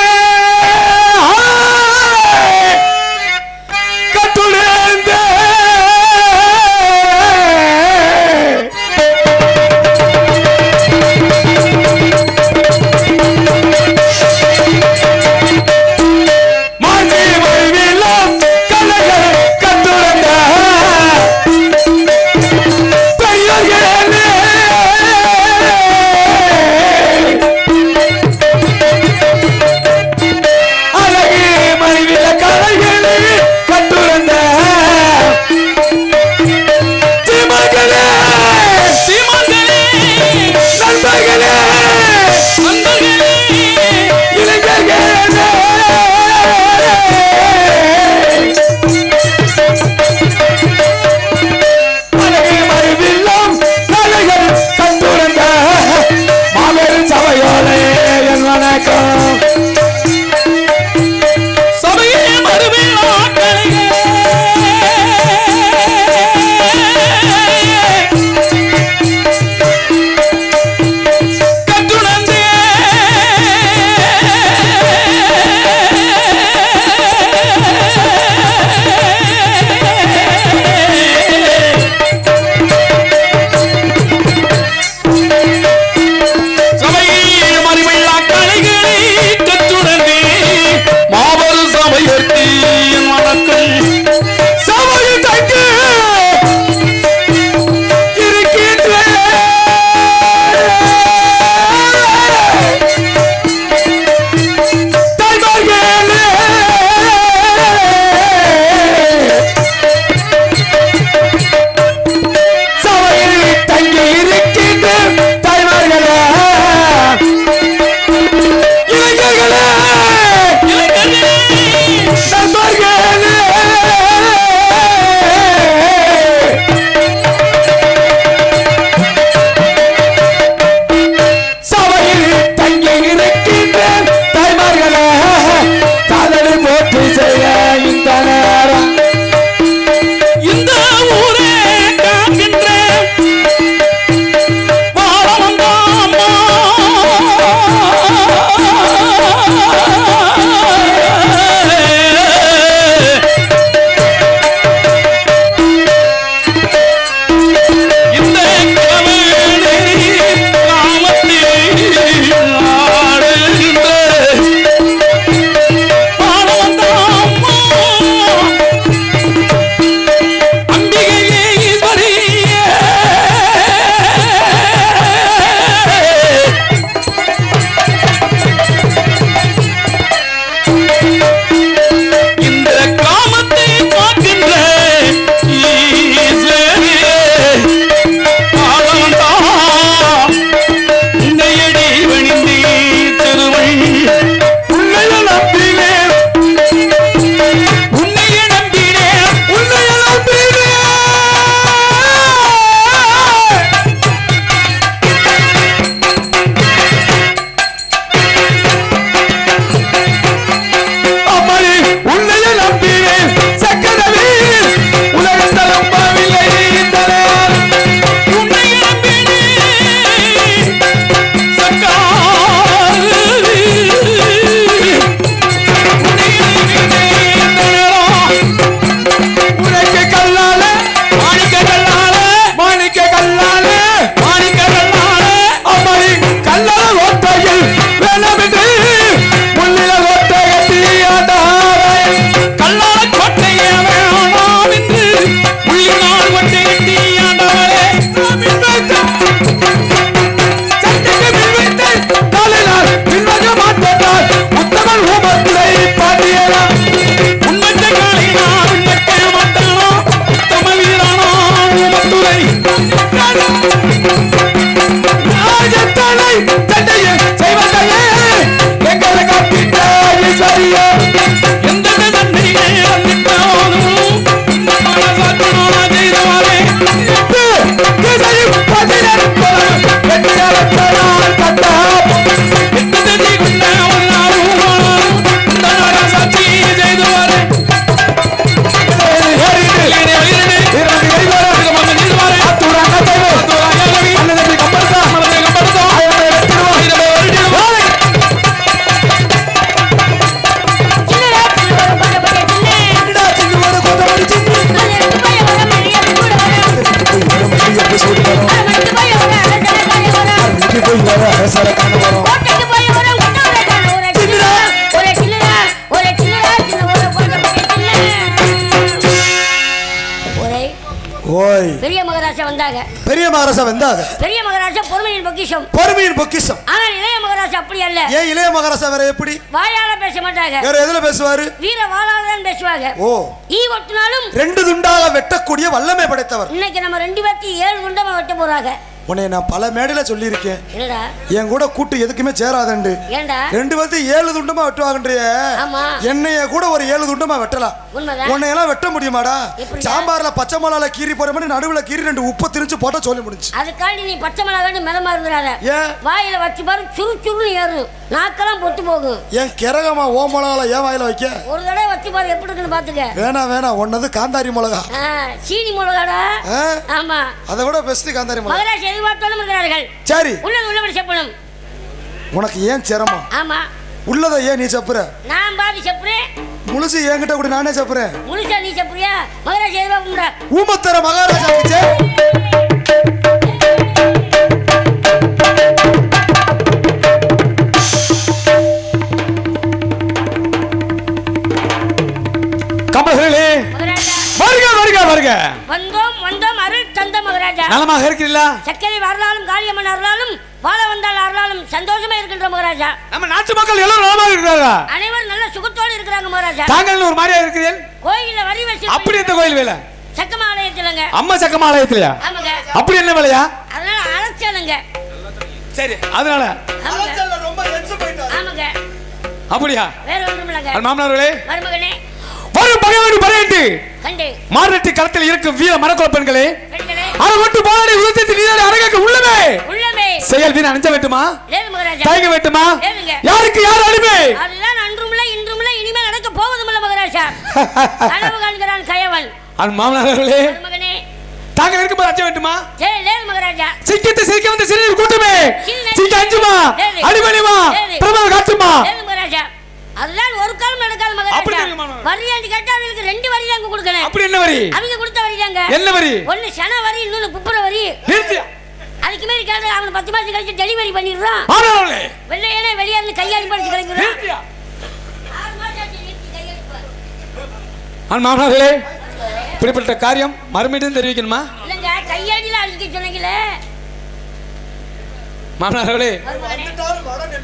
Speaker 8: கட்டுலேந்த மாஞ்சி மறுவில்லாம் கலைகள் கட்டுலேந்த பெரியோர்களே அழகு மறைவில கலைகளே கட்டுறந்த சீமர்களே சீமர்களே நண்பர்களே நண்பர்களே இளைஞர்களே அழகு மறைவில்லாம் கலைகள் கட்டுறந்த மாபெரும் சபையோலே என் வணக்கம் சபையே மறுவிழா கட்டுணர்ந்தே சபையே மறுவிழா கலைகளை கட்டுணர்ந்தே மாபெரும் சபையற்கு என் வணக்கம் சபையில் தங்கி இருக்கின்ற தாய்மார்களே சபையில் தங்கி இருக்கின்ற தாய்மார்களே இளைஞர்களே இளைஞர்களே நண்பர்களே சபையில் தங்கி இருக்கின்ற தாய்மார்களே காதலி போற்றி செய்ய இந்த நேரம் இந்த ஊரே காக்கின்ற இந்த அம்பிகையே ஈஸ்வரியே இந்த கிராமத்தை காக்கின்ற ஈஸ்வரியே ஆளவன்தான் உன்னையடி வணிந்தே திருவை உன்னைய நம்பினே உன்னைய நம்பினே உன்னைய நம்பினே அம்மணி உன்னைய நம்பினே சக்கரவே உலகத்தில் நம்பவில்லை இந்த நேரம். உன்னைய நம்பினே சக்காரி. உன்னைய நம்பினே இந்த நேரம். உனக்கு கல்லால மாணிக்க கல்லால மாணிக்க கல்லால மாணிக்க கல்லால அம்மணி கல்லால ஓட்டையில் வேணாமென்று முள்ளில ஓட்டை கட்டியாடாரே கல்லால கோட்டையே வேணாம் என்று முள்ளினால் ஓட்டை கட்டியாடாரே நாம் இன்வைத்த சட்டைக்கு மின்வைத்து நாளினால் பின்வாங்க மாட்டேன் உத்தமன் ஊமத்தை பாடியரா உண்மத்த காலினா உண்மத்த மாட்டானோ உத்தம வீரானோ ஊமத்துறை ராஜத்தலை சண்டையை செய்வதையே எங்களை காப்பிட்ட ஈஸ்வரியே எந்த சண்டையே வந்துட்டாலும் இந்த மனசாட்சினோ செய்தவாறே கிசையும் பதினெட்டு வெற்றியாளர் கட்டா எத்தனை கொண்ட ஒரு
Speaker 6: பெரிய மகாராஜா வந்தாங்க
Speaker 2: பெரிய மகாராஜா வந்தாங்க
Speaker 6: பெரிய மகாராஜா பொறுமையின் பொக்கிஷம்
Speaker 2: பொறுமையின் பொக்கிஷம்
Speaker 6: ஆனால் இளைய மகாராஜா அப்படி அல்ல
Speaker 2: ஏன் இளைய மகாராஜா வேற எப்படி
Speaker 6: வாயால பேச மாட்டாங்க
Speaker 2: வேற எதுல பேசுவாரு
Speaker 6: வீர வாளால தான் பேசுவாங்க
Speaker 2: ஓ
Speaker 6: ஈ ஒட்டினாலும்
Speaker 2: ரெண்டு துண்டால வெட்டக்கூடிய வல்லமை படைத்தவர்
Speaker 6: இன்னைக்கு நம்ம ரெண்டு பேர்த்தி ஏழு குண்டமா வெட்ட போறாங்க
Speaker 2: உன்னை நான் பல மேடையில சொல்லியிருக்கேன்
Speaker 6: என்னடா
Speaker 2: என் கூட கூட்டு எதுக்குமே சேராதண்டு
Speaker 6: ஏண்டா
Speaker 2: ரெண்டு பேர்த்து ஏழு துண்டமா வெட்டுவாங்கன்றிய
Speaker 6: ஆமா.
Speaker 2: என்னைய கூட ஒரு ஏழு துண்டமா வெட்டலாம்
Speaker 6: உண்மைதான்
Speaker 2: உன்னை எல்லாம் வெட்ட முடியுமாடா
Speaker 6: எப்படிடா?
Speaker 2: சாம்பார்ல பச்சை மிளகால கீரி போற மாதிரி நடுவுல கீரி ரெண்டு உப்பு திரிச்சு போட்டா சொல்லி முடிஞ்சு
Speaker 6: அதுக்காண்டி நீ பச்சை மிளகாண்டு மிளமா இருந்துடாத
Speaker 2: ஏன்
Speaker 6: வாயில வச்சு பாரு சுரு சுருன்னு ஏறும் நாக்கெல்லாம் பொட்டு போகும்
Speaker 2: என் கிறகமா ஓ மிளகால ஏன் வாயில வைக்க
Speaker 6: ஒரு தடவை வச்சு பாரு எப்படி இருக்குன்னு பாத்துக்க
Speaker 2: வேணாம் வேணாம் ஒன்னது காந்தாரி மிளகா
Speaker 6: ஆ, சீனி மிளகாடா
Speaker 2: ஆ?
Speaker 6: ஆமா
Speaker 2: அதை விட பெஸ்ட் காந்தாரி மிளகா
Speaker 6: மகராஜ் எதிர்பார்த்தாலும் இருக்கிறார்கள்
Speaker 2: சரி
Speaker 6: உள்ளது உள்ளபடி செப்பணும்
Speaker 2: உனக்கு ஏன் சிரமம்
Speaker 6: ஆமா
Speaker 2: உள்ளதை ஏன் நீ சப்புற
Speaker 6: நான் பாதி செப்புறேன்
Speaker 2: முழுசு என்கிட்ட கூட நானே சப்புறேன்
Speaker 6: முழுசா நீ செப்புறியா மகராஜ் எதிர்பார்க்கும்டா
Speaker 2: ஊமத்தர மகாராஜா வச்சு
Speaker 8: கமல்களே
Speaker 6: மகராஜா
Speaker 8: வருக வருக வருக
Speaker 6: வந்தோம் வந்தோம் அருள் தந்த மகராஜா
Speaker 8: நலமாக இருக்கிறீங்களா
Speaker 6: சக்கரை வரலாலும் காளியம்மன் அருளாலும் வாழ வந்தால் அருளாலும் சந்தோஷமா இருக்கின்ற மகராஜா
Speaker 8: நம்ம நாட்டு மக்கள் எல்லாரும் நலமாக இருக்கிறாரா
Speaker 6: அனைவரும் நல்ல சுகத்தோடு இருக்கிறாங்க மகராஜா
Speaker 8: தாங்கள் ஒரு மாதிரியா இருக்கிறீர்கள்
Speaker 6: கோயில்ல வரி வச்சு
Speaker 8: அப்படி எந்த கோயில் வேலை
Speaker 6: சக்கமாலயத்துலங்க
Speaker 8: அம்மா சக்கமாலயத்திலயா
Speaker 6: ஆமாங்க
Speaker 8: அப்படி என்ன வேலையா
Speaker 6: அதனால அழைச்சாலுங்க
Speaker 8: சரி அதனால
Speaker 6: ஆமாங்க
Speaker 2: ரொம்ப எச்சு போயிட்டாரு
Speaker 6: ஆமாங்க
Speaker 8: அப்படியா
Speaker 6: வேற ஒன்றும் இல்லைங்க
Speaker 8: அது மாமனார்களே
Speaker 6: மருமகனே
Speaker 8: வரும் பகைவனு பறையிட்டு
Speaker 6: கண்டு
Speaker 8: மாரட்டி களத்தில் இருக்கும் வீர மரக்குல பெண்களே
Speaker 6: பெண்களே
Speaker 8: அதை விட்டு போராடி உலகத்தை நீதாடி அரங்கக்கு உள்ளமே
Speaker 6: உள்ளமே
Speaker 8: செயல் வீண் அணிஞ்ச வேண்டுமா
Speaker 6: லேது மகராஜா
Speaker 8: தயங்க வேண்டுமா
Speaker 6: ஏதுங்க?
Speaker 8: யாருக்கு யார் அடிமை
Speaker 6: அதுதான் அன்றுமில்ல இன்றுமில்ல இனிமேல் நடக்க போவதுமில்ல மகராஜா கனவு காண்கிறான் கயவன்
Speaker 8: அது மாமனார்களே
Speaker 6: மருமகனே
Speaker 8: தாங்கள் இருக்கும்போது அஞ்ச வேண்டுமா
Speaker 6: சரி லேது மகராஜா
Speaker 8: சிக்கத்தை சிரிக்க வந்த சிறுநீர் கூட்டமே
Speaker 6: சின்ன-
Speaker 8: சிக்க அஞ்சுமா
Speaker 6: ஏது?
Speaker 8: அடிமணிமா
Speaker 6: ஏது?
Speaker 8: பிரபல காட்டுமா
Speaker 6: லேது மகராஜா அதுதான் ஒரு காலம் நடக்காது
Speaker 8: அப்படி
Speaker 6: மகராஜா
Speaker 8: தெரியுமா?
Speaker 6: வரியாண்டு கேட்டா அவங்களுக்கு ரெண்டு வரி தாங்க கொடுக்கணும்
Speaker 8: அப்படி என்ன வரி
Speaker 6: அவங்க கொடுத்த வரி தாங்க
Speaker 8: என்ன வரி
Speaker 6: ஒன்னு சன வரி இன்னொன்னு குப்புற வரி
Speaker 8: நிறுத்தி
Speaker 6: அதுக்கு மேல கேட்டு அவன் பத்து மாசம் கழிச்சு டெலிவரி பண்ணிடுறான்
Speaker 8: மாமனார்களே
Speaker 6: வெள்ளையனே வெளியே இருந்து கையாளி படிச்சு கிளம்பிடுறான்
Speaker 8: நிறுத்தியா
Speaker 6: ஆறு மாசம் ஆச்சு நிறுத்தி கையெழுத்து.
Speaker 8: ஆன் மாமனார்களே இப்படிப்பட்ட காரியம் மறுமீண்டும் தெரிவிக்கணுமா
Speaker 6: இல்லைங்க கையாடியில அழிக்க சொன்னீங்களே
Speaker 8: மாமனார்களே
Speaker 6: மருமகனே.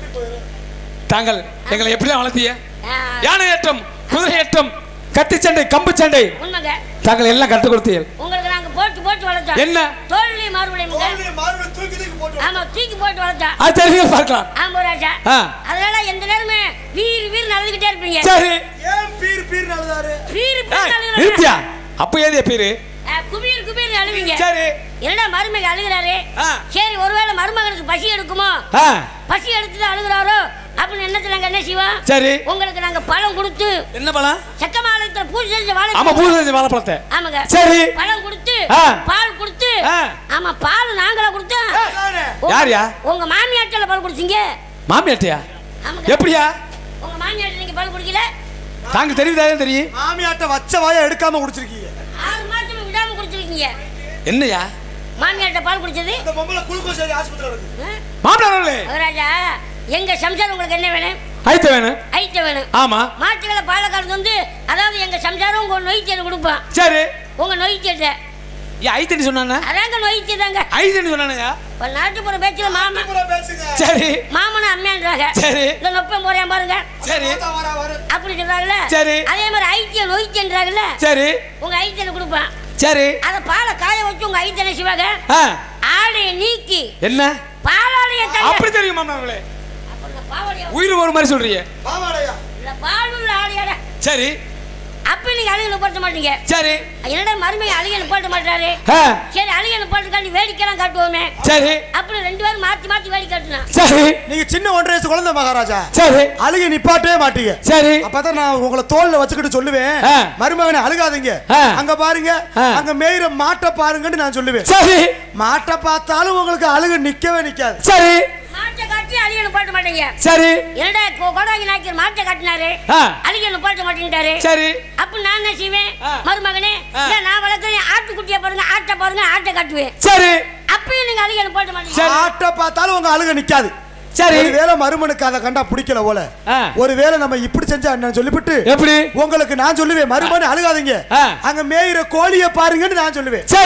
Speaker 8: தாங்கள் எங்களை எப்படிலாம் வளர்த்திய
Speaker 6: ஆ,
Speaker 8: யானை ஏற்றம் குதிரை ஏற்றம் கத்தி சண்டை கம்பு சண்டை
Speaker 6: உண்மைங்க
Speaker 8: தாங்கள் எல்லாம் கற்றுக் கொடுத்தீர்கள்
Speaker 6: உங்களுக்கு நாங்க போட்டு போட்டு வளர்த்தோம்
Speaker 8: என்ன
Speaker 6: தோல்வி மாறுபடையுங்க
Speaker 2: தூக்கி தூக்கி போட்டு
Speaker 6: ஆமா தூக்கி போட்டு வளர்த்தோம்
Speaker 8: அது தெரியுங்க பார்க்கலாம்
Speaker 6: ஆமா ராஜா
Speaker 8: ஆ.
Speaker 6: அதனால எந்த நேரமே வீர் வீர் நடந்துகிட்டே இருப்பீங்க
Speaker 8: சரி
Speaker 2: ஏன் பீர் பீர் நல்லதாரு
Speaker 6: வீர்
Speaker 8: ஏய்,
Speaker 6: வீர் அழுகுறாங்க.
Speaker 8: நிறுத்தியா அப்ப ஏதிய பேரு
Speaker 6: ஆ, குபீர் குபீர் அழுவீங்க
Speaker 8: சரி
Speaker 6: என்னடா மருமக அழுகுறாரு
Speaker 8: ஆ.
Speaker 6: சரி ஒருவேளை மருமகனுக்கு பசி எடுக்குமோ
Speaker 8: ஆ,
Speaker 6: பசி எடுத்து அழுகுறாரோ அப்படின்னு என்னத்துல நாங்க என்ன செய்வோம்
Speaker 8: சரி
Speaker 6: உங்களுக்கு நாங்க பழம் கொடுத்து
Speaker 8: என்ன பழம்
Speaker 6: சக்கமாலயத்துல பூஜை செஞ்ச வாழை
Speaker 8: ஆமா பூஜை செஞ்ச வாழைப்பழத்தை
Speaker 6: ஆமாங்க
Speaker 8: சரி
Speaker 6: பழம் கொடுத்து
Speaker 8: ஆ.
Speaker 6: பால் கொடுத்து
Speaker 8: ஆ.
Speaker 6: ஆமா பால் நாங்களா கொடுத்தோம் உங்க-
Speaker 8: யார்யா?
Speaker 6: உங்க மாமியார்ட்ட பால் குடிச்சீங்க
Speaker 8: மாமியாட்டியா
Speaker 6: ஆமாங்க
Speaker 8: எப்படியா
Speaker 6: உங்க மாமியார்ட்ட நீங்க பால் குடிக்கல
Speaker 8: தாங்க தெரியுதா தெரியும்
Speaker 2: மாமியாட்ட வச்ச வாயை எடுக்காம குடிச்சிருக்கீங்க
Speaker 6: ஆறு மாசம் விடாம குடிச்சிருக்கீங்க
Speaker 8: என்னையா
Speaker 6: மாமியார்ட்ட பால் குடிச்சது
Speaker 2: இந்த பொம்பளை குளுக்கோஸ் ஏறி ஆஸ்பத்திரியில இருக்கு
Speaker 6: ஆ?
Speaker 8: மாமனார்களே
Speaker 6: மகாராஜா எங்க சம்சாரம் உங்களுக்கு என்ன வேணும்
Speaker 8: ஐத்த வேணும்
Speaker 6: ஐட்டம் வேணும்
Speaker 8: ஆமா
Speaker 6: மாட்டுகளை பாலக்காடு வந்து அதாவது எங்க சம்சாரம் உங்க நொய்த்தியை கொடுப்போம்
Speaker 8: சரி
Speaker 6: உங்க நொய்த்தியத்தை
Speaker 8: ஏன் ஐத்தனி சொன்னானே
Speaker 6: அதாங்க நொய்த்தி தாங்க
Speaker 8: ஐத்தனி சொன்னானயா
Speaker 6: ஒரு நாட்டுப்புற பேச்சுல மாமன்
Speaker 2: பேசுங்க
Speaker 8: சரி
Speaker 6: மாமனும் அம்மையான்றாங்க
Speaker 8: சரி
Speaker 6: இந்த நொப்பம் போறேன் பாருங்க
Speaker 8: சரி
Speaker 2: வர வர
Speaker 6: அப்படி சொல்றாங்கல்ல
Speaker 8: சரி.
Speaker 6: அதே மாதிரி ஐத்தியம் நொய்த்தியன்றாங்கல்ல
Speaker 8: சரி
Speaker 6: உங்க ஐத்தியனை கொடுப்பான்
Speaker 8: சரி
Speaker 6: அத பாலை காய வச்சு உங்க ஐத்தியனை செய்வாங்க
Speaker 8: ஆ,
Speaker 6: ஆடையை நீக்கி
Speaker 8: என்ன
Speaker 6: பாலாடைய
Speaker 8: அப்படி தெரியும் மாமனார்களே
Speaker 6: பாவாடைய
Speaker 8: உயிர் ஒரு மாதிரி சொல்றீங்க
Speaker 2: பாவாடையா
Speaker 6: இல்ல பால் உள்ள ஆடையாட
Speaker 8: சரி
Speaker 6: அப்ப நீங்க அழுகை நிப்பாட்ட மாட்டீங்க
Speaker 8: சரி
Speaker 6: என்னடா மருமையை அழுகை நிப்பாட்ட மாட்டாரு
Speaker 8: ஆ,
Speaker 6: சரி அழுகை நிப்பாட்டுக்காண்டி வேடிக்கைலாம் காட்டுவோமே
Speaker 8: சரி
Speaker 6: அப்படி ரெண்டு பேரும் மாத்தி மாத்தி வேடி காட்டுனா
Speaker 8: சரி
Speaker 2: நீங்க சின்ன ஒன்றரை வயசு குழந்தை மகாராஜா
Speaker 8: சரி
Speaker 2: அழுகி நிப்பாட்டவே மாட்டீங்க
Speaker 8: சரி
Speaker 2: அப்பதான் நான் உங்களை தோல்ல வச்சுக்கிட்டு சொல்லுவேன்
Speaker 8: ஆ.
Speaker 2: மருமகனை அழுகாதீங்க
Speaker 8: ஆ.
Speaker 2: அங்க பாருங்க
Speaker 8: ஆ.
Speaker 2: அங்க மேயிற மாட்டை பாருங்கன்னு நான் சொல்லுவேன்
Speaker 8: சரி
Speaker 2: மாட்டை பார்த்தாலும் உங்களுக்கு அழுகு நிக்கவே நிக்காது
Speaker 8: சரி
Speaker 6: மாட்டை காட்டி அழுகை நிப்பாட்ட மாட்டீங்க
Speaker 8: சரி
Speaker 6: என்னடா கொ- கொடாங்கி நாய்க்கர் மாட்டை காட்டினாரு
Speaker 8: ஆ.
Speaker 6: அழுகை நிப்பாட்ட மாட்டேன்ட்டாரு
Speaker 8: சரி
Speaker 6: அப்ப நான் என்ன செய்வேன்
Speaker 8: ஆ.
Speaker 6: மருமகனே
Speaker 8: ஆ.
Speaker 6: இல்ல நான் வளர்க்குறேன் ஆட்டுக்குட்டியை பாருங்க ஆட்டை பாருங்க ஆட்டை காட்டுவேன்
Speaker 8: சரி
Speaker 6: அப்பயும் நீங்க அழுகை நிப்பாட்ட மாட்டீங்க
Speaker 8: சரி.
Speaker 2: மாட்டை பார்த்தாலும் உங்க அழுக நிக்காது
Speaker 8: சரி
Speaker 2: ஒருவேளை மருமனுக்கு அதை கண்டா பிடிக்கல போல
Speaker 8: ஆ.
Speaker 2: ஒருவேளை நம்ம இப்படி செஞ்சா என்ன சொல்லிவிட்டு
Speaker 8: எப்படி
Speaker 2: உங்களுக்கு நான் சொல்லுவேன் மருமனு அழுகாதீங்க
Speaker 8: ஆ.
Speaker 2: அங்க மேயிற கோழிய பாருங்கன்னு நான் சொல்லுவேன்
Speaker 8: சரி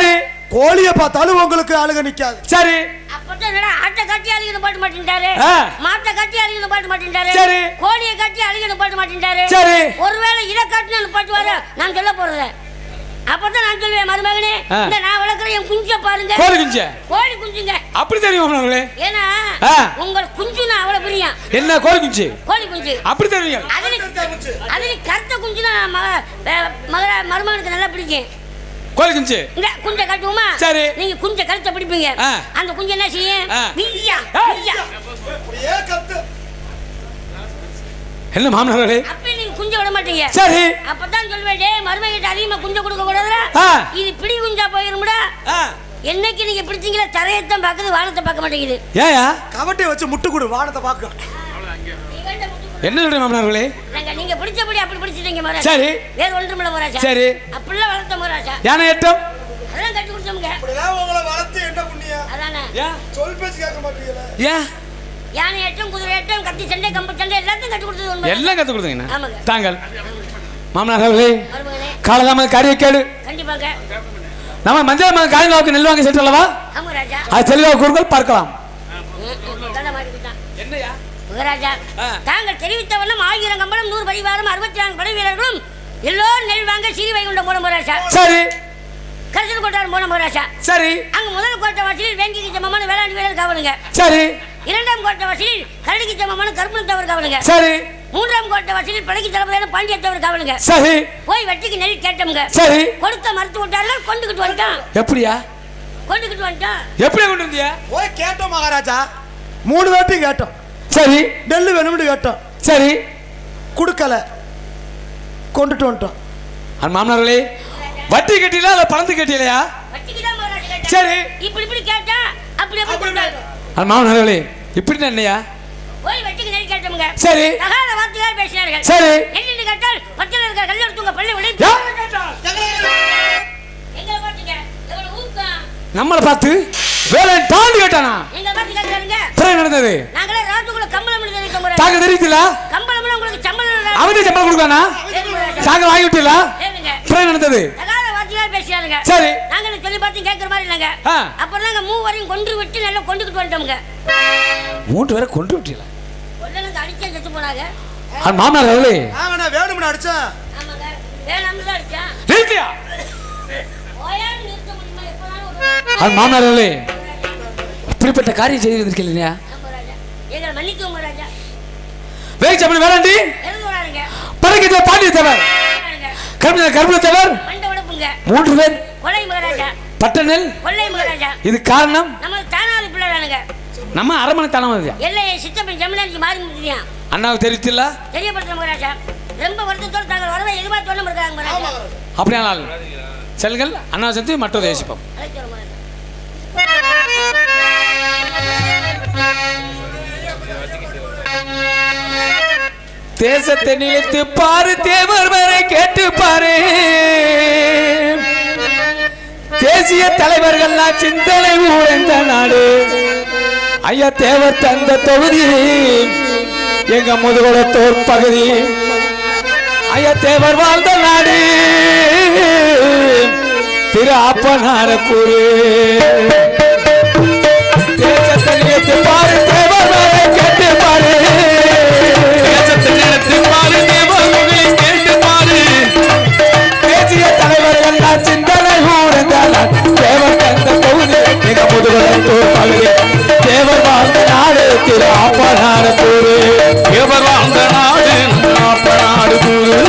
Speaker 2: கோழியை பார்த்தாலும் உங்களுக்கு அழுக நிக்காது
Speaker 8: சரி
Speaker 6: அப்பதான் என்னடா ஆட்டை கட்டி அழுகின பாட்டு மாட்டேன்டாரு
Speaker 8: ஆ.
Speaker 6: மாட்டை கட்டி அழுகின பாட்டு மாட்டேன்டாரு
Speaker 8: சரி.
Speaker 6: கோழியை கட்டி அழுகின பாட்டு மாட்டேன்டாரு
Speaker 8: சரி.
Speaker 6: ஒருவேளை இதை கட்டின பாட்டு வர நான் சொல்ல போறது அப்பதான் நான் சொல்லுவேன் மருமகனே
Speaker 8: ஆ.
Speaker 6: இந்த நான் வளர்க்குற என் குஞ்ச பாருங்க
Speaker 8: கோழி குஞ்ச
Speaker 6: கோழி குஞ்சுங்க
Speaker 8: அப்படி தெரியும் மாமனார்களே
Speaker 6: ஏன்னா
Speaker 8: ஆ.
Speaker 6: உங்கள் குஞ்சுனா அவ்வளவு பிரியம்
Speaker 8: என்ன கோழி குஞ்சு
Speaker 6: கோழி குஞ்சு
Speaker 8: அப்படி தெரியும்
Speaker 6: அதுல அதுல கருத்த குஞ்சுனா மக வே- மகர மருமகனுக்கு நல்லா பிடிக்கும்
Speaker 8: கோழி குஞ்சு
Speaker 6: இந்த குஞ்சை கட்டுவோமா
Speaker 8: சரி.
Speaker 6: நீங்க குஞ்சை கழுத்தை பிடிப்பீங்க
Speaker 8: ஆ.
Speaker 6: அந்த குஞ்சு என்ன செய்யும்
Speaker 8: ஆ.
Speaker 6: வீயா
Speaker 8: ஆ.
Speaker 6: வீயா
Speaker 8: என்ன மாமனார்களே
Speaker 6: அப்ப நீங்க குஞ்ச விட மாட்டீங்க
Speaker 8: சரி
Speaker 6: அப்பதான் சொல்லுவேன் டேய் மருமகிட்ட அதிகமா குஞ்ச கொடுக்க கூடாதுடா
Speaker 8: ஆ.
Speaker 6: இது பிடி குஞ்சா போயிருமுடா
Speaker 8: ஆ.
Speaker 6: என்னைக்கு நீங்க பிடிச்சீங்களா தரையத்தான் பார்க்குது வானத்தை பார்க்க மாட்டேங்குது
Speaker 8: ஏயா
Speaker 2: கவட்டையை வச்சு முட்டு கொடு வானத்தை பார்க்க
Speaker 8: என்ன சொல்றீங்க மாமனார்களே
Speaker 6: நாங்க நீங்க பிடிச்சபடி அப்படி பிடிச்சிட்டீங்க மகாராஜா
Speaker 8: சரி.
Speaker 6: வேற ஒன்றுமில்ல மகாராஜா
Speaker 8: சரி.
Speaker 6: அப்படிலாம் வளர்த்த மகாராஜா
Speaker 8: யானை ஏற்றம்
Speaker 6: அதெல்லாம் கட்டி கொடுத்தோமுங்க
Speaker 2: உங்களை வளர்த்து என்ன புண்ணியா
Speaker 6: அதானே
Speaker 8: ஏன்
Speaker 2: சொல் பேச்சு கேட்க மாட்டீங்களா
Speaker 8: ஏன்
Speaker 6: யானை ஏற்றம் குதிரை ஏற்றம் கத்தி சண்டை கம்பு சண்டை எல்லாத்தையும் கட்டி கொடுத்தது உண்மை
Speaker 8: எல்லாம் கத்து கொடுத்தீங்கண்ணா
Speaker 6: ஆமாங்க.
Speaker 8: தாங்கள் மாமனார்களே
Speaker 6: மருமகனே
Speaker 8: காலதாம காரிய கேடு
Speaker 6: கண்டிப்பாக
Speaker 8: நம்ம மஞ்சள் மகன் காய்காவுக்கு நெல் வாங்கி சென்று அல்லவா
Speaker 6: ஆமா ராஜா
Speaker 8: அது தெளிவாக கூறுகள் பார்க்கலாம்
Speaker 6: தண்டை மாட்டிக்கிட்டான்
Speaker 8: என்னையா
Speaker 6: மகாராஜா
Speaker 8: ஆ.
Speaker 6: தாங்கள் தெரிவித்த வண்ணம் ஆயிரம் கம்பளம் நூறு பரிவாரம் அறுபத்தி நான்கு படை வீரர்களும் எல்லோரும் நெல் வாங்க சிறி வைகுண்டம் போன மகாராஜா
Speaker 8: சரி
Speaker 6: கரிசல் கோட்டார் போன மகாராஜா
Speaker 8: சரி
Speaker 6: அங்க முதல் கோட்டை வாசலில் வேங்கிக்கு சமமான வேளாண் வீரர் காவலுங்க
Speaker 8: சரி
Speaker 6: இரண்டாம் கோட்டை வாசலில் கரடிக்கு சமமான கருப்பணம் தவறு காவலுங்க
Speaker 8: சரி
Speaker 6: மூன்றாம் கோட்டை வாசலில் படைக்கு தளபதியான பாண்டிய தவறு காவலுங்க
Speaker 8: சரி
Speaker 6: போய் வெட்டிக்கு நெல் கேட்டோமுங்க
Speaker 8: சரி
Speaker 6: கொடுத்த மறுத்து விட்டார்கள் கொண்டுகிட்டு வந்துட்டான்
Speaker 8: எப்படியா
Speaker 6: கொண்டுகிட்டு வந்துட்டான்
Speaker 8: எப்படி கொண்டு வந்தியா
Speaker 2: போய் கேட்டோம் மகாராஜா மூணு வேட்டையும் கேட்டோம்
Speaker 8: சரி
Speaker 2: நெல் வேணும்னு கேட்டோம்
Speaker 8: சரி
Speaker 2: கொடுக்கல கொண்டுட்டு வந்துட்டோம்
Speaker 8: அந்த மாமனார்களே வட்டி கட்டில இல்ல பணத்து கட்டிலையா
Speaker 6: வெட்டிக்கு தான் மகாராஜா கேட்டான்.
Speaker 8: சரி.
Speaker 6: இப்படி இப்படி கேட்டா அப்படி அப்படி கொடுத்தாங்க
Speaker 8: அந்த மாமனார்களே இப்படி என்னையா
Speaker 6: போய் வெட்டிக்கு நெல் கேட்டோமுங்க
Speaker 8: சரி
Speaker 6: தகாத வார்த்தையால் பேசினார்கள்
Speaker 8: சரி
Speaker 6: என்னென்னு கேட்டால் பக்கத்தில் இருக்கிற கல்லெடுத்துங்க பள்ளி விளை
Speaker 8: யா.
Speaker 6: எங்களை பாத்துங்க எவ்வளவு ஊக்கம்
Speaker 8: நம்மளை பார்த்து வேலை தாண்டி கேட்டானா
Speaker 6: எங்களை பார்த்து கேட்கறாருங்க
Speaker 8: பிறகு நடந்தது
Speaker 6: நாங்களே ராத்துக்குள்ள கம்பளம் எழுதி வைக்க போறோம்
Speaker 8: தாங்க தெரியுதுல
Speaker 6: கம்பளம்னா உங்களுக்கு சம்பளம்
Speaker 8: அவனே சம்பளம் கொடுக்கானா தாங்க வாங்கி விட்டீங்களா
Speaker 6: ஏனுங்க
Speaker 8: பிறகு நடந்தது
Speaker 6: தகாத வார்த்தையால் பேசினாருங்க
Speaker 8: சரி
Speaker 6: நாங்களும் சொல்லி பார்த்து கேட்கற மாதிரி இல்லைங்க
Speaker 8: ஆ.
Speaker 6: அப்புறம் நாங்க மூவரையும் கொன்று விட்டு நல்லா கொண்டுகிட்டு வந்துட்டோமுங்க
Speaker 8: மூன்று பேரை கொண்டு விட்டீங்களா
Speaker 6: ஒன்னு அடிச்சா செத்து போனாங்க
Speaker 8: அந்த மாமனார்களே
Speaker 2: நாங்க வேணும்னு அடிச்சேன்
Speaker 6: ஆமாங்க வேணாம்னு தான் அடிச்சான்
Speaker 8: நிறுத்தியா
Speaker 6: ஓயான்னு நிறுத்த முடியுமா எப்போனாலும் ஒரு
Speaker 8: அந்த மாமனார்களே இப்படிப்பட்ட காரியம் செய்திருந்திருக்கீங்க இல்லையா
Speaker 6: ஆமா ராஜா எங்களை மன்னிக்கோங்க ராஜா
Speaker 8: வேக சம்பளம் வேறாண்டி
Speaker 6: இறந்து வராருங்க
Speaker 8: பறக்கிட்ட பாண்டிய தேவர் கரும கருமல தேவர்
Speaker 6: மண்டை உடப்புங்க
Speaker 8: மூன்று பேர்
Speaker 6: கொலை மகாராஜா
Speaker 8: பட்டனல்
Speaker 6: கொள்ளை மகாராஜா
Speaker 8: இது காரணம்
Speaker 6: நம்ம தானாவது பிள்ளை தானுங்க
Speaker 8: நம்ம அரமனை தானே வந்து
Speaker 6: எல்லையை சித்தப்பன் ஜமுனாஜி மாறி முடியும்
Speaker 8: அண்ணாவுக்கு தெரிவித்தில்ல
Speaker 6: தெரியப்படுத்த மகாராஜா ரொம்ப வருத்தத்தோடு தாங்கள் வரவை எதிர்பார்த்து ஒன்றும் இருக்காங்க மகாராஜா
Speaker 8: அப்படியானால் செல்கள் அண்ணா சேர்த்து மற்றொரு யோசிப்போம்
Speaker 6: அழைத்து வர மகாராஜா
Speaker 8: தேசத்தை நிலைத்து பாரு தேவர் வரை கேட்டு பாரு தேசிய தலைவர்கள் சிந்தனை ஊழ்ந்த நாடு ஐயா தேவர் தந்த தொகுதி எங்க முதுகுளத்தோர் பகுதி ஐயா தேவர் வாழ்ந்த நாடு திரு அப்பனார கூறு தேசத்தை நிலைத்து பாரு தேவர் வரை கேட்டு பாரு தேசத்தை நிலைத்து பாரு தேவர் வரை கேட்டு பாரு தேசிய தலைவர்கள் நான் சிந்தனை ஊர்ந்தால் தேவர் தந்த தொகுதி மிக முதுகுளத்தோர் பகுதி தேவர் வாழ்ந்த நாடு திரு அப்பனார கூறு தேவர் வாழ்ந்த நாடு அப்பனாடு கூறு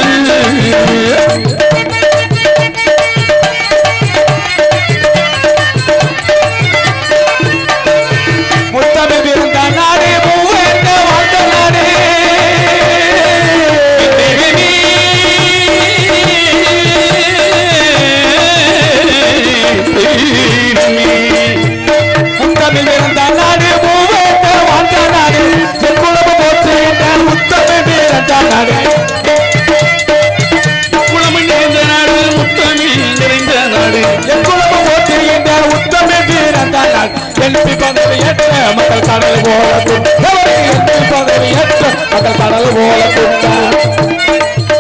Speaker 8: முத்தமிழ் பிறந்த நாடு மூவேந்த வாழ்ந்த நாடு முத்தமிழ் பிறந்த நாடு மூவேந்த வாழ்ந்த நாடு என் குலம போற்றுகின்ற முத்தமிழ் பிறந்த நாடு குலமின் நிறைந்த நாடு முத்தமிழ் நிறைந்த நாடு என் குலம போற்றுகின்ற உத்தமிழ் பிறந்த நாடு எழுப்பி பதவி ஏற்ற மக்கள் கடல் போல குற்றம் எழுப்பி பதவி ஏற்ற மக்கள் கடல் போல குற்றம்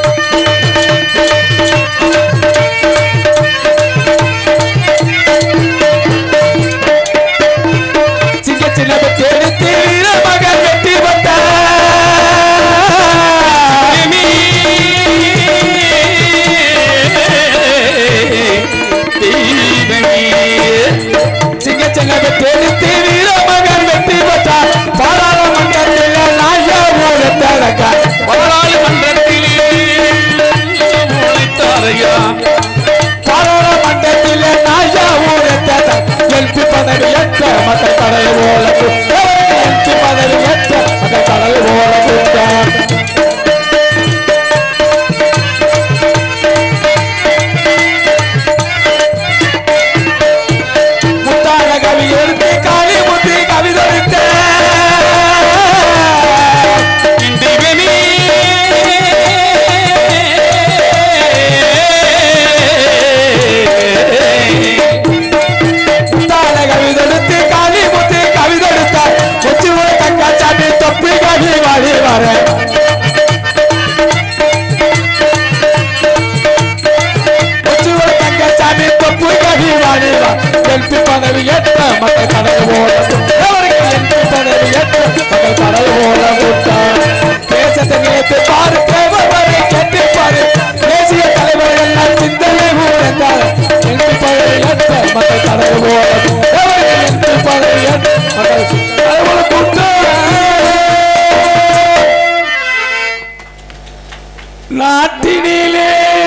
Speaker 8: நாட்டினிலே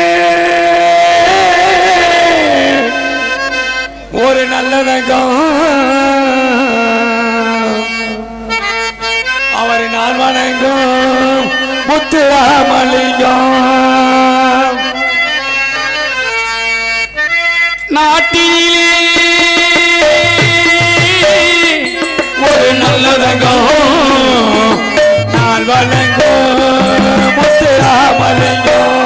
Speaker 8: ஒரு நல்லதங்கம் அவரை நான் வணங்கும் முத்துராமலிங்கம் நாட்டினிலே ஒரு நல்லதங்கம் நான் வணங்கும் முத்துராமலிங்கம்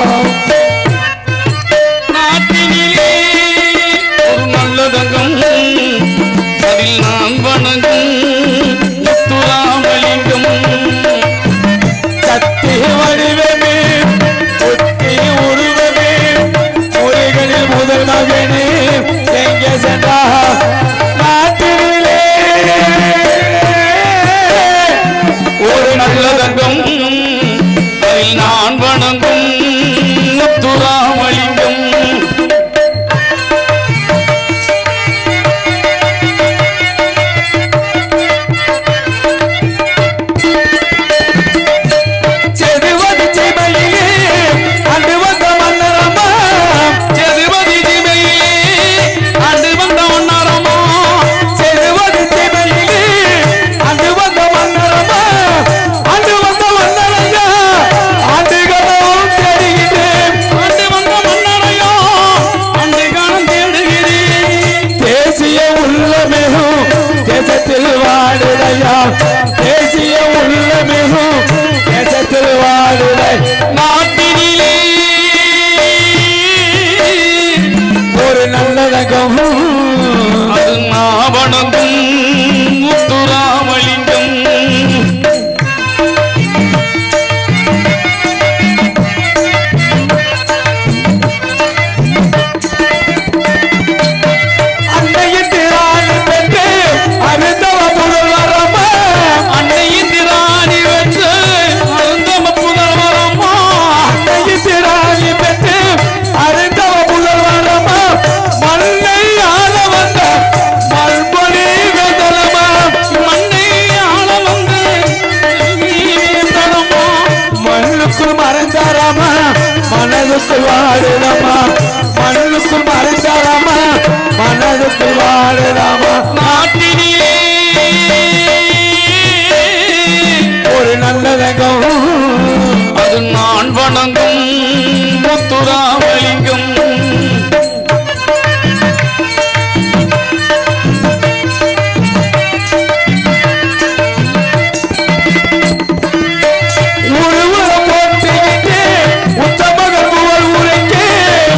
Speaker 1: நாட்டினிலே ஒரு நல்லதங்கம் அதில் நான் வணங்கும் முத்துராமலிங்கம்
Speaker 8: சக்தி வடிவமே புத்தி உருவமே முறைகளில் முதல் மகனே எங்கே சென்றா நாட்டினிலே
Speaker 1: ஒரு நல்லதங்கம் அதில் நான் வணங்கும் முத்துராமலிங்கம்
Speaker 8: செதுவது செமையிலே அன்று வந்த மன்னரம்மா
Speaker 1: ஜெகபதி ஜிமையிலே ஆண்டு வந்த ஒன்னாரமோ
Speaker 8: செதுவது செமையிலே அன்று வந்த மன்னரம்மா அன்று வந்த மன்னரையா ஆண்டுகளும் தெரிகிறேன்
Speaker 1: ஆண்டு வந்த மன்னரையோ ஆண்டு காலம் தேடுகிறேன்
Speaker 8: தேசிய உள்ளமிகும் தேசத்தில் வாடுதையா தேசிய உள்ளமிகும் தேசத்தில் வாடுதை
Speaker 1: நாட்டினிலே
Speaker 8: ஒரு நல்லதகம்
Speaker 1: அது நான் வணங்கும் முத்துராமலிங்கம்
Speaker 8: அன்னையின் திராணி பெற்று அருந்தவ புதல்வரம்மா
Speaker 1: அன்னையின் திராணி வென்று அருந்தம புதல்வரம்மா
Speaker 8: அன்னையின் திராணி பெற்று அருந்தவ புதல்வரம்மா மண்ணை ஆள வந்த மல்பொழி வேதலமா
Speaker 1: மண்ணை ஆள வந்து தரமா
Speaker 8: மண்ணுக்குள் மறைந்தாராமா மனதுக்குள் வாடுதாமா மண்ணுக்குள் மறைந்தாராமா மனதுக்குள் வாடுதாமா
Speaker 1: நாட்டினிலே
Speaker 8: ஒரு நல்லதகம்
Speaker 1: அது நான் வணங்கும் முத்துராமலிங்கம்
Speaker 8: உருவ போட்டுக்கிட்டு உத்தமகர் புகழ் உரைக்கு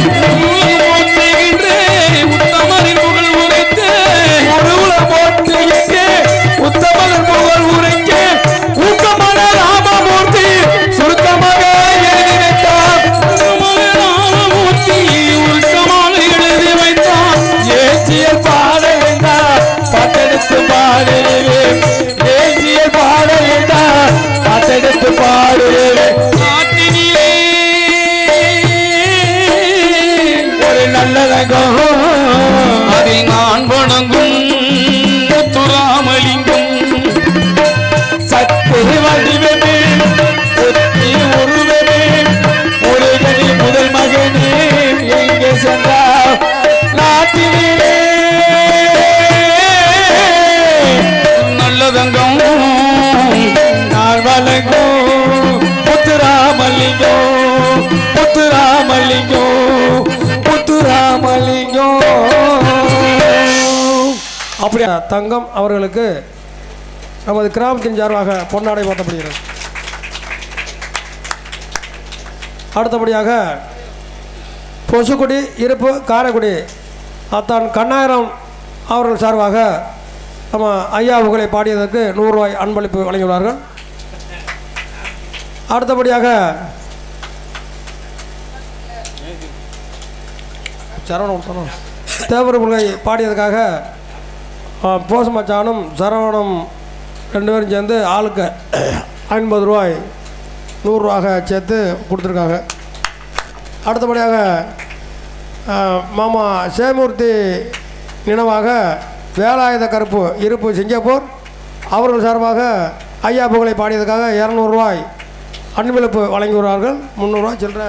Speaker 1: உத்தமரின் புகழ் உரைத்து
Speaker 8: உருவ போட்டுக்கிட்டு உத்தமகர் புகழ் உரைக்கு ஊக்கமான ராமமூர்த்தி சுருக்கமாக எழுதி வைத்தார்
Speaker 1: ராமமூர்த்தி உருக்கமாக எழுதி வைத்தான்
Speaker 8: ஏசியல் பாடல் என்றார் பாட்டெடுத்து பாடுவேன் ஏசியல் பாடல் என்றார் பாட்டெடுத்து பாடுவேன்
Speaker 1: நாட்டினிலே
Speaker 8: ஒரு நல்லதகம்
Speaker 1: அதில் நான் வணங்கும் முத்துராமலிங்கம்
Speaker 8: சக்தி வடிவமே புத்தி உருவமே முறைகளில் முதல் மகனே எங்கே சென்றார் நாட்டினிலே
Speaker 1: நல்லதங்கம்
Speaker 8: நான் வழங்கும் முத்துராமலிங்கம் முத்துராமலிங்கம் முத்துராமலிங்கம்
Speaker 7: அப்படியா தங்கம் அவர்களுக்கு நமது கிராமத்தின் சார்பாக பொன்னாடை மாற்றப்படுகிறது அடுத்தபடியாக பொசுக்குடி இருப்பு காரைக்குடி அத்தான் கண்ணாயிரம் அவர்கள் சார்பாக நம்ம ஐயா புகழை பாடியதற்கு நூறுரூவாய் அன்பளிப்பு வழங்கியுள்ளார்கள் அடுத்தபடியாக சரவணம் தேவர் புகழை பாடியதுக்காக ஆ, போஸ் மச்சானும் சரவணம் ரெண்டு பேரும் சேர்ந்து ஆளுக்கு ஐம்பது ரூபாய் நூறுரூவாக சேர்த்து கொடுத்துருக்காங்க அடுத்தபடியாக ஆ, மாமா சேமூர்த்தி நினைவாக வேலாயுத கருப்பு இருப்பு சிங்கப்பூர் அவர்கள் சார்பாக ஐயா புகழை பாடியதுக்காக இரநூறுவாய் அன்பளிப்பு வழங்குகிறார்கள் முந்நூறுரூவா சில்லற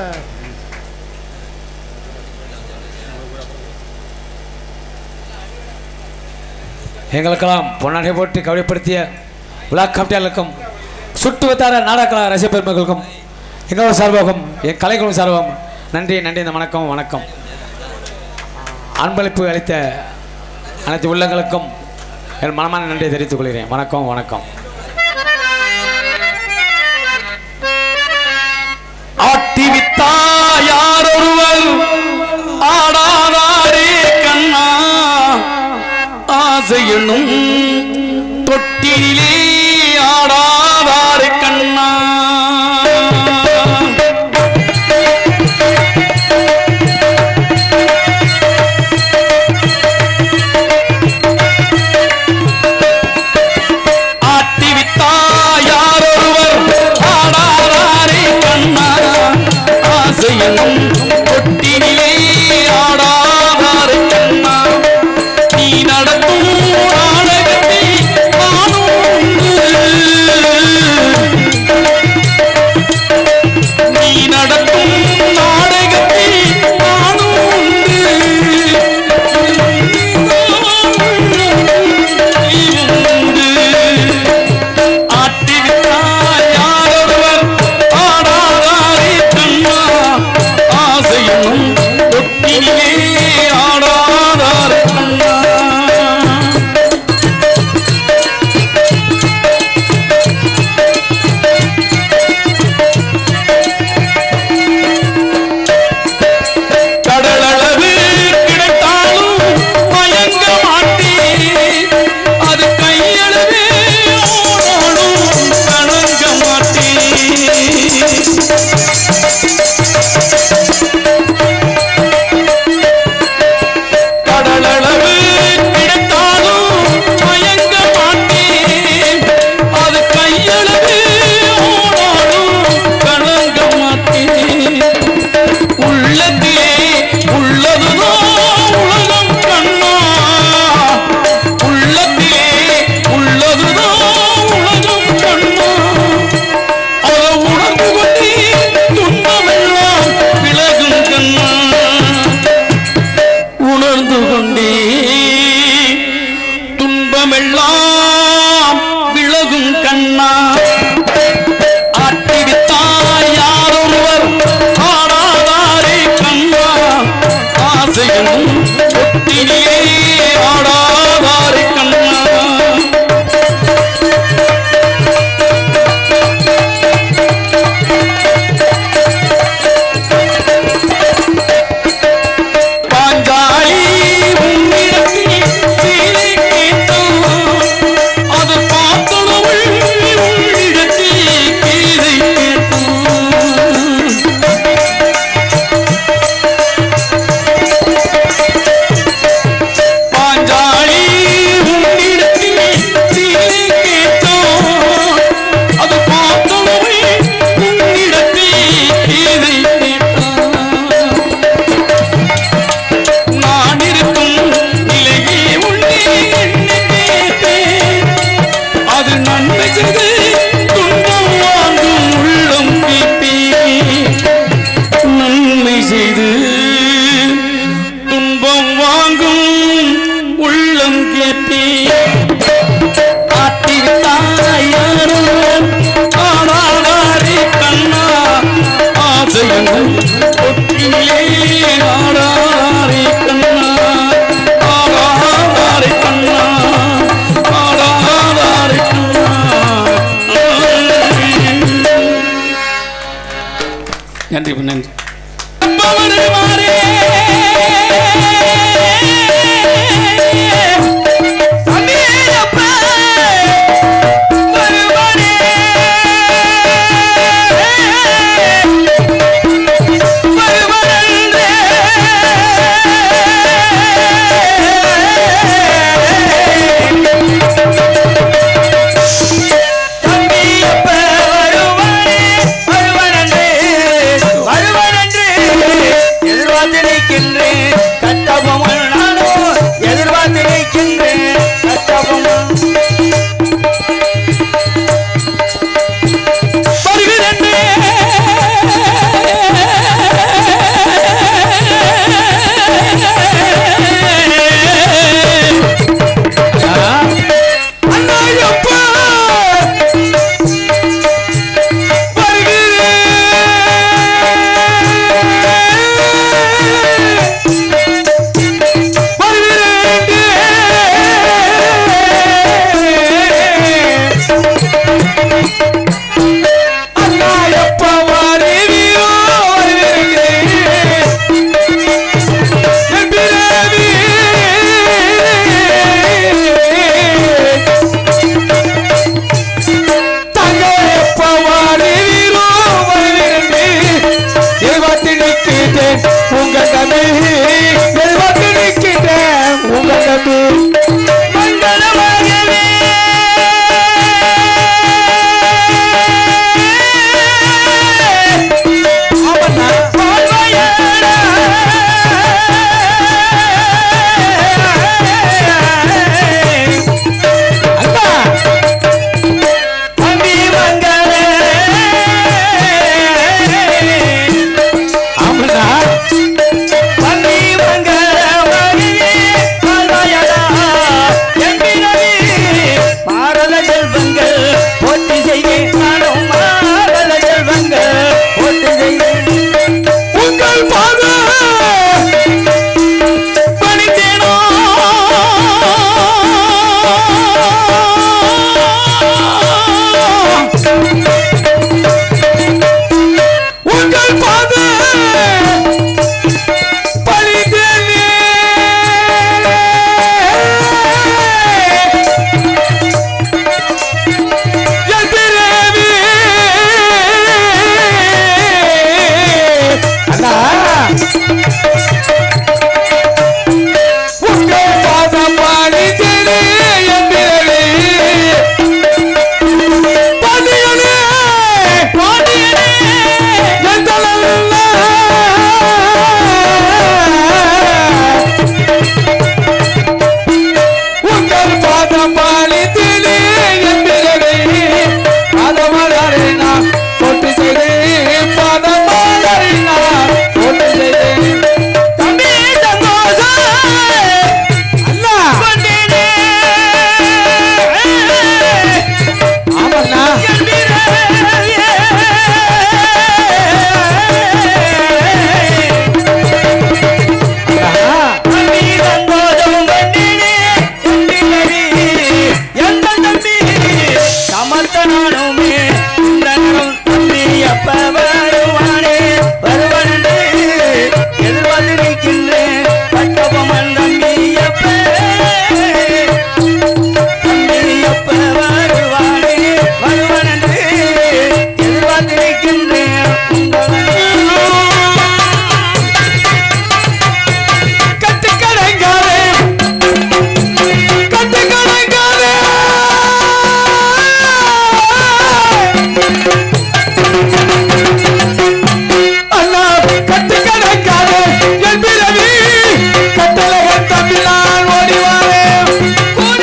Speaker 8: எங்களுக்கெல்லாம் பொன்னாடை போட்டு கவலைப்படுத்திய விழா கமிட்டியாளருக்கும் சுட்டு வட்டார நாடக ரசிக பெருமக்களுக்கும் எங்களோட சார்பாகவும் என் கலைக்குழு சார்பாகவும் நன்றி நன்றி இந்த வணக்கம் வணக்கம் அன்பளிப்பு அளித்த அனைத்து உள்ளங்களுக்கும் என் மனமான நன்றியை தெரிவித்துக் கொள்கிறேன் வணக்கம் வணக்கம்
Speaker 1: ஆட்டிவித்தா யாரொருவர் ஆடாதாரே கண்ணா ஆசையனும் தொட்டிலே ஆடாதாரே கண்ணா ஆட்டிவித்தா யாரொருவர் ஆடாதாரே கண்ணா ஆசையனும் தொட்டிலே ஆடாதாரே கண்ணா நீ நடத்தும் நாடகத்தை நானும் உண்டு. நீ நடத்தும் நாடகத்தை நானும் உண்டு. உண்டு. ஆட்டிவிட்டார் யாரொருவர் ஆடாதாரே கண்ணா ஆசையும் தொட்டிலே ஆடாதாரே கண்ணா கடலளவு கிடைத்தாலும் மயங்க மாட்டேன் அது கையளவே ஓடாலும் கணங்க மாட்டேன் கடலளவு கிடைத்தாலும் மயங்க மாட்டேன் அது கையளவே ஓடாலும் கணங்க மாட்டேன் உள்ளத்திலே உள்ளதுதோ உலகம் கண்ணா உள்ளத்திலே உள்ளதுதோ உலகம் கண்ணா அத உணர்ந்து கொண்டே துன்பமெல்லாம் விலகும் கண்ணா உணர்ந்து கொண்டே துன்பமெல்லாம் விலகும் கண்ணா ஆட்டிவித்தாய் யாரொருவர் ஆடாதாரே கண்ணா ஆசையும் ஒட்டினிலே ஆடாதாரே கண்ணா பாஞ்சாலி உன்னிடத்தில் சீலை கேட்டான். அது பார்த்தளவள் உன்னிடத்தில் கீதை கேட்டான். பாஞ்சாலி உன்னிடத்தில் சீலை கேட்டான். அது பார்த்தளவள் உன்னிடத்தில் கீதை கேட்டான். நான் இருக்கும் நிலையே உன்னை எண்ணி கேட்டேன். அது நன்மை செய்து துன்பம் வாங்கும் உள்ளம் கேட்பேன். நன்மை செய்து துன்பம் வாங்கும் உள்ளம் கேட்பேன். காட்டிவிட்டாய் யாரோ ஆடாதாரே கண்ணா ஆசையும் ஒட்டிலே ஆடாதாரே கண்ணா ஆடாதாரே கண்ணா ஆடாதாரே கண்ணா நன்றி நன்றி
Speaker 5: எதிர்பார்த்து
Speaker 8: உங்கள் பாத பழிதலே என் பிறவி அண்ணா உங்கள் பாதம் பழிதலே என் பிறவி பாண்டியனே பாண்டியனே எந்தளவுள்ள உங்கள் பாதம் பாலித்திலே என்பதை பாதமலரை நான் தொட்டு செய்தேன் பாதமலரை நான் தொட்டு செய்தேன் தம்பி சந்தோஷம் அண்ணா ஆமண்ணா
Speaker 5: சமர்த்தனானுமே இந்திரனும் தம்பி எப்ப வருவானே வருவனே எதிர்பார்த்து நிற்கின்றேன் பட்டபொம்மன் தம்பி எப்ப தம்பி எப்ப வருவானே வருவனே எதிர்பார்த்து நிற்கின்றேன்
Speaker 8: கட்டுக்கடங்காரே கட்டுக்கடங்காரே அண்ணா கட்டுக்கடங்காரே என் பிறவி கட்டளக தம்பி நான் ஓடிவாரே கூட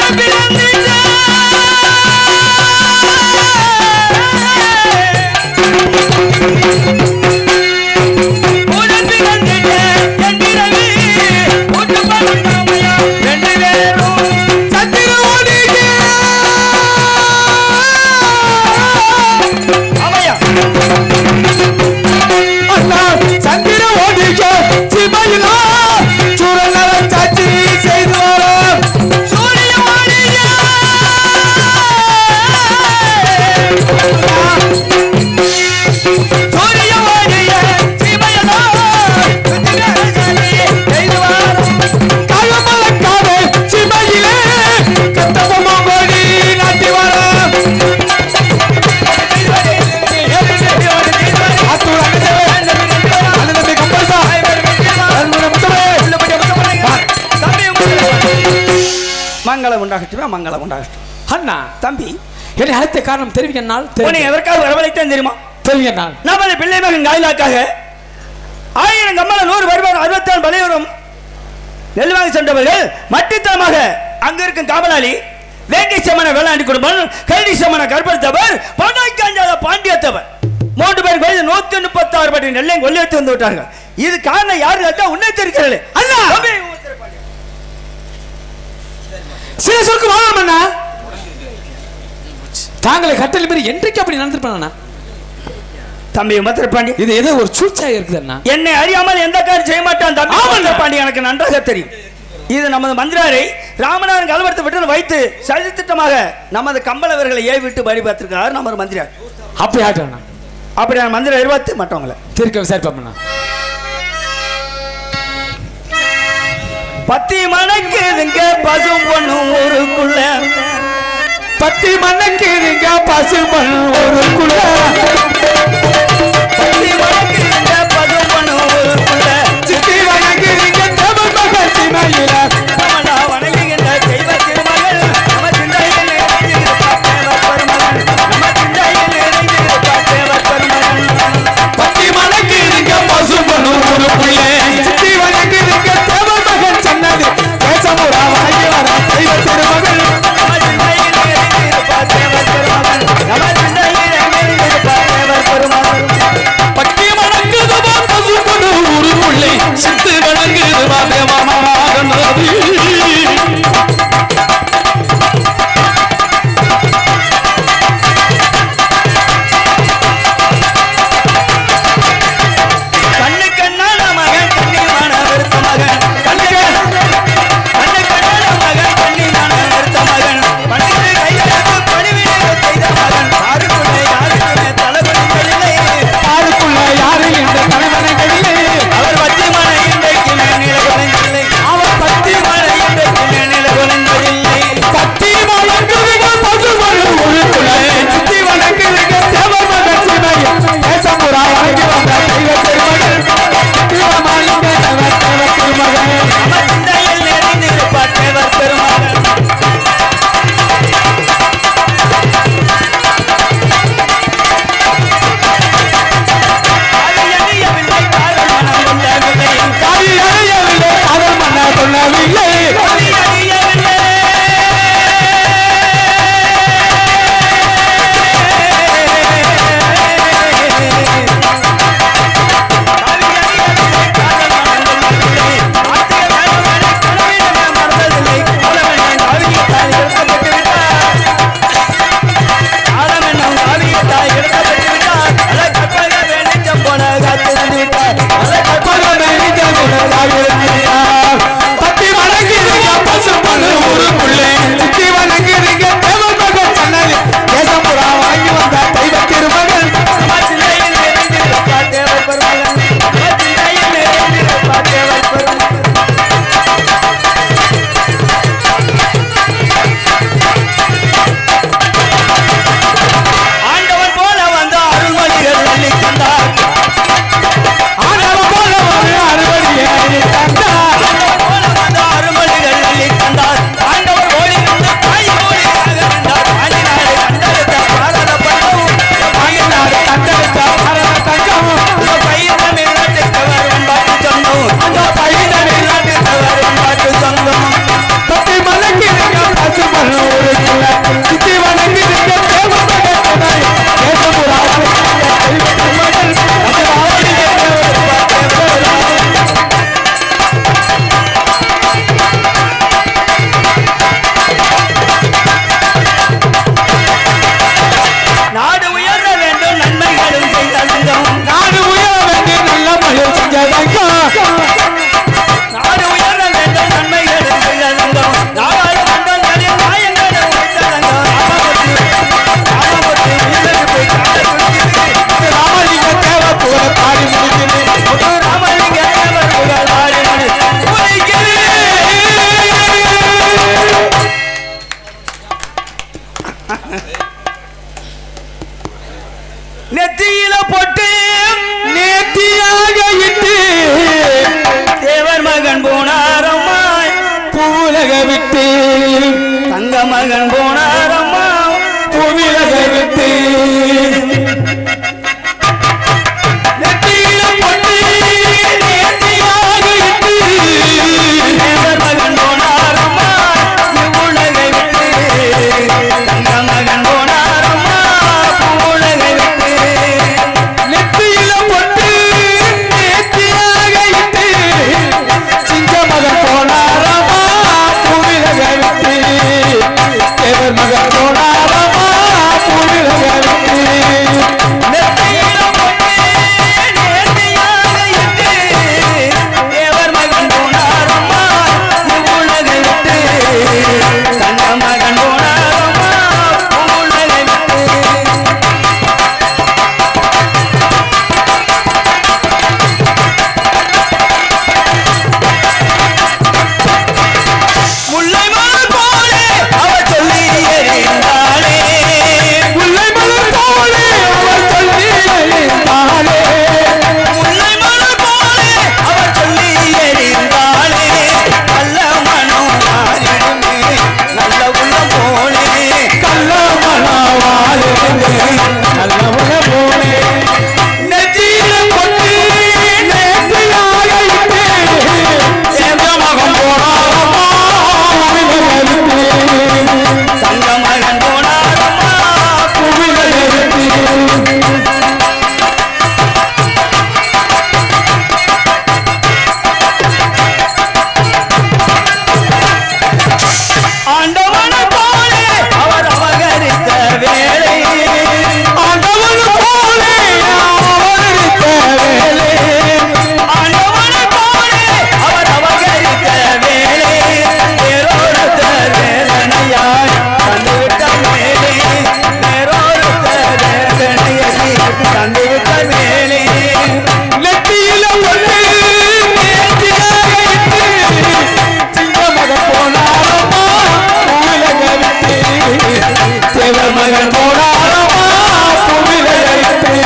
Speaker 8: சத்திர ஓடிங்க அண்ணா சந்திர ஓடிக்க சிமையிலா சூரநல சாட்சி செய்து வரோம் சூரிய ஓடிக்க சூரிய ஓடிய சிமையிலா செய்து வரோம் காயமலக்காரே சிமையிலே கத்தபமா கோடி நாட்டி வரோம்
Speaker 5: மங்களம் உண்டாகட்டுமே மங்களம் உண்டாகட்டும்
Speaker 8: அண்ணா
Speaker 5: தம்பி
Speaker 8: என்னை அழைத்த காரணம் தெரிவிக்கனால்
Speaker 5: உன்னை எதற்காக வரவழைத்தேன் தெரியுமா
Speaker 8: தெரிவிக்கனால்
Speaker 5: நமது பிள்ளை மகன் காயிலாக்காக ஆயிரம் கம்மல நூறு வருவார் அறுபத்தாறு பலையோரும் நெல் வாங்கி சென்றவர்கள் மட்டித்தனமாக அங்க இருக்கும் காவலாளி வேங்கை சமண வேளாண்டி குடும்பம் கல்வி சமண கற்படுத்தவர் பணக்காஞ்சாத பாண்டியத்தவர் மூன்று பேர் கோயில் நூத்தி முப்பத்தாறு படி நெல்லை கொள்ளையத்து வந்து விட்டார்கள் இது காரணம் யாரு கேட்டா உன்னை தெரிகிறது
Speaker 8: அண்ணா! சில சொற்கு வாழணும் அண்ணா தாங்களை கட்டளை மீறி என்றைக்கு அப்படி நடந்திருப்பேன் அண்ணா
Speaker 5: தம்பி உமத்திர பாண்டி
Speaker 8: இது ஏதோ ஒரு சூழ்ச்சியாக இருக்குது அண்ணா
Speaker 5: என்னை அறியாமல் எந்த காரியம் செய்ய மாட்டான் தம்பி
Speaker 8: ஆமாண்ணா.
Speaker 5: உமத்திர பாண்டி எனக்கு நன்றாக தெரியும் இது நமது மந்திராரை ராமநாதன் கலவரத்தை விட்டு வைத்து சதித்திட்டமாக நமது கம்பளவர்களை ஏவிட்டு வழி பார்த்திருக்கிறார் நமது மந்திரார்
Speaker 8: அப்படி ஆகட்டும் அண்ணா
Speaker 5: அப்படி நான் மந்திரம் எதிர்பார்த்து மற்றவங்களை
Speaker 8: திருக்க விசாரிப்போம் அண்ணா
Speaker 5: பத்தி மணக்குதுங்க பசும் பொண்ணும் ஊருக்குள்ள
Speaker 8: பத்தி மண்ணக்குதுங்க பசு மண் ஒரு குள்ள
Speaker 5: பத்தி மணக்குதுங்க பசும் பொண்ணும் ஊருக்குள்ள
Speaker 8: சித்தி வணங்குதுங்க தமிழ் மகள் சிமையில
Speaker 5: கமலா வணங்குகின்ற தெய்வ திருமகள் நம்ம சிந்தையில் நிறைந்திருப்பார் தேவர் பெருமகன் நம்ம சிந்தையில் நிறைந்திருப்பார் தேவர் பெருமகன்
Speaker 8: பத்தி மணக்குதுங்க பசு மண் ஒரு குள்ள சித்தி வணங்குதுங்க தமிழ் மகள் சொன்னது பேசமுறா வணங்கி வர தெய்வ திருமகள்
Speaker 5: நம்ம சிந்தையில் நிறைந்திருப்பார் தேவர் பெருமகன் நம்ம சிந்தையில் நிறைந்திருப்பார் தேவர் பெருமகன் மகன் போனாரம்மா
Speaker 8: புவிலகை விட்டு நெத்தியில பொட்டு நேர்த்தியாக இட்டு
Speaker 5: தேவர் மகன் போனாரம்மா உலகை விட்டு தங்க மகன் போனாரம்மா உலகை விட்டு
Speaker 8: நெத்தியில பொட்டு நேர்த்தியாக இட்டு சிங்க மகன் போனாரம்மா புவிலகை விட்டு தேவர் மகன் போனாரம்மா புவிலகை விட்டு
Speaker 5: நெத்தியில பொட்டு நேர்த்தியாக இட்டு தேவர் மகன் போனாரம்மா உலகை விட்டு தங்க மகன் போனாரம்மா உலகை விட்டு முல்லை மலர் போலே அவர் சொல்லி எறிந்தாளே
Speaker 8: முல்லை மலர் போலே அவர் சொல்லி எழுந்தாளே
Speaker 5: முல்லை மலர் போலே அவர் சொல்லி எறிந்தாளே நல்ல மனம் மாறிடுமே நல்ல உள்ளம் போலே
Speaker 8: கள்ளமணவாளே நல்லவன போலே நெத்தியில பொட்டு நேர்த்தியாக இட்டு சென்ற மகம் போனாரம்மா புவிலகை விட்டு
Speaker 5: தங்க மகன் போனாரம்மா
Speaker 8: புவிலகை விட்டு
Speaker 5: ஆண்டவனை போலே அவர் அபகரித்த வேளை
Speaker 8: ஆண்டவன் போலே அவதரித்த வேலே
Speaker 5: ஆண்டவனை போலே அவர் அபகரித்த வேளை வேறொருத்த வேதனையாய் தந்துவிட்ட மேலே வேறொருத்த வேதனையை தந்துவிட்ட மேலே
Speaker 8: நெத்தியில பொட்டு நேர்த்தியாக இட்டு சிங்க மகன் போனாரம்மா புவிலகை விட்டு தேவர் மகன் போனாரம்மா புவிலகை விட்டு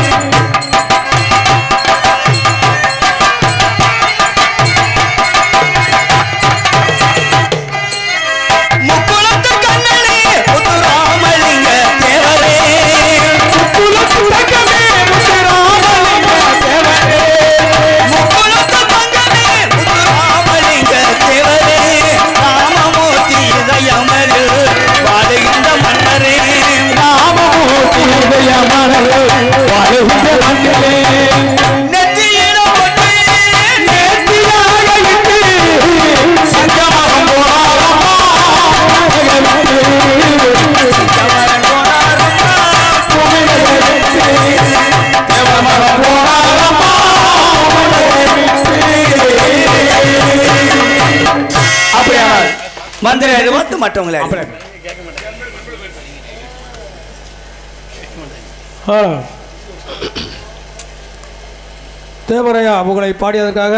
Speaker 5: முக்குளத்து கண்ணனே முத்துராமலிங்க தேவரே
Speaker 8: குலத்து தங்கமே முத்துராமலிங்க தேவரே
Speaker 5: முக்குளத்து தங்கமே முத்துராமலிங்க தேவரே ராமமூர்த்தி இதயமரில் வாழுகின்ற மன்னரே
Speaker 8: ராமமூர்த்தி இதயமணல் வாழ்கின்ற மண்ணிலே
Speaker 5: நெற்றியில பொட்டு
Speaker 8: நேர்த்தியாக இட்டு சங்கமகம் போனாரம்மா புவிலகை விட்டு
Speaker 5: கமலன் போனாரம்மா
Speaker 8: புவிலகை விட்டு தேவர் மகன் போனாரம்மா புவிலகை விட்டு
Speaker 5: அப்படியானால் மந்திர எதிர்பார்த்து மற்றவங்களை அடி.
Speaker 7: தேவரையா புகழை பாடியதற்காக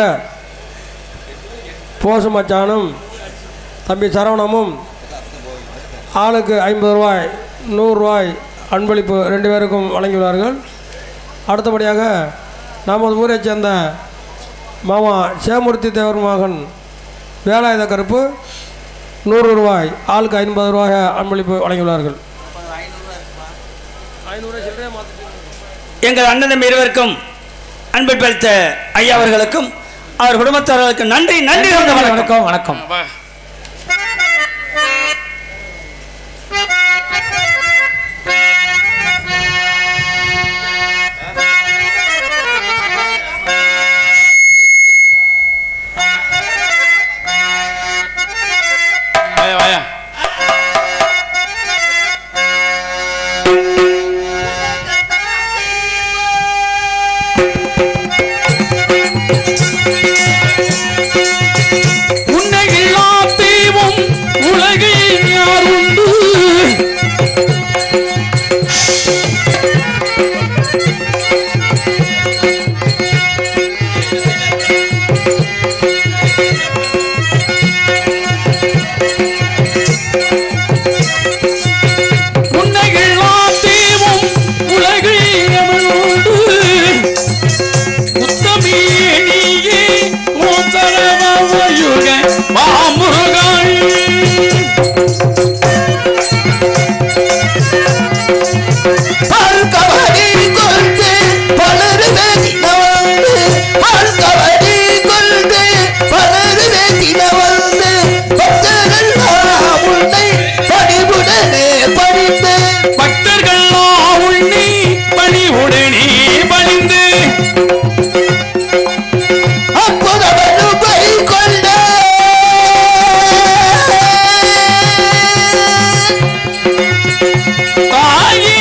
Speaker 7: போசு மச்சானும் தம்பி சரவணமும் ஆளுக்கு ஐம்பது ரூபாய் நூறுரூவாய் அன்பளிப்பு ரெண்டு பேருக்கும் வழங்கியுள்ளார்கள் அடுத்தபடியாக நமது ஊரைச் சேர்ந்த மாமா சேமூர்த்தி தேவர் மகன் வேலாயுத கருப்பு நூறு ரூபாய் ஆளுக்கு ஐம்பது ரூபாய் அன்பளிப்பு வழங்கியுள்ளார்கள்
Speaker 5: எங்கள் அண்ணன் தம்பி இருவருக்கும் அன்பு பெருத்த ஐயா அவர்களுக்கும் அவர் குடும்பத்தார்களுக்கும் நன்றி நன்றி கலந்த வணக்கம்
Speaker 8: வணக்கம் வணக்கம்
Speaker 1: வா. வாயா வாயா உன்னை இல்லா தெய்வம் உலகில் யார் உண்டு உன்னை இல்லா தெய்வம் உலகில் எவன் உண்டு உத்தமியே நீயே ஓம் சரவ
Speaker 9: அற்புதமனுபை கொண்ட
Speaker 1: தாயே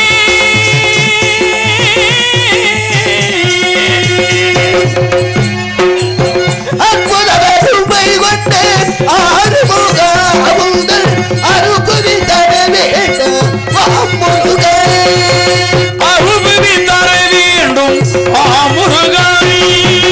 Speaker 9: அற்புதமனுபை கொண்ட ஆறுமுக அமுதல் அருகுதி தர வேண்டும் வாமுருகே
Speaker 1: அருள்புவி தர வேண்டும் ஆமுருகாய்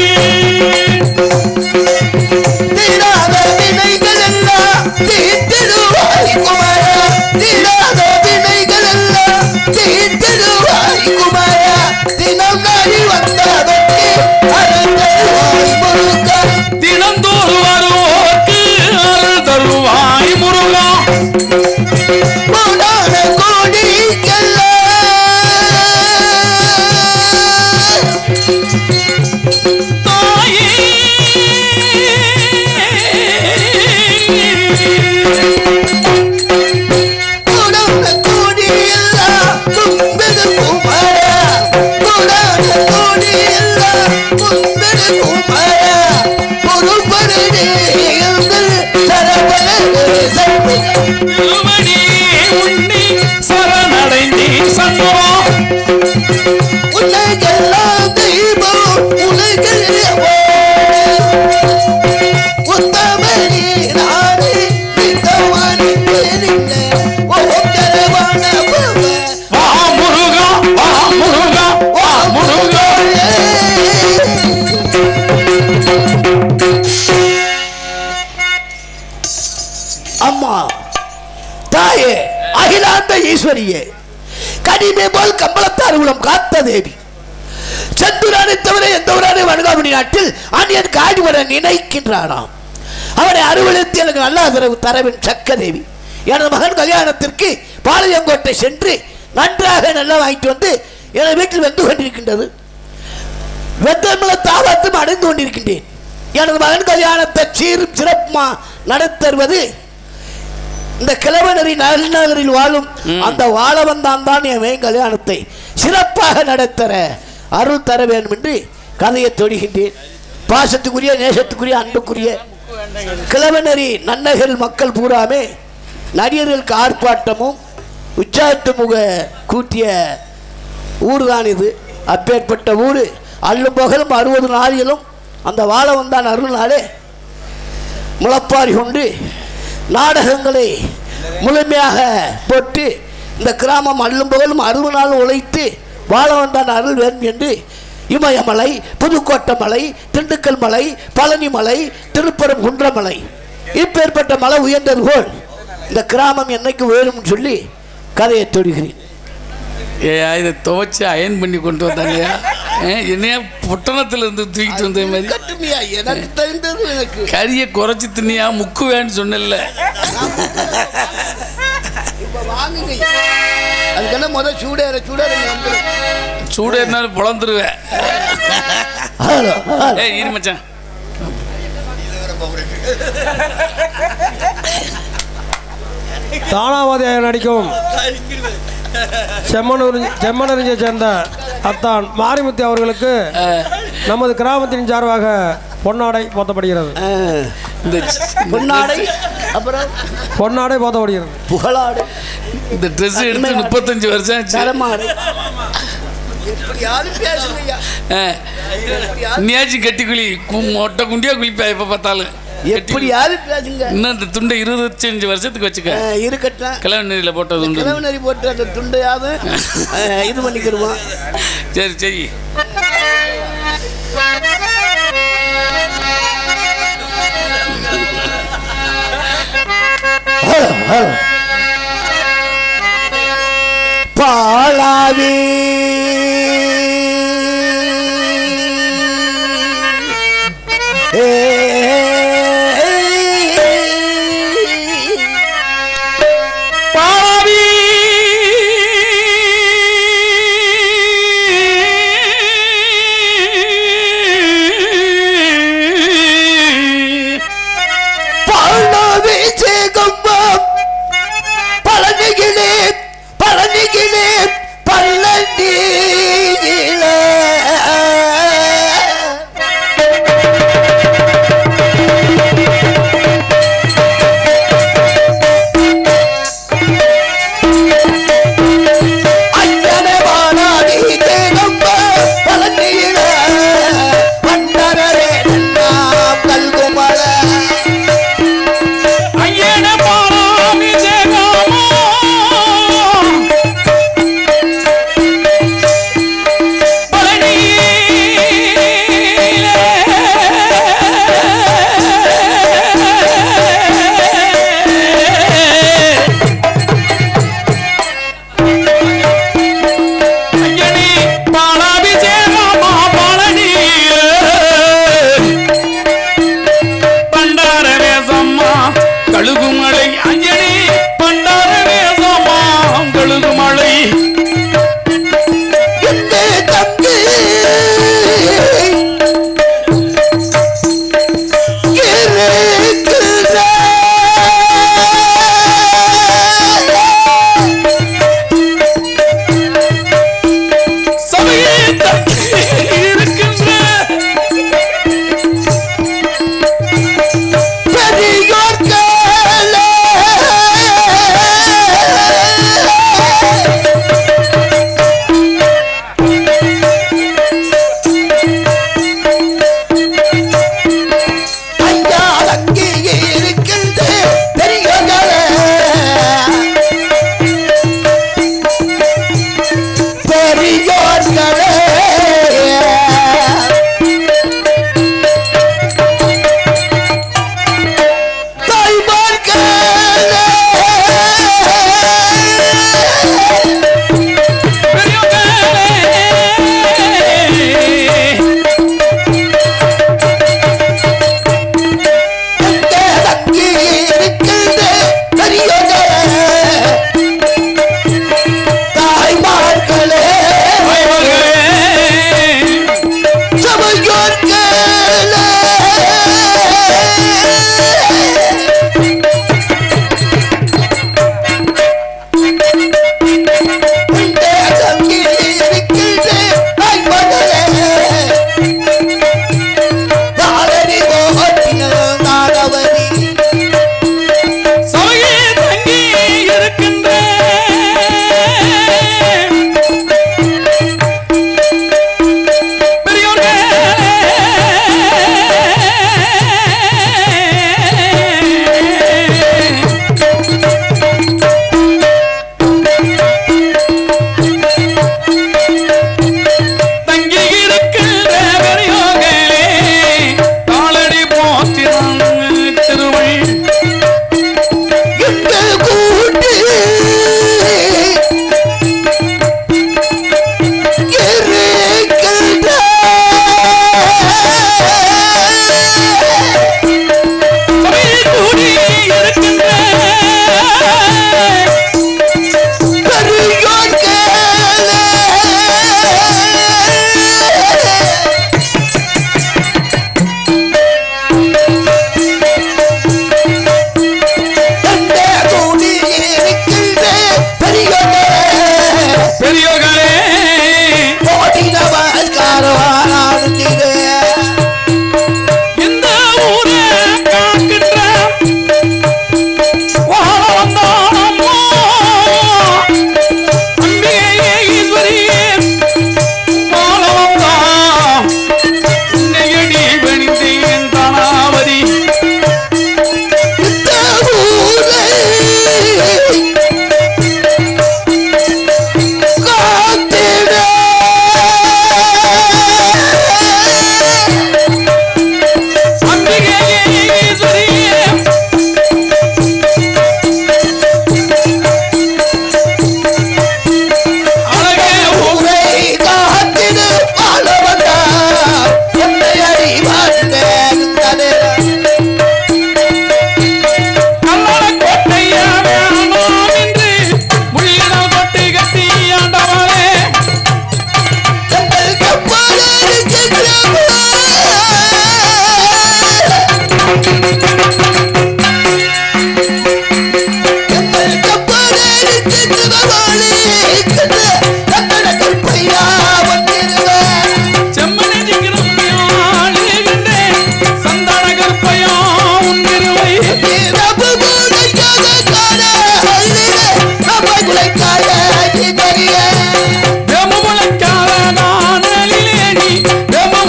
Speaker 9: தீராத வினைகள் எல்லாம் தீர்த்திடுவாய் குமாரா தீராத வினைகள் எல்லாம் தீர்த்திடுவாய் குமாரா தினம் நாடி வந்தவர்க்கு அருந்தருவாய் முருகா
Speaker 1: தினந்தோறும் வருவோர்க்கு அருள் தருவாய் முருகா
Speaker 9: கோடான கோடிக்கெல்லாம்
Speaker 1: தாயே
Speaker 9: கோடான கோடியெல்லாம் கும்பிடு குமாரா கோடான கோடியெல்லாம் கும்பிடு குமாரா பொருள் பருதி சரவண சக்தி
Speaker 1: திருமணி உண்ணி சரணடைந்தே சண்முகம்
Speaker 9: உலகெல்லாம் தெய்வம் உலகில் உத்தமனி நானே நித்தவானி தெரிந்த ஓம் கரவான பவ
Speaker 1: வா முருகா வா முருகா வா முருகா
Speaker 9: அம்மா தாயே அகிலாண்ட ஈஸ்வரியே கனிமே போல் கம்பளத்தார் உளம் காத்த தேவி சந்துரானை தவிர எந்த ஒரு வணங்காமணி நாட்டில் அந்நியன் காடி வர நினைக்கின்றானாம் அவனை அறுவழித்து எனக்கு நல்ல ஆதரவு தரவின் சக்க தேவி எனது மகன் கல்யாணத்திற்கு பாளையங்கோட்டை சென்று நன்றாக நல்லா வாங்கிட்டு வந்து எனது வீட்டில் வந்து கொண்டிருக்கின்றது வெத்தமிழ தாவத்தும் அடைந்து கொண்டிருக்கின்றேன் எனது மகன் கல்யாணத்தை சீரும் சிறப்புமா நடத்தருவது இந்த கிழவனரி நகரில் வாழும் அந்த வாழவன் தான் தான் என் மேன் கல்யாணத்தை சிறப்பாக நடத்தர அருள் தர வேண்டும் என்று கதையை தொடுகின்றேன் பாசத்துக்குரிய நேசத்துக்குரிய அன்புக்குரிய கிழவனரி நன்னகர் மக்கள் பூராமே நடிகர்களுக்கு ஆர்ப்பாட்டமும் உச்சாத்து முக கூட்டிய ஊர் தான் இது அப்பேற்பட்ட ஊர் அள்ளும் பகலும் அறுபது நாளிலும் அந்த வாழவன் தான் அருள்நாளே முளப்பாரி கொண்டு நாடகங்களை முழுமையாக போட்டு இந்த கிராமம் அள்ளும் பகலும் அறுபது நாள் உழைத்து வாழ வந்தான் அருள் வேண்டும் என்று இமயமலை புதுக்கோட்டை மலை திண்டுக்கல் மலை பழனி மலை திருப்பரம் குன்றமலை இப்பேற்பட்ட மலை உயர்ந்தது போல் இந்த கிராமம் என்னைக்கு உயரும்னு சொல்லி கதையை தொடுகிறேன்
Speaker 1: ஏயா இதை துவைச்சு அயன் பண்ணி கொண்டு வந்தாங்கயா ஏன், என்னையா புட்டணத்துல இருந்து தூக்கிட்டு வந்த மாதிரி
Speaker 9: கட்டுமையா எனக்கு தெரிந்தது எனக்கு
Speaker 1: கறியை குறைச்சி தின்னியா முக்கு வேன்னு சொன்னல
Speaker 9: இப்ப வாங்குங்க அதுக்கெல்லாம் முதல் சூடேற சூடேற வந்துடும்
Speaker 1: சூடு இருந்தாலும் பொழந்துருவேன்
Speaker 9: ஹலோ ஹலோ
Speaker 1: ஏய் இரு மச்சான்
Speaker 7: தானாவதியாக நடிக்கும் செம்மனூர் செம்மனறிஞ்சை சேர்ந்த அத்தான் மாரிமுத்து அவர்களுக்கு நமது கிராமத்தின் சார்பாக பொன்னாடை போத்தப்படுகிறது
Speaker 1: இந்த
Speaker 9: பொன்னாடை அப்புறம்
Speaker 7: பொன்னாடை போத்தப்படுகிறது
Speaker 9: புகழாடு
Speaker 1: இந்த ட்ரெஸ் எடுத்து முப்பத்தஞ்சு வருஷம் ஆச்சு
Speaker 9: சரமாடு எப்படி யாரும் பேசுங்கய்யா
Speaker 1: ஆ. நீயாச்சும் கட்டி குழி கு- மொட்டை குண்டியா குளிப்பா எப்ப பார்த்தாலும்
Speaker 9: எப்படி யாரும் பேசுங்க
Speaker 1: இன்னும் இந்த துண்டை இருபத்தஞ்சு வருஷத்துக்கு வச்சுக்க
Speaker 9: அஹ், இருக்கட்டும்
Speaker 1: கல்யாண நெறியில் போட்டது உண்டு
Speaker 9: கிழவனரி போட்டு அந்த துண்டையாவது அஹ், இது பண்ணிக்கிடுவான்
Speaker 1: சரி சரி
Speaker 9: ஹலோ ஹலோ பாலாவி
Speaker 1: பாவி
Speaker 9: பாலாவி சேகம்பம் பழனிகிலே பழனிகிலே பழனி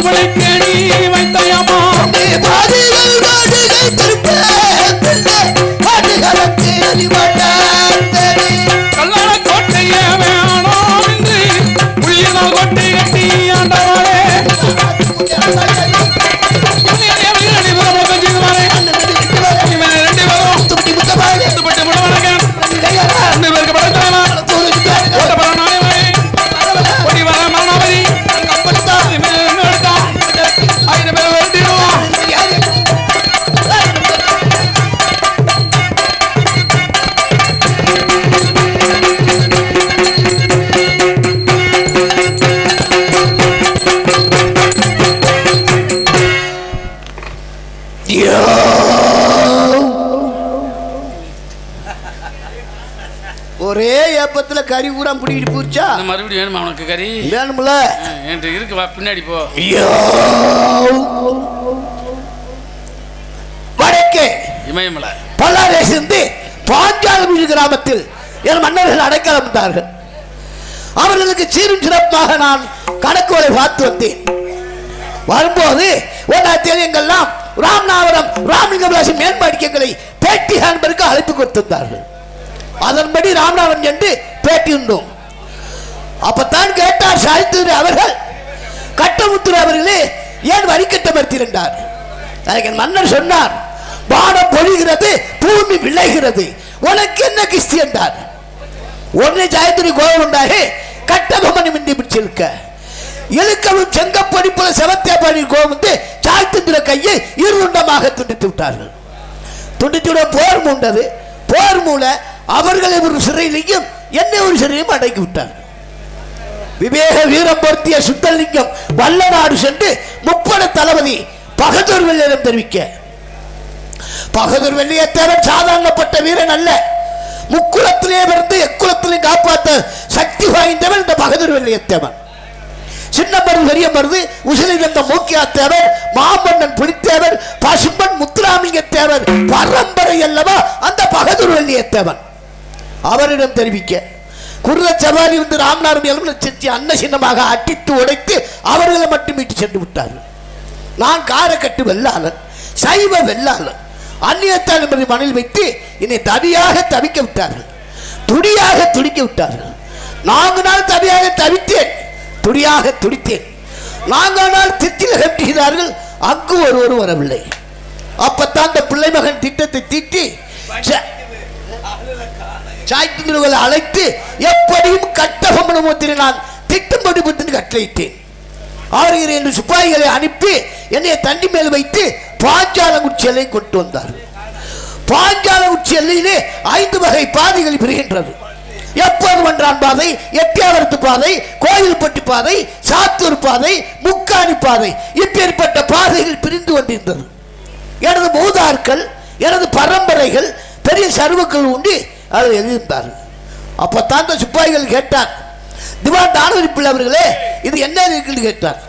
Speaker 8: குளிக்க நீ வைத்தாயம்மா
Speaker 9: பாதிகள் நாடுகள் திருப்ப பாடுகளுக்கு அறிவாட்டாத்தனே
Speaker 8: கல்லண கோட்டையே வேணோம் என்று புள்ளினால் கொட்டி கட்டி ஆண்டவரே ரெண்டு பேரும்
Speaker 9: துப்பி முத்தமாக
Speaker 8: பட்டு முடவனகன் ரெண்டு பேருக்கு படைத்தவனா ஓட்டப்பட நாயவரே ஓடி வர மரணாவதி ஐந்து பேர் வெட்டிடுவோம்
Speaker 9: ஒரே ஏப்பத்துல கறி ஊரா பிடிக்கிட்டு போச்சா
Speaker 1: இந்த மறுபடியும் வேணுமா உனக்கு கறி
Speaker 9: வேணும்ல
Speaker 1: ஆ, என்கிட்ட இருக்கு வா பின்னாடி போ
Speaker 9: வடக்கே
Speaker 1: இமயமலை
Speaker 9: பல்லாரை சேர்ந்து பாஞ்சாலமிழி கிராமத்தில் என் மன்னர்கள் அடைக்கலம் வந்தார்கள் அவர்களுக்கு சீரும் சிறப்பாக நான் கணக்கு வரை பார்த்து வந்தேன் வரும்போது ஒன்றாம் எங்கெல்லாம் ராமநாதபுரம் ராமலிங்க விலாசி மேன்பாடிக்கங்களை பேட்டி காண்பதற்கு அழைப்பு கொடுத்திருந்தார்கள் அதன்படி ராமநாதன் என்று பேட்டி உண்டோம் அப்பத்தான் கேட்டார் சாய்த்தூர் அவர்கள் கட்டமுத்துரு அவர்களே ஏன் வரிக்கட்ட மறுத்திருந்தார் அதுக்கு என் மன்னர் சொன்னார் வானம் பொழிகிறது பூமி விளைகிறது உனக்கு என்ன கிஸ்தி என்றார் உடனே ஜாயத்துரி கோபம் உண்டாகி கட்டபொம்மனை மிந்தி பிடிச்சிருக்க இழுக்கவும் செங்கப்படி போல செவத்தேப்பாடி கோபம் வந்து சாய்த்திந்திர கையை இருண்டமாக துண்டித்து விட்டார்கள் துண்டித்து விட போர் மூண்டது போர் மூல அவர்களை ஒரு சிறையிலையும் என்னை ஒரு சிறையும் அடக்கி விட்டார் விவேக வீரம் பொருத்திய சுத்தலிங்கம் வல்லநாடு சென்று முப்பட தளபதி பகதூர் வெள்ளியிடம் தெரிவிக்க பகதூர் வெள்ளியத்தேவன் சாதாரணப்பட்ட வீரன் அல்ல முக்குலத்திலே பிறந்து எக்குலத்திலையும் காப்பாற்ற சக்தி வாய்ந்தவன் இந்த பகதூர் வெள்ளியத்தேவன் சின்ன மருது பெரிய மருது உசிலில் இருந்த மூக்கியா தேவர் மாமன்னன் புலித்தேவர் பசும்பன் முத்துராமிங்க தேவர் பரம்பரை அல்லவா அந்த பகதூர் வெள்ளியத்தேவன் அவரிடம் தெரிவிக்க குருத சவாரி வந்து ராமநாதன் எலும்பு சித்தி அன்ன சின்னமாக அட்டித்து உடைத்து அவர்களை மட்டும் மீட்டு சென்று விட்டார்கள் நான் காரக்கட்டு வெள்ளாளன் சைவ வெள்ளாளன் அந்நியத்தான் என்பதை மனதில் வைத்து என்னை தனியாக தவிக்க விட்டார்கள் துடியாக துடிக்க விட்டார்கள் நான்கு நாள் தனியாக தவித்தேன் துடியாக துடித்தேன் நான்கு நாள் திட்டில் கட்டுகிறார்கள் அங்கு ஒருவர் வரவில்லை அப்பத்தான் அந்த பிள்ளை மகன் திட்டத்தை தீட்டி ச- சாய்த்திருவர்களை அழைத்து எப்படியும் கட்டபொம்மனமுத்திரை நான் திட்டம்படி புத்தின்னு கட்டளையிட்டேன் அவர்கள் என்று சிப்பாய்களை அனுப்பி என்னை தண்டி மேல் வைத்து பாஞ்சாலங்குச்சி எல்லை கொண்டு வந்தார் பாஞ்சாலங்குச்சி எல்லையிலே ஐந்து வகை பாதைகள் பிரிகின்றது எப்போது ஒன்றான் பாதை எட்டியாவரத்து பாதை கோயில்பட்டி பாதை சாத்தூர் பாதை முக்காணி பாதை இப்பேற்பட்ட பாதைகள் பிரிந்து கொண்டிருந்தது எனது மூதார்கள் எனது பரம்பரைகள் பெரிய சர்வக்கள் உண்டு அதில் எழுதியிருந்தார்கள் அப்பத்தான் அந்த சிப்பாய்கள் கேட்டார் திவான் தானவரி பிள்ளை அவர்களே இது என்ன இருக்குன்னு கேட்டார்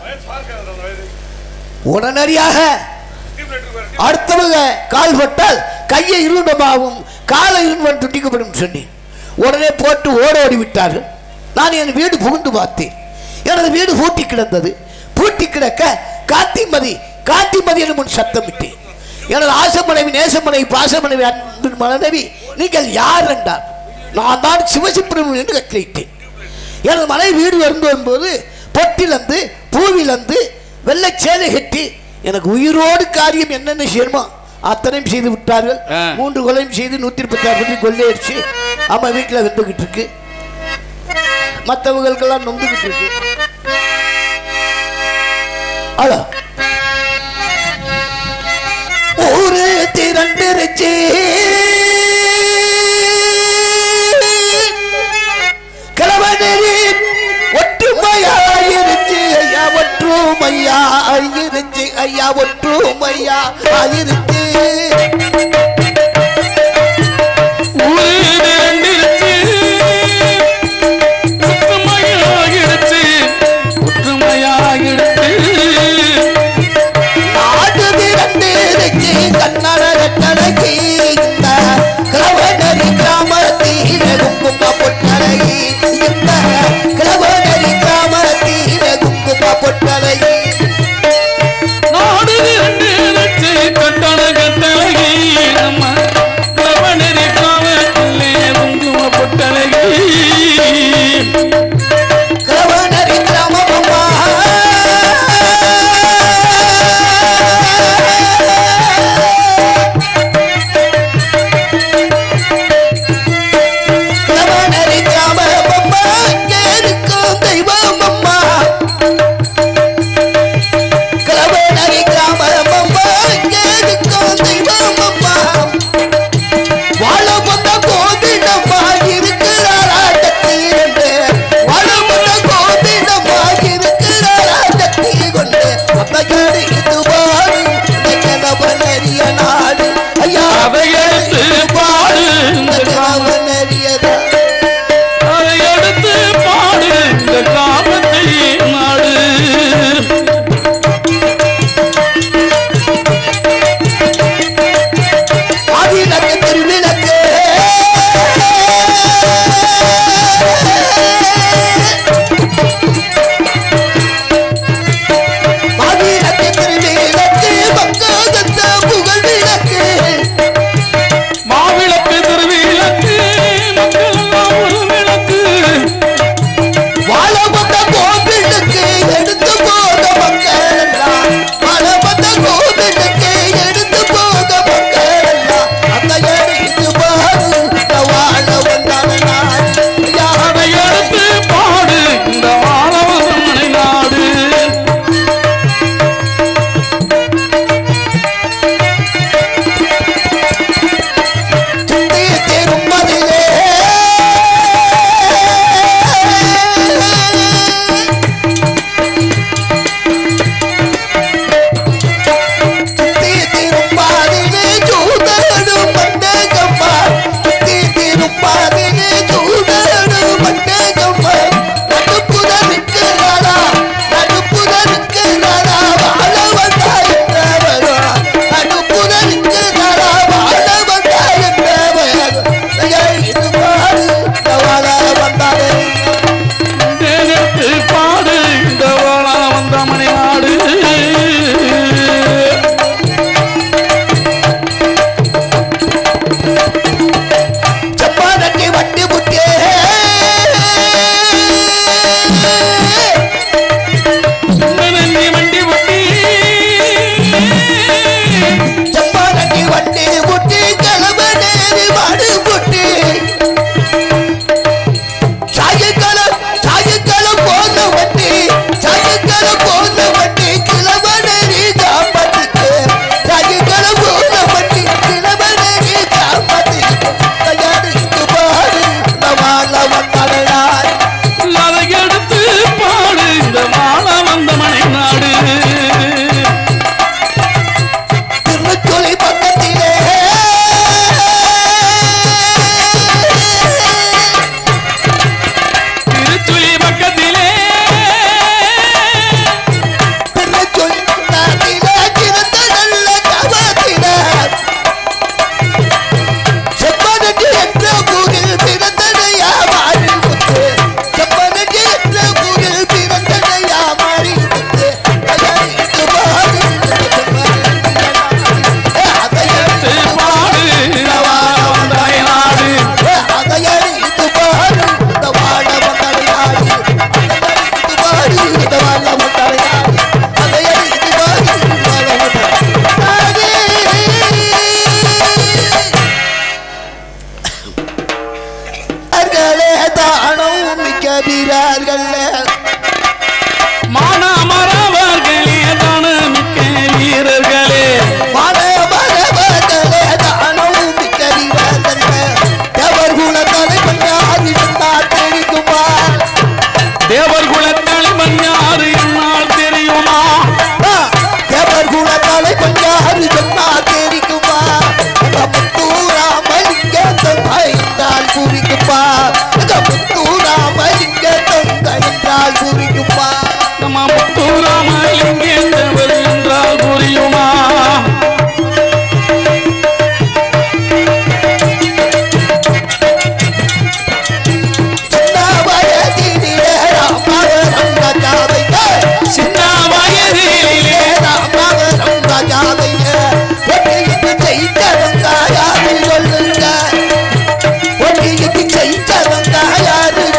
Speaker 9: உடனடியாக அடுத்தவங்க கால் பட்டால் கையை இருண்டமாகவும் காலை இருண்டன் துண்டிக்கப்படும் சொன்னேன் உடனே போட்டு ஓட ஓடி விட்டார்கள் நான் என் வீடு புகுந்து பார்த்தேன் எனது வீடு பூட்டி கிடந்தது பூட்டி கிடக்க காந்திமதி காந்திமதி என்று முன் சத்தமிட்டேன் எனது ஆசமனைவி நேசமனைவி பாசமனைவி அன்பின் மனைவி நீங்கள் யார் என்றார் நான் தான் சிவசிப்பிரமணியன் என்று கட்டளையிட்டேன் எனது மனைவி வீடு வந்து வரும்போது பொட்டிலந்து பூவிலந்து வெள்ளை சேலை கட்டி எனக்கு உயிரோடு காரியம் என்னென்ன செய்யணுமோ அத்தனையும் செய்து விட்டார்கள்
Speaker 1: ஆ.
Speaker 9: மூன்று கொலையும் செய்து நூத்தி முப்பத்தி ஆறு பற்றி கொள்ளையடிச்சு அம்மா வீட்டில் வந்துகிட்டு இருக்கு மற்றவங்களுக்கெல்லாம் நொந்துகிட்டு இருக்கு அழ ஊரு திரண்டிருச்சு கிழவனரி ஒற்றுமையாயிருச்சு ஐயா ஒற்றுமையாயிருச்சு ஐயா ஒற்றுமையா ஆயிருச்சு
Speaker 8: ஊரு திரண்டிருச்சு. ஒற்றுமையாகிடுச்சு. ஒற்றுமையாகிடுச்சு.
Speaker 9: நாடு திரண்டிருச்சு கண்ணட கட்டடகி இந்த கிழவனரி கிராமத்தீர குங்கும பொட்டடகி இந்த கிழவனரி கிராமத்தீர குங்கும பொட்டடகி அதையடி இது பாடு இந்த கணவன் அறிய நாடு ஐயா
Speaker 1: அதை எடுத்து பாடு
Speaker 9: இந்த கணவன் அறியதா
Speaker 1: அதை எடுத்து பாடு இந்த காமத்தை நாடு
Speaker 9: ஆதிலக்கு திருவிளக்கு ஆதிலக்கு திருவிளக்கு பக்காதத்த புகழ் விளக்கு
Speaker 1: மாவிளக்கு திருவிளக்கு மக்கள் எல்லாம் ஒரு விளக்கு
Speaker 9: வாழ வந்த கோவிலுக்கு எடுத்து போக மக்கள் எல்லாம் வாழ வந்த கோவிலுக்கு எடுத்து போக மக்கள் எல்லாம் அந்த எடுத்து பாரு வாழ வந்தான நாடு
Speaker 1: அதை எடுத்து பாடு இந்த வாழவசமனை நாடு
Speaker 9: சுத்திய திருமதிலே சுத்திய திருப்பாதிலே சூதடு மண்டகம்மா சுத்திய திருப்பாதிலே சூதடு மண்டகம்மா நடுப்புதற்கு ராதா நடுப்புதற்கு ராதா வாழ வந்தாயின்றவரோ நடுப்புதற்கு ராதா வாழ வந்தாயின்றவரோ இது பாரு வாழ வந்தாரே
Speaker 1: எடுத்து பாடு இந்த வாழ வந்த மணி நாடு
Speaker 9: ಚಪ್ಪಾನಕ್ಕೆ ಬಟ್ಟೆ ಬುಟ್ಟೆ
Speaker 1: நெஞ்சி வண்டி வண்டி
Speaker 9: ಚಪ್ಪಾನಕ್ಕೆ ಬಟ್ಟೆ ಬುಟ್ಟಿ ಕಲಬನೇರಿ ಮಾಡು ಬುಟ್ಟಿ ಸಾಯಂಕಾಲ ಸಾಯಂಕಾಲ போன வண்டி சாயங்கால போன வண்டி கிளவனேரி காப்பாத்திக்கு சாயங்கால போன வண்டி கிளவனேரி காப்பாத்திக்கு தயாரித்து பாரு நவால வந்தாள்
Speaker 1: அதை எடுத்து பாடு இந்த வாழ வந்த மணி நாடு
Speaker 9: திருச்சொலி பக்கத்திலே
Speaker 1: திருச்சுழி பக்கத்திலே
Speaker 9: திருச்சொலி பக்கத்திலே கிடந்த நல்ல கவத்திலே செப்பனடி என்ற ஊரில் பிறந்தனையா மாறி முத்து செப்பனடி என்ற ஊரில் பிறந்தனையா மாறி முத்து அதையடித்து பாரு அதையடித்து
Speaker 1: பாடு இந்த வாழ வந்த மணி நாடு
Speaker 9: அதையடித்து பாரு இந்த வாழ வந்தடையாடு அதையடித்து பாரு இந்த வாழ வந்தடையாடு அதையடித்து பாரு இந்த வாழ வந்தடையாடு தானம் மிக்க வீரர்கள்
Speaker 1: மானாமரவர்களே தானமிக்க வீரர்களே
Speaker 9: மன மரபர்களே தானம் மிக்க வீரர்கள் எவர் குலத்தலை பண்ணாதி தெரியுமா
Speaker 1: தேவர் குலத்தளிமன் யாரு என்னால் தெரியுமா
Speaker 9: எவர் குலத்தலை பண்ணாதி சொன்னா தெரியுமா முத்தூராமலிங்க தந்தால் குறிக்குமா முத்தூராமலிங்க தந்தால் குறிக்குமா
Speaker 1: நம்ம முத்துராமலிங்கேந்தவர் என்றால் புரியுமா
Speaker 9: சின்ன வயதிலே ராமவரம் ராஜாவையே
Speaker 1: சின்ன வயதிலே
Speaker 9: ராமவரம் ராஜாவையே ஒட்டிக்கு ஜெயித்தவங்க யாரு சொல்லுங்க ஒட்டிக்கு ஜெயித்தவங்க யாரு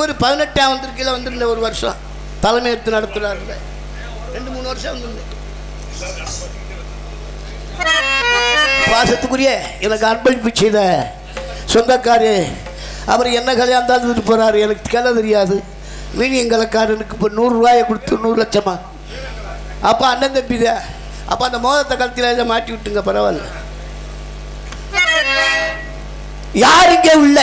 Speaker 9: இவர் பதினெட்டாம் வந்திருக்கையில் வந்திருந்த ஒரு வருஷம் தலைமை எடுத்து நடத்துகிறாருல ரெண்டு மூணு வருஷம் வந்திருந்தேன் பாசத்துக்குரிய எனக்கு அன்பளிப்பு செய்த சொந்தக்காரு அவர் என்ன கல்யாணம் தந்துட்டு போகிறாரு எனக்கு கிளை தெரியாது மீனியம் கலக்காரனுக்கு இப்போ நூறுரூவாயை கொடுத்து நூறு லட்சமா அப்போ அண்ணன் தம்பி தான் அப்போ அந்த மோதத்தை கழுத்தில் மாட்டி விட்டுங்க பரவாயில்ல யார் இங்கே உள்ள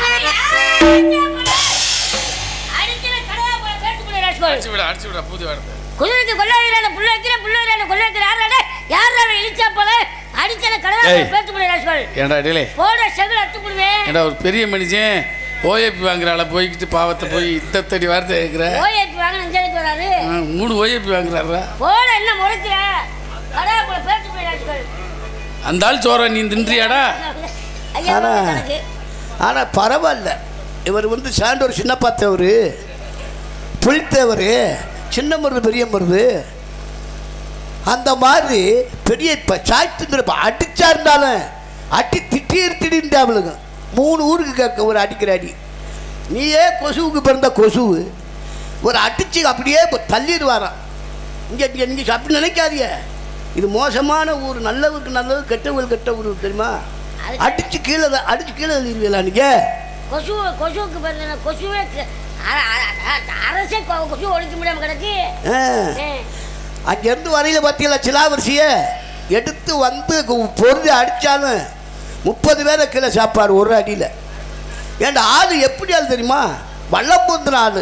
Speaker 1: அடிச்சு விட அடிச்சு விட புது வார்த்தை
Speaker 6: குதிரைக்கு கொள்ள வைக்கிறான புள்ள வைக்கிற புள்ள வைக்கிறான கொள்ள வைக்கிற யாராடா யாரா இழிச்சா போல அடிச்சல கடவா
Speaker 1: ஏய்.
Speaker 6: பேத்து போடு ராஜ்கோல்
Speaker 1: ஏன்டா டேலே
Speaker 6: போட செகுல அத்து போடுவேன்
Speaker 1: ஏன்டா ஒரு பெரிய மனுஷன் ஓஏபி வாங்குறாள போய்கிட்டு பாவத்தை போய் இத்தத்தடி வார்த்தை கேட்குற
Speaker 6: ஓஏபி வாங்க நெஞ்சலுக்கு வராது
Speaker 1: மூணு ஓஏபி வாங்குறாரா
Speaker 6: போட என்ன முறைக்கிற கடவா போல பேத்து போடு ராஜ்கோல்
Speaker 1: அந்த ஆள் சோற நீ தின்றியாடா
Speaker 6: ஐயா
Speaker 9: ஆனா
Speaker 6: எனக்கு
Speaker 9: ஆனால் பரவாயில்ல இவர் வந்து சாண்டோர் சின்னப்பா தேவர் புலித்தேவர் சின்ன மருது பெரிய மருது அந்த மாதிரி பெரிய இப்போ சாய்த்துங்கிற அடிச்சா இருந்தாலும் அடி திட்டீர் திடீர்ந்தாவளுங்க மூணு ஊருக்கு கேட்க ஒரு அடிக்கிற அடி நீயே கொசுவுக்கு பிறந்த கொசுவு ஒரு அடிச்சு அப்படியே இப்ப தள்ளிடுவாராம் இங்கே இங்கே நீங்கள் அப்படி நினைக்காதீங்க இது மோசமான ஊர் நல்லவருக்கு நல்லது கெட்டவங்களுக்கு கெட்ட ஊர் தெரியுமா
Speaker 6: அதுக்கு-
Speaker 9: அடிச்சு கீழே தான் அடிச்சு கீழே எழுதிடுவீங்களா நீங்கள்
Speaker 6: கொசு கொசுவுக்கு பிறந்த கொசுவே க- அ- அ- அ- அரசே கொ- கொசு ஒழிக்க முடியாம கிடக்கு ஏ,
Speaker 9: அங்கேருந்து வரையில் பார்த்தீங்களா சிலாவரிசியை எடுத்து வந்து கு- பொருதி அடித்தாலும் முப்பது பேரை கீழே சாப்பாடு ஒரு அடியில் ஏன்டா ஆள் எப்படி ஆள் தெரியுமா வள்ளம்புந்தின ஆள்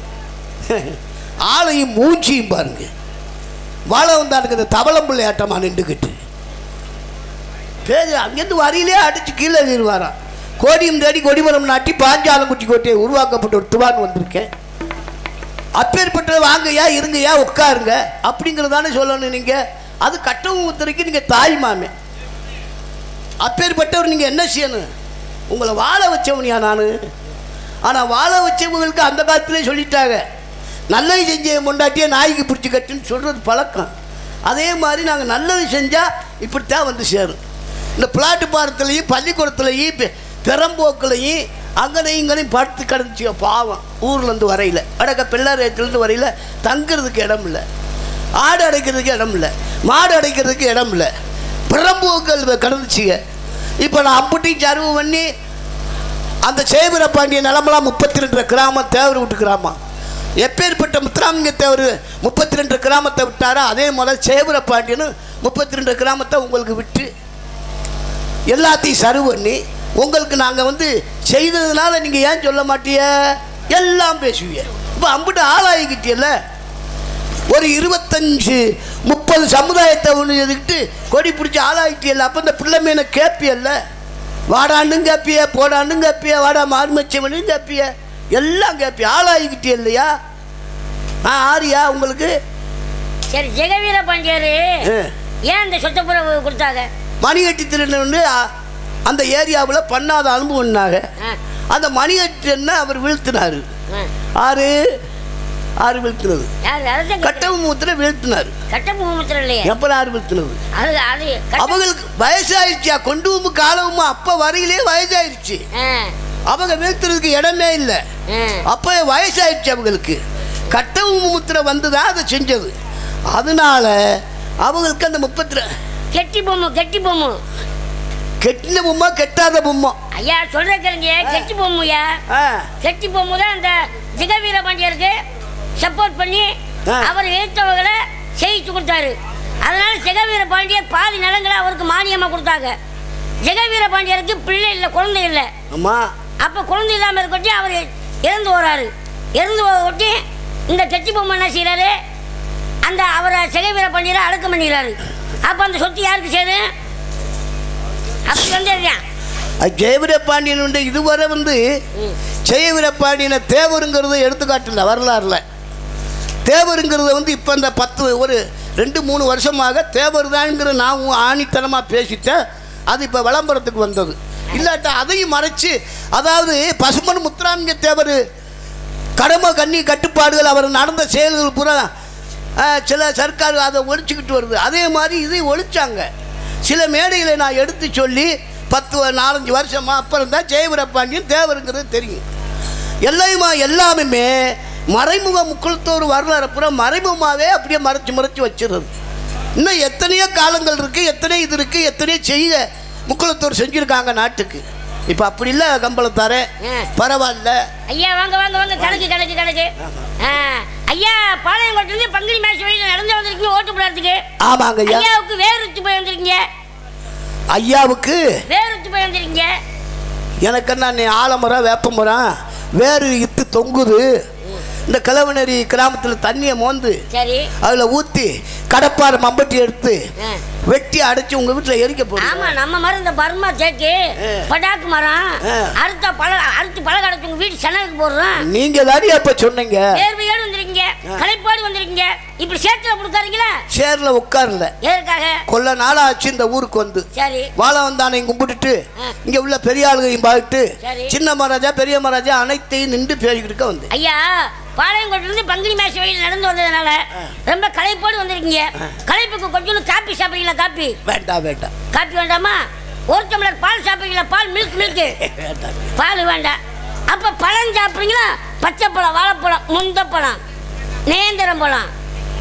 Speaker 9: ஆளையும் மூச்சியும் பாருங்க வாழை வந்தானுக்கு இந்த தவளம்புள்ளை ஆட்டமாக நின்றுக்கிட்டு பேரு அங்கேருந்து வரையிலே அடித்து கீழே எழுதிடுவாராம் கோடியும் தேடி கொடிமரம் நாட்டி பாஞ்சாலங்குட்டி கோட்டையை உருவாக்கப்பட்ட ஒரு துவான் வந்திருக்கேன் அப்பேற்பட்ட வாங்கய்யா இருங்கய்யா உட்காருங்க அப்படிங்கிறதானே சொல்லணும் நீங்கள் அது கட்டவும் உத்தரைக்கு நீங்கள் தாய் மாமே அப்பேற்பட்டவர் நீங்கள் என்ன செய்யணும் உங்களை வாழ வச்சவனியா நான் ஆனால் வாழ வச்சவங்களுக்கு அந்த காலத்திலே சொல்லிட்டாங்க நல்லது செஞ்ச முண்டாட்டியே நாய்க்கு பிடிச்சி கட்டுன்னு சொல்கிறது பழக்கம் அதே மாதிரி நாங்கள் நல்லது செஞ்சால் இப்படித்தான் வந்து சேரும் இந்த பிளாட்டு பாரத்துலேயும் பள்ளிக்கூடத்துலேயும் பெ- பெரம்போக்குலையும் அங்கனையும் இங்கனையும் படுத்து கிடந்துச்சு பாவம் ஊர்லேருந்து வரையில் அடக்க பிள்ளாரத்துலேருந்து வரையில் தங்குறதுக்கு இடம் இல்லை ஆடு அடைக்கிறதுக்கு இடம் இல்லை மாடு அடைக்கிறதுக்கு இடம் இல்லை பிரம்போக்கள் கிடந்துச்சுங்க இப்போ நான் அம்புட்டையும் சருவு பண்ணி அந்த சேவர பாண்டிய நிலமெல்லாம் முப்பத்தி ரெண்டு கிராமம் தேவர் விட்டு கிராமம் எப்பேற்பட்ட முத்துராமலிங்க தேவர் முப்பத்தி ரெண்டு கிராமத்தை விட்டாரோ அதே முதல் சேவர பாண்டியனும் முப்பத்தி ரெண்டு கிராமத்தை உங்களுக்கு விட்டு எல்லாத்தையும் சர்வ் பண்ணி உங்களுக்கு நாங்கள் வந்து செய்ததுனால நீங்கள் ஏன் சொல்ல மாட்டிய எல்லாம் பேசுவீங்க இப்போ அம்பிட்டு ஆளாகிக்கிட்டியல்ல ஒரு இருபத்தஞ்சு முப்பது சமுதாயத்தை ஒன்று எதுக்கிட்டு கொடி பிடிச்சி ஆளாகிட்டியல்ல அப்போ இந்த பிள்ளை மீனை கேட்பியல்ல வாடாண்டும் கேட்பிய போடாண்டும் கேட்பிய வாடா மாறுமச்சவனும் கேட்பிய எல்லாம் கேட்பிய ஆளாகிக்கிட்டே இல்லையா ஆ ஆரியா உங்களுக்கு
Speaker 6: சரி ஜெகவீர பாண்டியர்
Speaker 9: ஆ.
Speaker 6: ஏன் இந்த சொத்தப்புற கொடுத்தாங்க
Speaker 9: மணிகட்டி திருடன் வந்து அ- அந்த ஏரியாவில் பண்ணாத அனுபவம்னாங்க
Speaker 6: ஆ,
Speaker 9: அந்த மணிகட்டின அவர் வீழ்த்தினார்
Speaker 6: ஆ.
Speaker 9: ஆறு ஆறு வீழ்த்தினது
Speaker 6: யாரு அதான்
Speaker 9: கட்டவு மூத்துல வீழ்த்தினார்
Speaker 6: கட்ட பூமத்தில் இல்லையே
Speaker 9: எப்போ ஆறு வீழ்த்தினது
Speaker 6: அது அது கட்ட-
Speaker 9: அவங்களுக்கு வயசாயிருச்சா கொண்டுவும் காலவும் அப்போ வரையிலே வயசாயிருச்சு
Speaker 6: ஆ,
Speaker 9: அவங்க வீழ்த்துறதுக்கு இடமே இல்லை
Speaker 6: ஆ.
Speaker 9: அப்போ வயசாயிருச்சு அவங்களுக்கு கட்டவும் முத்திரை வந்து தான் அதை செஞ்சது அதனால அவங்களுக்கு அந்த முப்பத்தி ரெ-
Speaker 6: கெட்டி பொம்மை கெட்டி பொம்மை
Speaker 9: கெட்டின பொம்மை கெட்டாத பொம்மை
Speaker 6: ஐயா சொல்ற கேளுங்க கெட்டி பொம்மையா
Speaker 9: ஆ
Speaker 6: கெட்டி பொம்மை தான் அந்த ஜெகவீர பாண்டியருக்கு சப்போர்ட் பண்ணி
Speaker 9: ஆ.
Speaker 6: அவர் எழுத்தவர்களை செய்து கொடுத்தாரு அதனால ஜெகவீர பாண்டியர் பாதி நிலங்களை அவருக்கு மானியமாக கொடுத்தாங்க ஜெகவீர பாண்டியருக்கு பிள்ளை இல்லை குழந்தை இல்லை
Speaker 9: ஆமாம்
Speaker 6: அப்போ குழந்தை இல்லாமல் இருக்கட்டி அவர் இறந்து வராரு இறந்து ஒட்டி இந்த கெட்டி பொம்மை என்ன செய்கிறாரு அந்த அவரை ஜெகவீர பாண்டியரை அடக்கம் பண்ணிடுறாரு அப்போ அந்த சொத்து யாருக்கு சேரும் அப்படி வந்து அதுதான்
Speaker 9: ஜெயவீர பாண்டியன் உண்டு இதுவரை வந்து ஜெயவீர பாண்டியனை தேவருங்கிறத எடுத்துக்காட்டல வரலாறுல தேவருங்கிறத வந்து இப்போ இந்த பத்து ஒரு ரெண்டு மூணு வருஷமாக தேவர் தான்ங்கிற நான் உன் ஆணித்தனமாக பேசிட்டேன் அது இப்போ விளம்பரத்துக்கு வந்தது இல்லாட்டா அதையும் மறைச்சு அதாவது பசுமன் முத்துராமிங்க தேவர் கடமை கண்ணி கட்டுப்பாடுகள் அவர் நடந்த செயல்கள் பூரா ஆஹ், சில சர்க்கார் அதை ஒழிச்சுக்கிட்டு வருது அதே மாதிரி இதை ஒழிச்சாங்க சில மேடைகளை நான் எடுத்து சொல்லி பத்து வ- நாலஞ்சு வருஷமா அப்புறம் தான் ஜெயவீர பாண்டியன் தேவருங்கிறது தெரியும் எல்லாமே எல்லாமே மறைமுக முக்குளத்தோர் வரலாறு பூரா மறைமுகமாகவே அப்படியே மறைச்சு மறைச்சு வச்சிடுறது இன்னும் எத்தனையோ காலங்கள் இருக்குது எத்தனை இது இருக்குது எத்தனையோ செய்த முக்குளத்தோர் செஞ்சுருக்காங்க நாட்டுக்கு இப்போ அப்படி இல்லை கம்பளத்தாரே
Speaker 6: ஆ.
Speaker 9: பரவாயில்ல
Speaker 6: ஐயா வாங்க வாங்க வாங்க கணக்கு கணக்கு கணக்கு ஆ, ஐயா பாளையங்கோட்டிலிருந்து பங்குனி மாசி வழியில் நடந்து வந்திருக்கீங்க ஓட்டு போடுறதுக்கு
Speaker 9: ஆமாங்க ஐயா
Speaker 6: ஐயாவுக்கு வேறுத்து போய் வந்திருக்கீங்க
Speaker 9: ஐயாவுக்கு
Speaker 6: வேறுத்து போய் வந்திருக்கீங்க
Speaker 9: எனக்கு என்ன நீ ஆலமரம் வேப்பமரம் வேறு இத்து தொங்குது இந்த கிழவனரி கிராமத்தில் தண்ணியை மோந்து
Speaker 6: சரி
Speaker 9: அதில் ஊற்றி கடப்பாறை மம்பட்டி எடுத்து
Speaker 6: ஆ.
Speaker 9: வெட்டி அடைச்சி உங்கள் வீட்டில் எரிக்க
Speaker 6: ஆமா
Speaker 9: போடுங்க
Speaker 6: நம்ம மரம் இந்த பர்மா தேக்கு
Speaker 9: ஆ.
Speaker 6: பட்டாக்கு மரம்
Speaker 9: ஆ.
Speaker 6: அறுத்த பழ அறுத்து பழ கடைச்சு உங்க வீட்டு செனலுக்கு போடுறோம்
Speaker 9: நீங்கள் தானே அப்போ சொன்னீங்க
Speaker 6: வேர்வையோடு வந்திருக்கீங்க களைப்பாடு வந்திருக்கீங்க இப்படி சேத்துல கொடுக்காதீங்களா
Speaker 9: சேரில் உட்காரல
Speaker 6: எதற்காக
Speaker 9: கொல்ல நாளாச்சு இந்த ஊருக்கு வந்து
Speaker 6: சரி
Speaker 9: வாழை வந்தானை கும்பிட்டுட்டு
Speaker 6: ஆ.
Speaker 9: இங்கே உள்ள பெரிய ஆளுகையும் பார்த்துட்டு
Speaker 6: சரி.
Speaker 9: சின்ன மகாராஜா பெரிய மகாராஜா அனைத்தையும் நின்று பேசிக்கிட்டு இருக்க வந்து
Speaker 6: ஐயா பாளையங்கோட்டிலிருந்து பங்குனி மாசி வழியில் நடந்து வந்ததுனால ரொம்ப களைப்போடு வந்திருக்கீங்க களைப்புக்கு கொஞ்சம் காப்பி சாப்பிடுறீங்களா காப்பி
Speaker 9: வேண்டாம் வேண்டாம்
Speaker 6: காப்பி வேண்டாமா ஒரு டம்ளர் பால் சாப்பிடுறீங்களா பால் மில்க் மில்க்
Speaker 9: வேண்டாம்
Speaker 6: பால் வேண்டாம் அப்ப பழம் சாப்பிடுறீங்களா பச்சை பழம் வாழைப்பழம் முந்த பழம் நேந்திரம் பழம்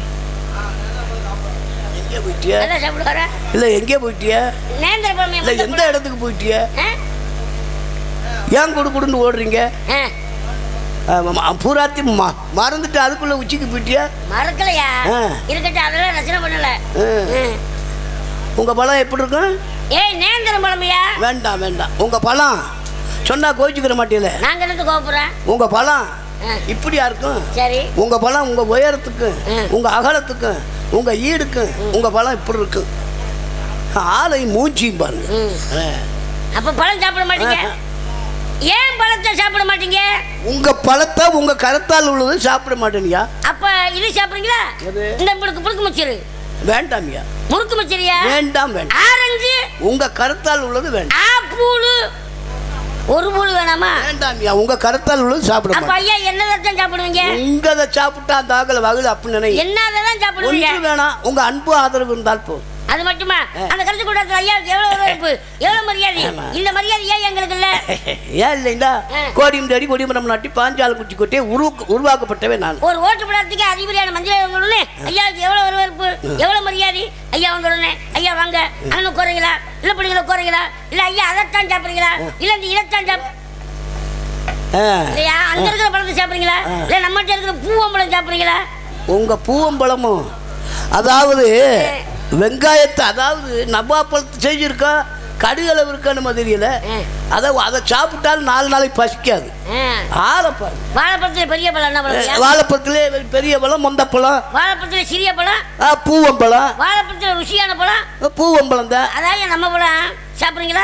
Speaker 9: எங்கே போயிட்டிய
Speaker 6: அதான் சாப்பிடுவார
Speaker 9: இல்லை எங்கே போயிட்டிய
Speaker 6: நேந்திர பழம்
Speaker 9: இல்லை எந்த இடத்துக்கு போயிட்டிய
Speaker 6: ஆ?
Speaker 9: ஏன் குடு குடுன்னு ஓடுறீங்க
Speaker 6: ஆ,
Speaker 9: ஆ, ம- பூராத்தி ம- மறந்துட்டு அதுக்குள்ள உச்சிக்கு போயிட்டியா
Speaker 6: மறக்கலையா
Speaker 9: ஆ.
Speaker 6: இருக்கட்டும் அதெல்லாம் ரசனை பண்ணல
Speaker 9: ஆ.
Speaker 6: ம்.
Speaker 9: உங்க பழம் எப்படி இருக்கும்
Speaker 6: ஏய் நேந்திரம் பழமையா
Speaker 9: வேண்டாம் வேண்டாம் உங்க பழம் சொன்னா கோச்சிக்கிற மாட்டீல
Speaker 6: நாங்க என்னது கோபுறோம்
Speaker 9: உங்க பழம்
Speaker 6: ஆ.
Speaker 9: இப்படியா இருக்கும்
Speaker 6: சரி
Speaker 9: உங்க பழம் உங்க உயரத்துக்கு
Speaker 6: ம்.
Speaker 9: உங்க அகலத்துக்கும் உங்க ஈடுக்கு உங்க பழம் இப்படி இருக்கு ஆலை மூஞ்சியும் பாருங்க
Speaker 6: ம்.
Speaker 9: ஆ.
Speaker 6: அப்ப பழம் சாப்பிட மாட்டீங்க
Speaker 9: ஆஹா.
Speaker 6: ஏன் பழத்தை சாப்பிட மாட்டீங்க
Speaker 9: உங்க பழத்தை உங்க கரத்தால் உள்ளது சாப்பிட மாட்டேனியா
Speaker 6: அப்ப இது சாப்பிடுறீங்களா
Speaker 9: எது?
Speaker 6: இந்த முறுக்கு முறுக்கு மச்சரு
Speaker 9: வேண்டாமியா
Speaker 6: முறுக்கு மச்சரியா
Speaker 9: வேண்டாம் வேண்டாம்
Speaker 6: ஆரஞ்சு
Speaker 9: உங்க கரத்தால் உள்ளது வேண்டாம்
Speaker 6: ஆப்பூடு ஒரு பூடு வேணாமா
Speaker 9: வேண்டாமியா உங்க கரத்தால் உள்ளது சாப்பிட
Speaker 6: அப்ப
Speaker 9: மாட்டேன்
Speaker 6: ஐயா என்னதான் சாப்பிடுவீங்க
Speaker 9: உங்கதை சாப்பிட்டா அந்த ஆகல வகுல அப்படின்னு நினை
Speaker 6: என்னதான் சாப்பிடுவீங்க
Speaker 9: ஒன்று வேணாம் உங்க அன்பு ஆதரவு இருந்தால் போதும்
Speaker 6: அது மட்டுமா அந்த கருத்து கூட்டத்தில் ஐயாவுக்கு எவ்வளவு வரவேற்பு எவ்வளவு மரியாதை இந்த மரியாதை ஏன் எங்களுக்கு இல்ல
Speaker 9: ஏன் இல்லைங்களா
Speaker 6: ஆ.
Speaker 9: கோடியும் தேடி கொடிமரம் நாட்டி பாஞ்சால குச்சி கொட்டே உரு உருவாக்கப்பட்டவே நான்
Speaker 6: ஒரு ஓட்டு படத்துக்கு அதிபதியான மஞ்சள் உடனே ஐயாவுக்கு எவ்வளவு வரவேற்பு எவ்வளவு மரியாதை ஐயா வந்த உடனே ஐயா வாங்க அண்ணன் குறைங்களா இல்ல பிள்ளைங்கள குறைங்களா இல்ல ஐயா அதைத்தான் சாப்பிடுறீங்களா இல்ல இந்த இதைத்தான் சாப்
Speaker 9: ஆ.
Speaker 6: இல்லையா அங்க இருக்கிற பழத்தை சாப்பிடுறீங்களா இல்ல நம்மகிட்ட இருக்கிற பூவம்பழம் சாப்பிடுறீங்களா
Speaker 9: உங்க பூவம்பழமும் அதாவது வெங்காயத்தை அதாவது நவாப்பழத்தை செஞ்சிருக்கா கடுகளவு இருக்கான்னு தெரியல
Speaker 6: ஆ.
Speaker 9: அதை அதை சாப்பிட்டாலும் நாலு நாளைக்கு பசிக்காது ஆலப்பழம்
Speaker 6: வாழைப்பழத்துல பெரிய பழம் என்ன பழம்
Speaker 9: வாழைப்பழத்திலே பெரிய பழம் மொந்தப்பழம்
Speaker 6: வாழைப்பழத்துல சிறிய பழம்
Speaker 9: ஆ, பூவம்பழம்
Speaker 6: வாழைப்பழத்துல ருசியான பழம்
Speaker 9: பூவம்பழம் தான்
Speaker 6: அதாவது நம்ம பழம் சாப்பிடுறீங்களா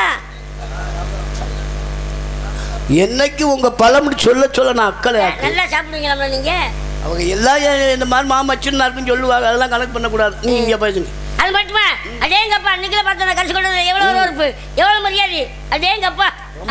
Speaker 9: என்னைக்கு உங்க பழம்னு சொல்ல சொல்ல நான் அக்கறை ஆக்கு.
Speaker 6: நல்லா சாப்பிடுவீங்களா நீங்க
Speaker 9: அவங்க எல்லாம் எ- இந்த மாதிரி மாமச்சுன்னு இருக்குன்னு சொல்லுவாங்க அதெல்லாம் கணக்கு பண்ணக்கூடாது நீங்க இங்க பேசுங்க
Speaker 6: அது மட்டுமா அடேங்கப்பா அன்னைக்குல பார்த்தா கடைசி கொண்டு எவ்வளவு வரவேற்பு எவ்வளவு மரியாதை அடேங்கப்பா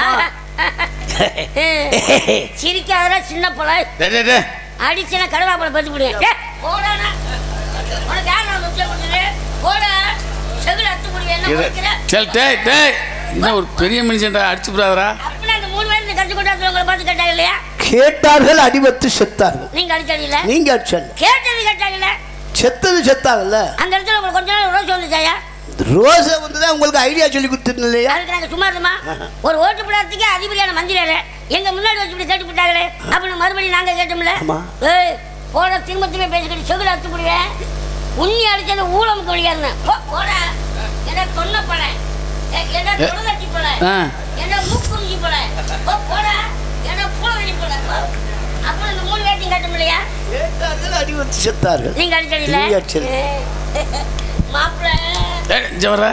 Speaker 6: சிரிக்காதடா சின்ன பழம்
Speaker 1: டே, டே, டே.
Speaker 6: அடிச்சுனா கடுவா பழம் பத்து போடுவேன் போடானா உனக்கு யார் நான் முக்கியம் கொடுத்தது போடா செகுல அத்து முடியும் என்ன
Speaker 1: இது
Speaker 6: முடிக்கிற
Speaker 1: சரி டேய் டேய் என்ன ஒரு பெரிய மனுஷன்டா அடிச்சு போடாதடா
Speaker 6: அப்படின்னா அந்த மூணு பேர் இந்த கடைசி கொண்டாந்து உங்களை பார்த்து கேட்டாங்க இல்லையா
Speaker 9: கேட்டார்கள் அடிபட்டு செத்தார்கள்
Speaker 6: நீங்க அடிச்சடியில
Speaker 9: நீங்க அடிச்சல்
Speaker 6: கேட்டது கேட்டாங்கல்ல
Speaker 9: செத்தது செத்தாங்கல்ல
Speaker 6: அந்த இடத்துல உங்களுக்கு கொஞ்ச நாள் ரோஸ் வந்துச்சாயா
Speaker 9: ரோஸை வந்து தான் உங்களுக்கு ஐடியா சொல்லி கொடுத்துருந்தேன் இல்லையா
Speaker 6: அதுக்கு நாங்க சும்மா இருந்தோமா ஒரு ஓட்டு போடாததுக்கு அதிபதியான மந்திரியாரு எங்க முன்னாடி வச்சு இப்படி கேட்டு விட்டாங்களே அப்படின்னு மறுபடியும் நாங்க கேட்டோம்ல
Speaker 9: ஆமா.
Speaker 6: ஏய் போட திரும்ப திரும்ப பேசிக்கிட்டு செகுல அத்து முடிவேன் உண்ணி அடிச்சது ஊழமுக்கு வழியா இருந்தேன் போ, போடா என்ன தொன்ன பழ என்ன
Speaker 1: ஏ.
Speaker 6: தொழுதட்டி பழ
Speaker 1: ஆ.
Speaker 6: என்ன மூக்குறிஞ்சி பழ போ, போடா என்ன பூளவெளி பழ அப்புறம் இந்த மூணு வேட்டையும் கட்டும் இல்லையா
Speaker 9: கேட்டார்கள் அடிபட்டு செத்தார்கள்
Speaker 6: நீங்க அடிச்சடியில
Speaker 9: நீங்க அடிச்சது.
Speaker 6: மாப்பிள்ள
Speaker 1: ஏய், இங்க வர்ற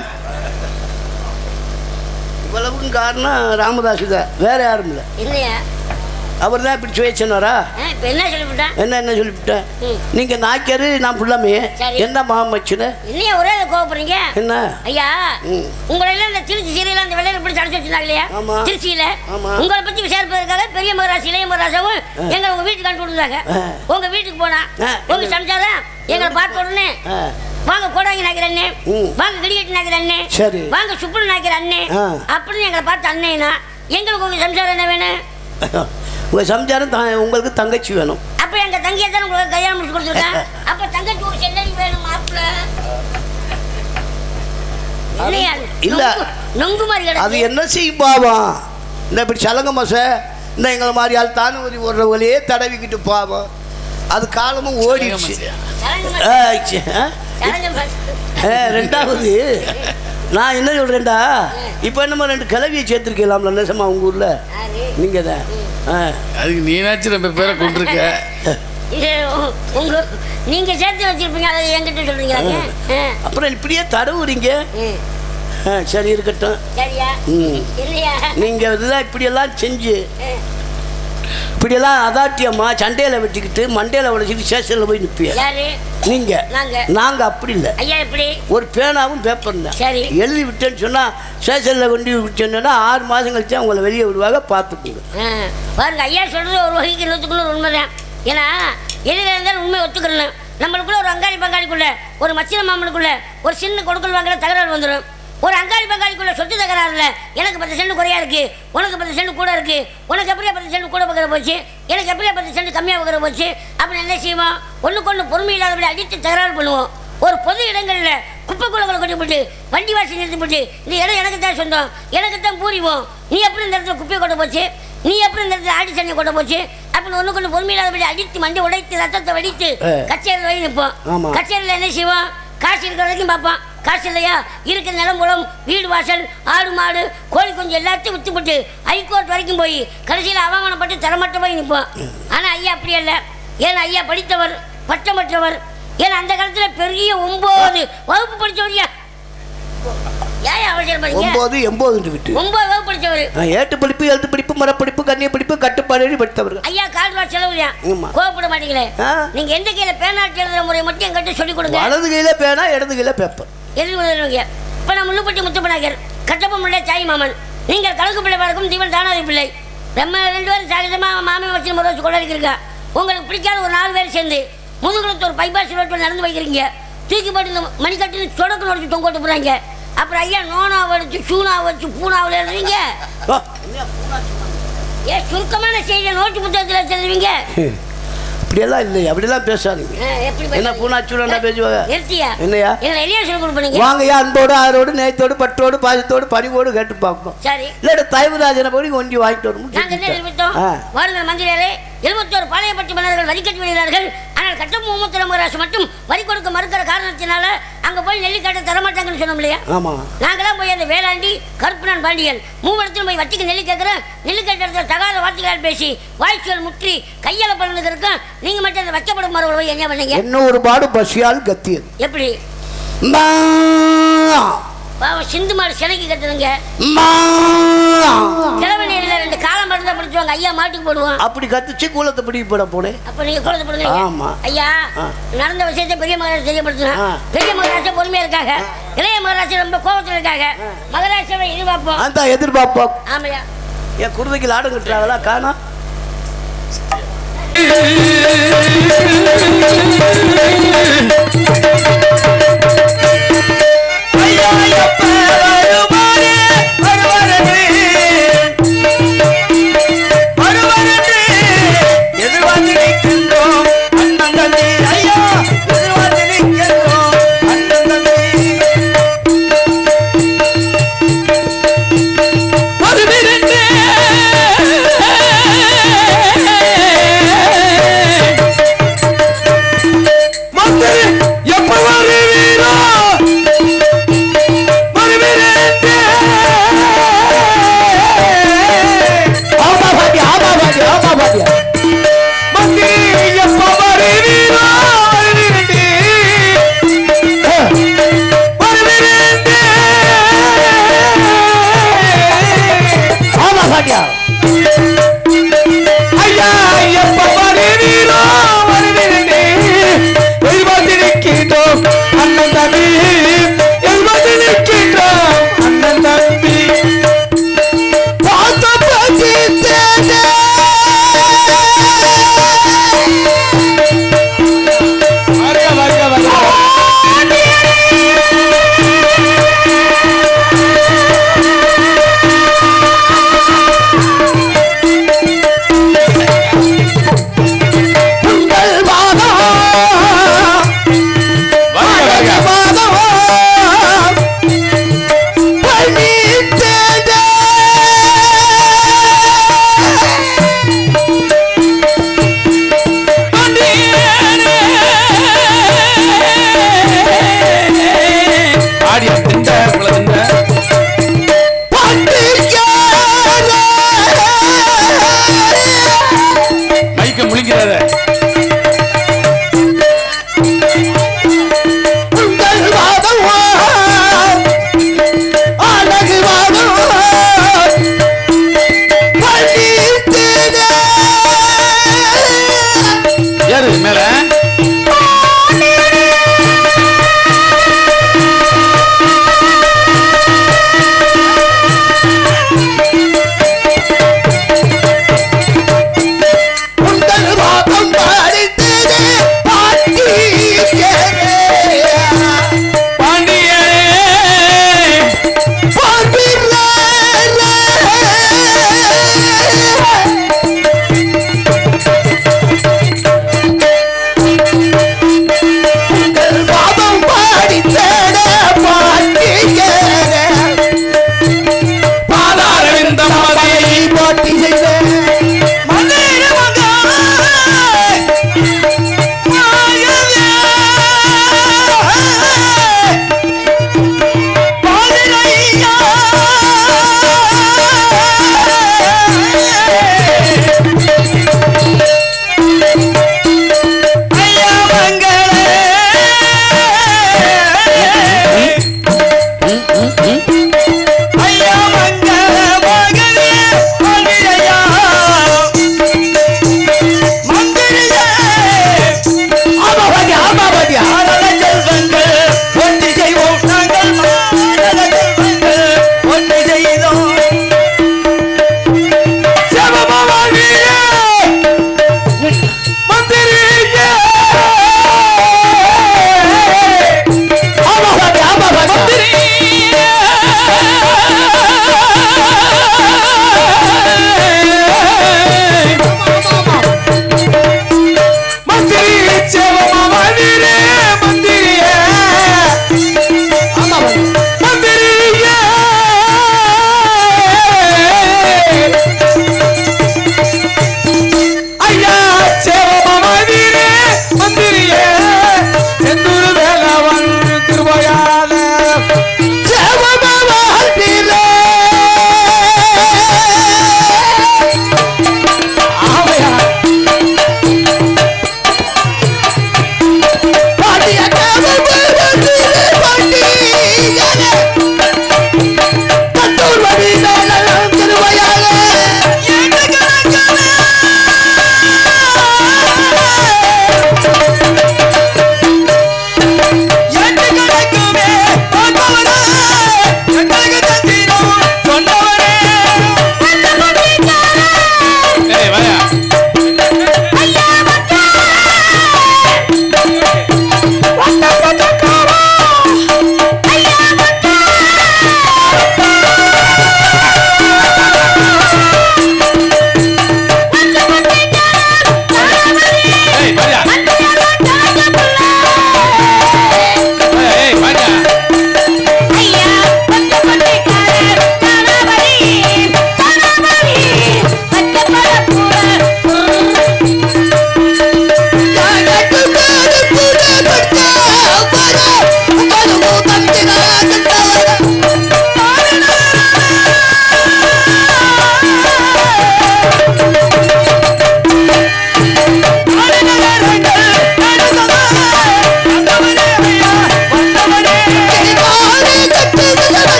Speaker 9: இவ்வளவுக்கும் காரணம் ராமதாஸ் தான் வேற யாரும் இல்லை
Speaker 6: இல்லையா
Speaker 9: அவர் தான் இப்படி சுய சொன்னாரா
Speaker 6: ஆ, இப்ப என்ன சொல்லிவிட்டேன்
Speaker 9: என்ன என்ன சொல்லிவிட்டேன்
Speaker 6: ம்.
Speaker 9: நீங்க நாய்க்கரு நான் புள்ளமே
Speaker 6: சரி.
Speaker 9: என்ன மாமச்சுன
Speaker 6: என்னையா ஒரே கோவப்படுறீங்க
Speaker 9: என்ன
Speaker 6: ஐயா
Speaker 9: ம்.
Speaker 6: உங்களை எல்லாம் இந்த திருச்சி சீரியல் அந்த வெள்ளையில பிடிச்சி அடைச்சு வச்சிருந்தாங்க இல்லையா
Speaker 9: ஆமா.
Speaker 6: திருச்சியில
Speaker 9: ஆமா.
Speaker 6: உங்களை பத்தி விசாரிப்பதற்காக பெரிய மகராசி இளைய மகராசாவும் எங்களை உங்க வீட்டுக்கு அனுப்பி விடுந்தாங்க
Speaker 9: ஆ.
Speaker 6: உங்க வீட்டுக்கு போனா
Speaker 9: ஆ.
Speaker 6: உங்க சம்சாரம் எங்களை பார்த்த உடனே
Speaker 9: ஆ.
Speaker 6: வாங்க கோடாங்கி நாய்க்கிற அண்ணே
Speaker 9: ம்.
Speaker 6: வாங்க கிடிகட்டி நாய்க்கிற அண்ணே
Speaker 9: சரி.
Speaker 6: வாங்க சுப்புல் நாய்க்கிற அண்ணே
Speaker 9: ஆ.
Speaker 6: அப்படின்னு எங்களை பார்த்த அண்ணேனா எங்களுக்கு உங்க சம்சாரம் என்ன வேணும்
Speaker 9: உங்கள் சம்சாரம் த உங்களுக்கு தங்கச்சி வேணும்
Speaker 6: அப்ப எங்க தங்கியை தான் உங்களுக்கு கல்யாணம் முடிச்சு கொடுத்துருக்கேன் அப்ப தங்கச்சி ஒரு செல்லடி வேணும் மாப்பிள்ள இல்லையா
Speaker 9: இல்ல.
Speaker 6: நொங்கு- நொங்கு மாதிரி
Speaker 9: அது
Speaker 6: கிடக்கு
Speaker 9: என்ன செய்யும் பாவம் இந்த இப்படி சலங்க மசை இந்த எங்களை மாதிரி ஆள் தானுவதி ஓடுறவங்களையே தடவிக்கிட்டு பாவம் அது காலமும் ஓடிடுச்சு
Speaker 6: சலங்க
Speaker 9: ஆ,
Speaker 6: மாதிரி-
Speaker 9: ச்சே, ஆ?
Speaker 6: சலங்க மாதிரி.
Speaker 9: ஆ, ரெண்டாவது நான் என்ன சொல்கிறேன்டா இப்போ என்னமோ ரெண்டு கிளவியை சேர்த்துருக்கலாம்ல நேசமா உங்கள் ஊரில்
Speaker 6: யாரு?
Speaker 9: நீங்கள் தான் ஆ
Speaker 1: அதுக்கு நீனாச்சும் நம்ம பேரை கொண்டிருக்க
Speaker 6: இது உ- உங்க நீங்க சேர்த்து வச்சிருப்பீங்க அதை என்கிட்ட சொல்றீங்க
Speaker 9: அப்புறம் இப்படியே தடவுறீங்க ஆ சரி இருக்கட்டும்
Speaker 6: சரியா
Speaker 9: ம்
Speaker 6: இல்லையா
Speaker 9: நீங்கள் இதுதான் இப்படியெல்லாம் செஞ்சு
Speaker 6: ஆ.
Speaker 9: இப்படியெல்லாம் அதாட்டியம்மா சண்டையில் வெட்டிக்கிட்டு மண்டையில் உடைச்சிட்டு ஸ்டேஷனில் போய் நிற்பிய
Speaker 6: யாரு
Speaker 9: நீங்கள்
Speaker 6: நாங்க.
Speaker 9: நாங்கள் அப்படி இல்லை
Speaker 6: ஐயா எப்படி
Speaker 9: ஒரு பேனாவும் பேப்பர் தான்
Speaker 6: சரி.
Speaker 9: எழுதி விட்டேன்னு சொன்னால் ஸ்டேஷனில் கொண்டு விட்டேன்னா ஆறு மாதம் கழிச்சு அவங்கள வெளியே விடுவாங்க பார்த்துக்குங்க
Speaker 6: ஆ, பாருங்க ஐயா சொல்றது ஒரு வகைக்கு நூற்றுக்குள்ள ஒரு உண்மைதான் ஏன்னா எதிர இருந்தாலும் உண்மை ஒத்துக்கணும் நம்மளுக்குள்ள ஒரு அங்காளி பங்காளிக்குள்ள ஒரு மச்சின மாமனுக்குள்ள ஒரு சின்ன கொடுக்கல் வாங்குற தகராறு வந்துடும் ஒரு அங்காளி பங்காளிக்குள்ள சொத்து தகராறுல எனக்கு பத்து சென்ட் குறையா இருக்கு உனக்கு பத்து சென்ட் கூட இருக்கு உனக்கு எப்படியா பத்து சென்ட் கூட பக்கிற போச்சு எனக்கு எப்படியா பத்து சென்ட் கம்மியாக பக்கிற போச்சு அப்படின்னு என்ன செய்வோம் ஒன்றுக்கு ஒன்று பொறுமை இல்லாதபடி அடித்து தகராறு பண்ணுவோம் ஒரு பொது இடங்களில் குப்பை குளங்களை கொண்டு போட்டு வண்டி வாசி நிறுத்தி போட்டு இந்த இடம் எனக்கு தான் சொந்தம் எனக்கு தான் பூரிவோம் நீ எப்படி இந்த இடத்துல குப்பையை கொண்டு போச்சு நீ எப்படி இந்த இடத்துல ஆடி சண்டை கொண்டு போச்சு அப்படின்னு ஒன்று கொண்டு பொறுமையில்லாதபடி அடித்து மண்டை உடைத்து ரத்தத்தை வடித்து
Speaker 9: ஆ.
Speaker 6: கச்சேரியில் போய் நிற்போம்
Speaker 9: ஆமா.
Speaker 6: கச்சேரியில் என்ன செய்வோம் காசு இருக்கிற வரைக்கும் பார்ப்போம் காசு இல்லையா இருக்கிற நிலம்புலம் வீடு வாசல் ஆடு மாடு கோழி குஞ்சு எல்லாத்தையும் வித்து போட்டு ஹைகோர்ட் வரைக்கும் போய் கடைசியில் அவமானப்பட்டு தரமட்ட போய் நிற்போம் ஆனால் ஐயா அப்படி இல்லை ஏன்னா ஐயா படித்தவர் பட்டமற்றவர் ஏன்னா அந்த காலத்தில் பெரிய ஒம்பது வகுப்பு படித்தவரியா ஏன் அவசரம் பண்ணீங்க
Speaker 9: ஒம்பது எண்பதுன்ட்டு விட்டு
Speaker 6: ஒன்பது வகுப்பு படித்தவர்
Speaker 9: ஆ, ஏட்டு படிப்பு எழுத்து படிப்பு மரப்படிப்பு கண்ணிய படிப்பு கட்டுப்பாடு படித்தவர்கள்
Speaker 6: ஐயா கால் ரூபா செலவு
Speaker 9: ஆமா.
Speaker 6: கோவப்பட மாட்டீங்களே
Speaker 9: ஆ.
Speaker 6: நீங்க எந்த கையில பேனாட்டு எழுதுற முறை மட்டும் எங்கிட்ட சொல்லிக் கொடுங்க
Speaker 9: வலது கையில் பேனா இடது கையில் பேப்பர்
Speaker 6: எழுதி எழுதுறவங்க இப்ப நான் முள்ளுப்பட்டி முத்துப்பனாகர் கட்டப்ப முல்லை தாய் மாமன் நீங்கள் கலக்கு பிள்ளை பார்க்கும் தீவன் தானாதி பிள்ளை நம்ம ரெண்டு பேரும் சகஜமா மாமி வச்சு முறை வச்சு கொண்டாடிக்கிறீங்க உங்களுக்கு பிடிக்காத ஒரு நாலு பேர் சேர்ந்து முதுகுளத்து ஒரு பைபாஸ் ரோட்டில் நடந்து வைக்கிறீங்க தூக்கி போட்டு இந்த மணிக்கட்டு சொடக்கு நோடிச்சு தொங்க விட்டு போறாங்க அப்புறம் ஐயா நோனா வடிச்சு சூனா வச்சு பூனாவில் எழுதுவீங்க
Speaker 9: ஆ,
Speaker 6: ஏன் சுருக்கமான செய்தியை நோட்டு புத்தகத்தில் எழுதுவீங்க
Speaker 9: இப்படியெல்லாம் இல்லை அப்படியெல்லாம் பேசாதீங்க
Speaker 6: ஆ, எப்படி
Speaker 9: என்ன
Speaker 6: பேசுறீங்க?
Speaker 9: பூனாச்சூடா பேசுவாங்க
Speaker 6: நிறுத்தியா
Speaker 9: என்னையா
Speaker 6: எங்களை எளியா சொல்லிக் கொடுப்பீங்க
Speaker 9: வாங்கய்யா அன்போடு ஆரோடு நேயத்தோடு பற்றோடு பாசத்தோடு பணிவோடு கேட்டு பார்ப்போம்
Speaker 6: சரி
Speaker 9: இல்லாட்ட தயவுதாஜனை போய் ஒண்டி வாங்கிட்டு வரணும்
Speaker 6: நாங்கள் என்ன நிறுத்தோம்
Speaker 9: ஆ.
Speaker 6: வாருங்கள் மந்திரியாரே எழுபத்தோரு பாளையப்பட்டு மன்னர்கள் வரி கட்டி வருகிறார்கள் ஆனால் கட்டம் முகமது மகராசு மட்டும் வரி கொடுக்க மறுக்கிற காரணத்தினால அங்க போய் நெல்லிக்காட்டை தரமாட்டாங்கன்னு சொன்னோம் இல்லையா
Speaker 9: ஆமா
Speaker 6: நாங்களாம் போய் அந்த வேளாண்டி கருப்பனான் பாண்டியன் மூவடத்தில் போய் வட்டிக்கு நெல்லி கேட்குறேன் நெல்லி கேட்ட தகாத வார்த்தைகளால் பேசி வாய்ச்சல் முற்றி கையால பலனுக்கு இருக்கும் நீங்க மட்டும் அந்த வைக்கப்படும் மரபு போய் என்ன பண்ணீங்க
Speaker 9: என்ன ஒரு பாடு பசியால் கத்தியது
Speaker 6: எப்படி
Speaker 9: மா,
Speaker 6: பாவம் சிந்து மாடு சிலைக்கு கத்துதுங்க
Speaker 9: மா.
Speaker 6: கிழவனையில் ரெண்டு காலம் மருந்தா பிடிச்சுவாங்க ஐயா மாட்டுக்கு போடுவோம்
Speaker 9: அப்படி கத்துச்சு கூலத்தை பிடிக்க போட போனேன்
Speaker 6: அப்ப நீங்க குழந்தை போடுங்க
Speaker 9: ஆமா.
Speaker 6: ஐயா
Speaker 9: ஆ.
Speaker 6: நடந்த விஷயத்தை பெரிய மகராஜ் தெரியப்படுத்தினா
Speaker 9: ஆ.
Speaker 6: பெரிய மகராஜா பொறுமையா இருக்காங்க இளைய மகராஜா ரொம்ப கோபத்துல இருக்காங்க மகராஜாவை எதிர்பார்ப்போம்
Speaker 9: அந்த எதிர்பார்ப்போம்
Speaker 6: ஆமையா
Speaker 9: என் குருதைக்கு லாடம் கட்டுறாங்களா காணா எதிர்பார்த்து நிற்கின்றோம் அண்ணன் தம்பி ஐயா எதிர்பார்த்து நிற்கின்றோம் அண்ணன் தம்பி
Speaker 8: மந்திரி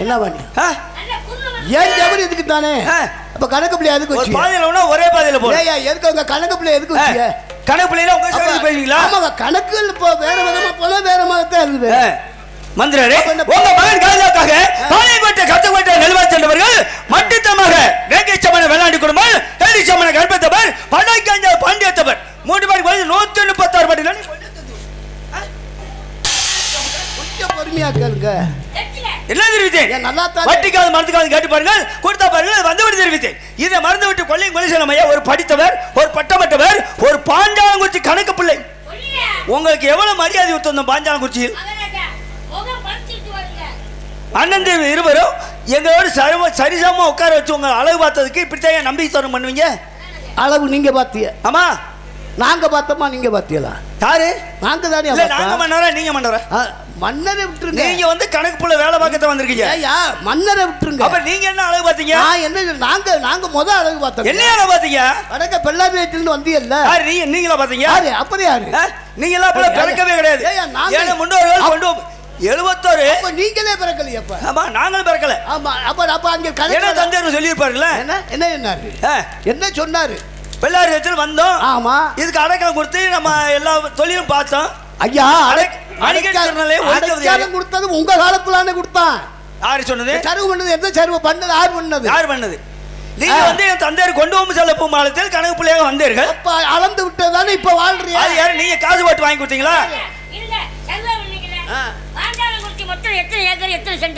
Speaker 9: என்ன பண்ணி
Speaker 5: ஆ?
Speaker 9: ஏன் ஜபரி எதுக்கு தானே
Speaker 5: ஆ.
Speaker 9: அப்ப கணக்கு பிள்ளை எதுக்கு
Speaker 5: ஒரு
Speaker 9: வச்சு
Speaker 5: பாதையில ஒண்ணா ஒரே பாதையில போறோம்
Speaker 9: ஏய்யா எதுக்கு உங்க கணக்கு பிள்ளை எதுக்கு
Speaker 5: ஆ,
Speaker 9: வச்சு
Speaker 5: கணக்கு பிள்ளைல உங்க சேர்ந்து பேசுவீங்களா
Speaker 9: ஆமாங்க கணக்குகள் இப்போ வேற விதமா போல வேற மாதிரி இருக்குது
Speaker 5: ஆ. மந்திரரே
Speaker 9: அப்ப இந்த-
Speaker 5: உங்க மகன் காலியாக்காக பாளையங்கோட்டை கத்தக்கோட்டை நெல்வாய் சென்றவர்கள் மட்டித்தமாக வேங்கை சமண வெள்ளாண்டி குடும்பம் கேள்வி சமண கல்பத்தவர் படைக்காஞ்ச பாண்டியத்தவர் மூன்று பேருக்கு வந்து நூத்தி முப்பத்தாறு பாட்டி
Speaker 9: கொஞ்சம் பொறுமையா கேளுங்க
Speaker 5: என்ன தெரிவித்தேன்
Speaker 9: ஏன் நல்லா தான்
Speaker 5: வட்டிக்காவது மருந்துக்காவது கேட்டு பாருங்கள் கொடுத்தா பாருங்கள் வந்தபடி தெரிவித்தேன் இதை மறந்து விட்டு கொள்ளை கொலை செய்யலாம் ஐயா ஒரு படித்தவர் ஒரு பட்டமற்றவர் ஒரு பாஞ்சாலங்குறிச்சி கணக்கு பிள்ளை உங்களுக்கு எவ்வளவு மரியாதை விட்டு வந்தோம் பாஞ்சாலங்குறிச்சியில் அண்ணன் தேவி இருவரும் எங்களோட சரிம சரிசமமா உட்கார வச்சு உங்களை அழகு பார்த்ததுக்கு இப்படித்தான் ஏன் நம்பிக்கை தரம் பண்ணுவீங்க
Speaker 9: அளவு நீங்க பாத்திய
Speaker 5: ஆமா
Speaker 9: நாங்க பார்த்தோமா நீங்க பாத்தியலா
Speaker 5: யாரு
Speaker 9: நாங்க தானே
Speaker 5: இல்ல நாங்க
Speaker 9: பார்த்தோம்.
Speaker 5: மன்னரா நீங்க மன்னரா
Speaker 9: ஆ, மன்னரை விட்டுருங்க
Speaker 5: நீங்க வந்து கணக்கு புள்ள வேலை பார்க்கத்தான் வந்திருக்கீங்க
Speaker 9: ஏய்யா மன்னரை விட்டுருங்க
Speaker 5: அப்ப நீங்க என்ன அழகு பார்த்தீங்க
Speaker 9: நான் என்ன நாங்க நாங்க முத அழகு பார்த்தோம்
Speaker 5: என்ன அழகு பார்த்தீங்க
Speaker 9: வடக்க பெல்லாரியத்திலிருந்து வந்தியல்ல
Speaker 5: யாரு நீங்க நீங்களா பார்த்தீங்க
Speaker 9: யாரு அப்புறம் யாரு
Speaker 5: ஆ? நீங்களாம் அப்பல பிறக்கவே கிடையாது
Speaker 9: ஏய்யா, நாங்க-
Speaker 5: ஏன்னா முன்னோர்கள் கொண்டு வந்து- எழுபத்தோரு
Speaker 9: அப்ப நீங்களே பிறக்கலையே அப்ப
Speaker 5: ஆமா நாங்களும் பிறக்கல
Speaker 9: ஆமா அப்ப அப்ப அங்க
Speaker 5: என்ன
Speaker 9: கணக்கு
Speaker 5: தந்தையர் சொல்லியிருப்பாருல்ல
Speaker 9: என்ன என்ன என்னாரு
Speaker 5: ஆ,
Speaker 9: என்ன சொன்னாரு
Speaker 5: வெள்ளாரி வச்சு வந்தோம்
Speaker 9: ஆமா
Speaker 5: இதுக்கு அடக்கம் கொடுத்து நம்ம எல்லா தொழிலும் பார்த்தோம்
Speaker 9: ஐயா
Speaker 5: அடக்- அடிக்கடி திருநெல்வேலி ஒழிக்கிறது யாரு?
Speaker 9: அடைக்காலம் கொடுத்தது உங்க காலத்துலானே கொடுத்தான்
Speaker 5: யாரு சொன்னது
Speaker 9: சருவு பண்ணது எந்த சருவு பண்ணது யார் பண்ணது
Speaker 5: யார் பண்ணது நீங்க
Speaker 9: ஆ.
Speaker 5: வந்து என் தந்தையர் கொண்டு வந்து செல்ல பூ மாலத்தில் கணக்கு பிள்ளையாக வந்தீர்கள்
Speaker 9: அப்ப அளந்து விட்டதானே இப்ப வாழ்றியா
Speaker 5: அது யாரு நீங்க காசு போட்டு வாங்கி கொடுத்தீங்களா
Speaker 6: இல்ல செல்வா பண்ணீங்களே
Speaker 9: ஆ.
Speaker 6: பாஞ்சாலங்குறிச்சி மொத்தம் எத்தனை ஏக்கர் எத்தனை சென்ட்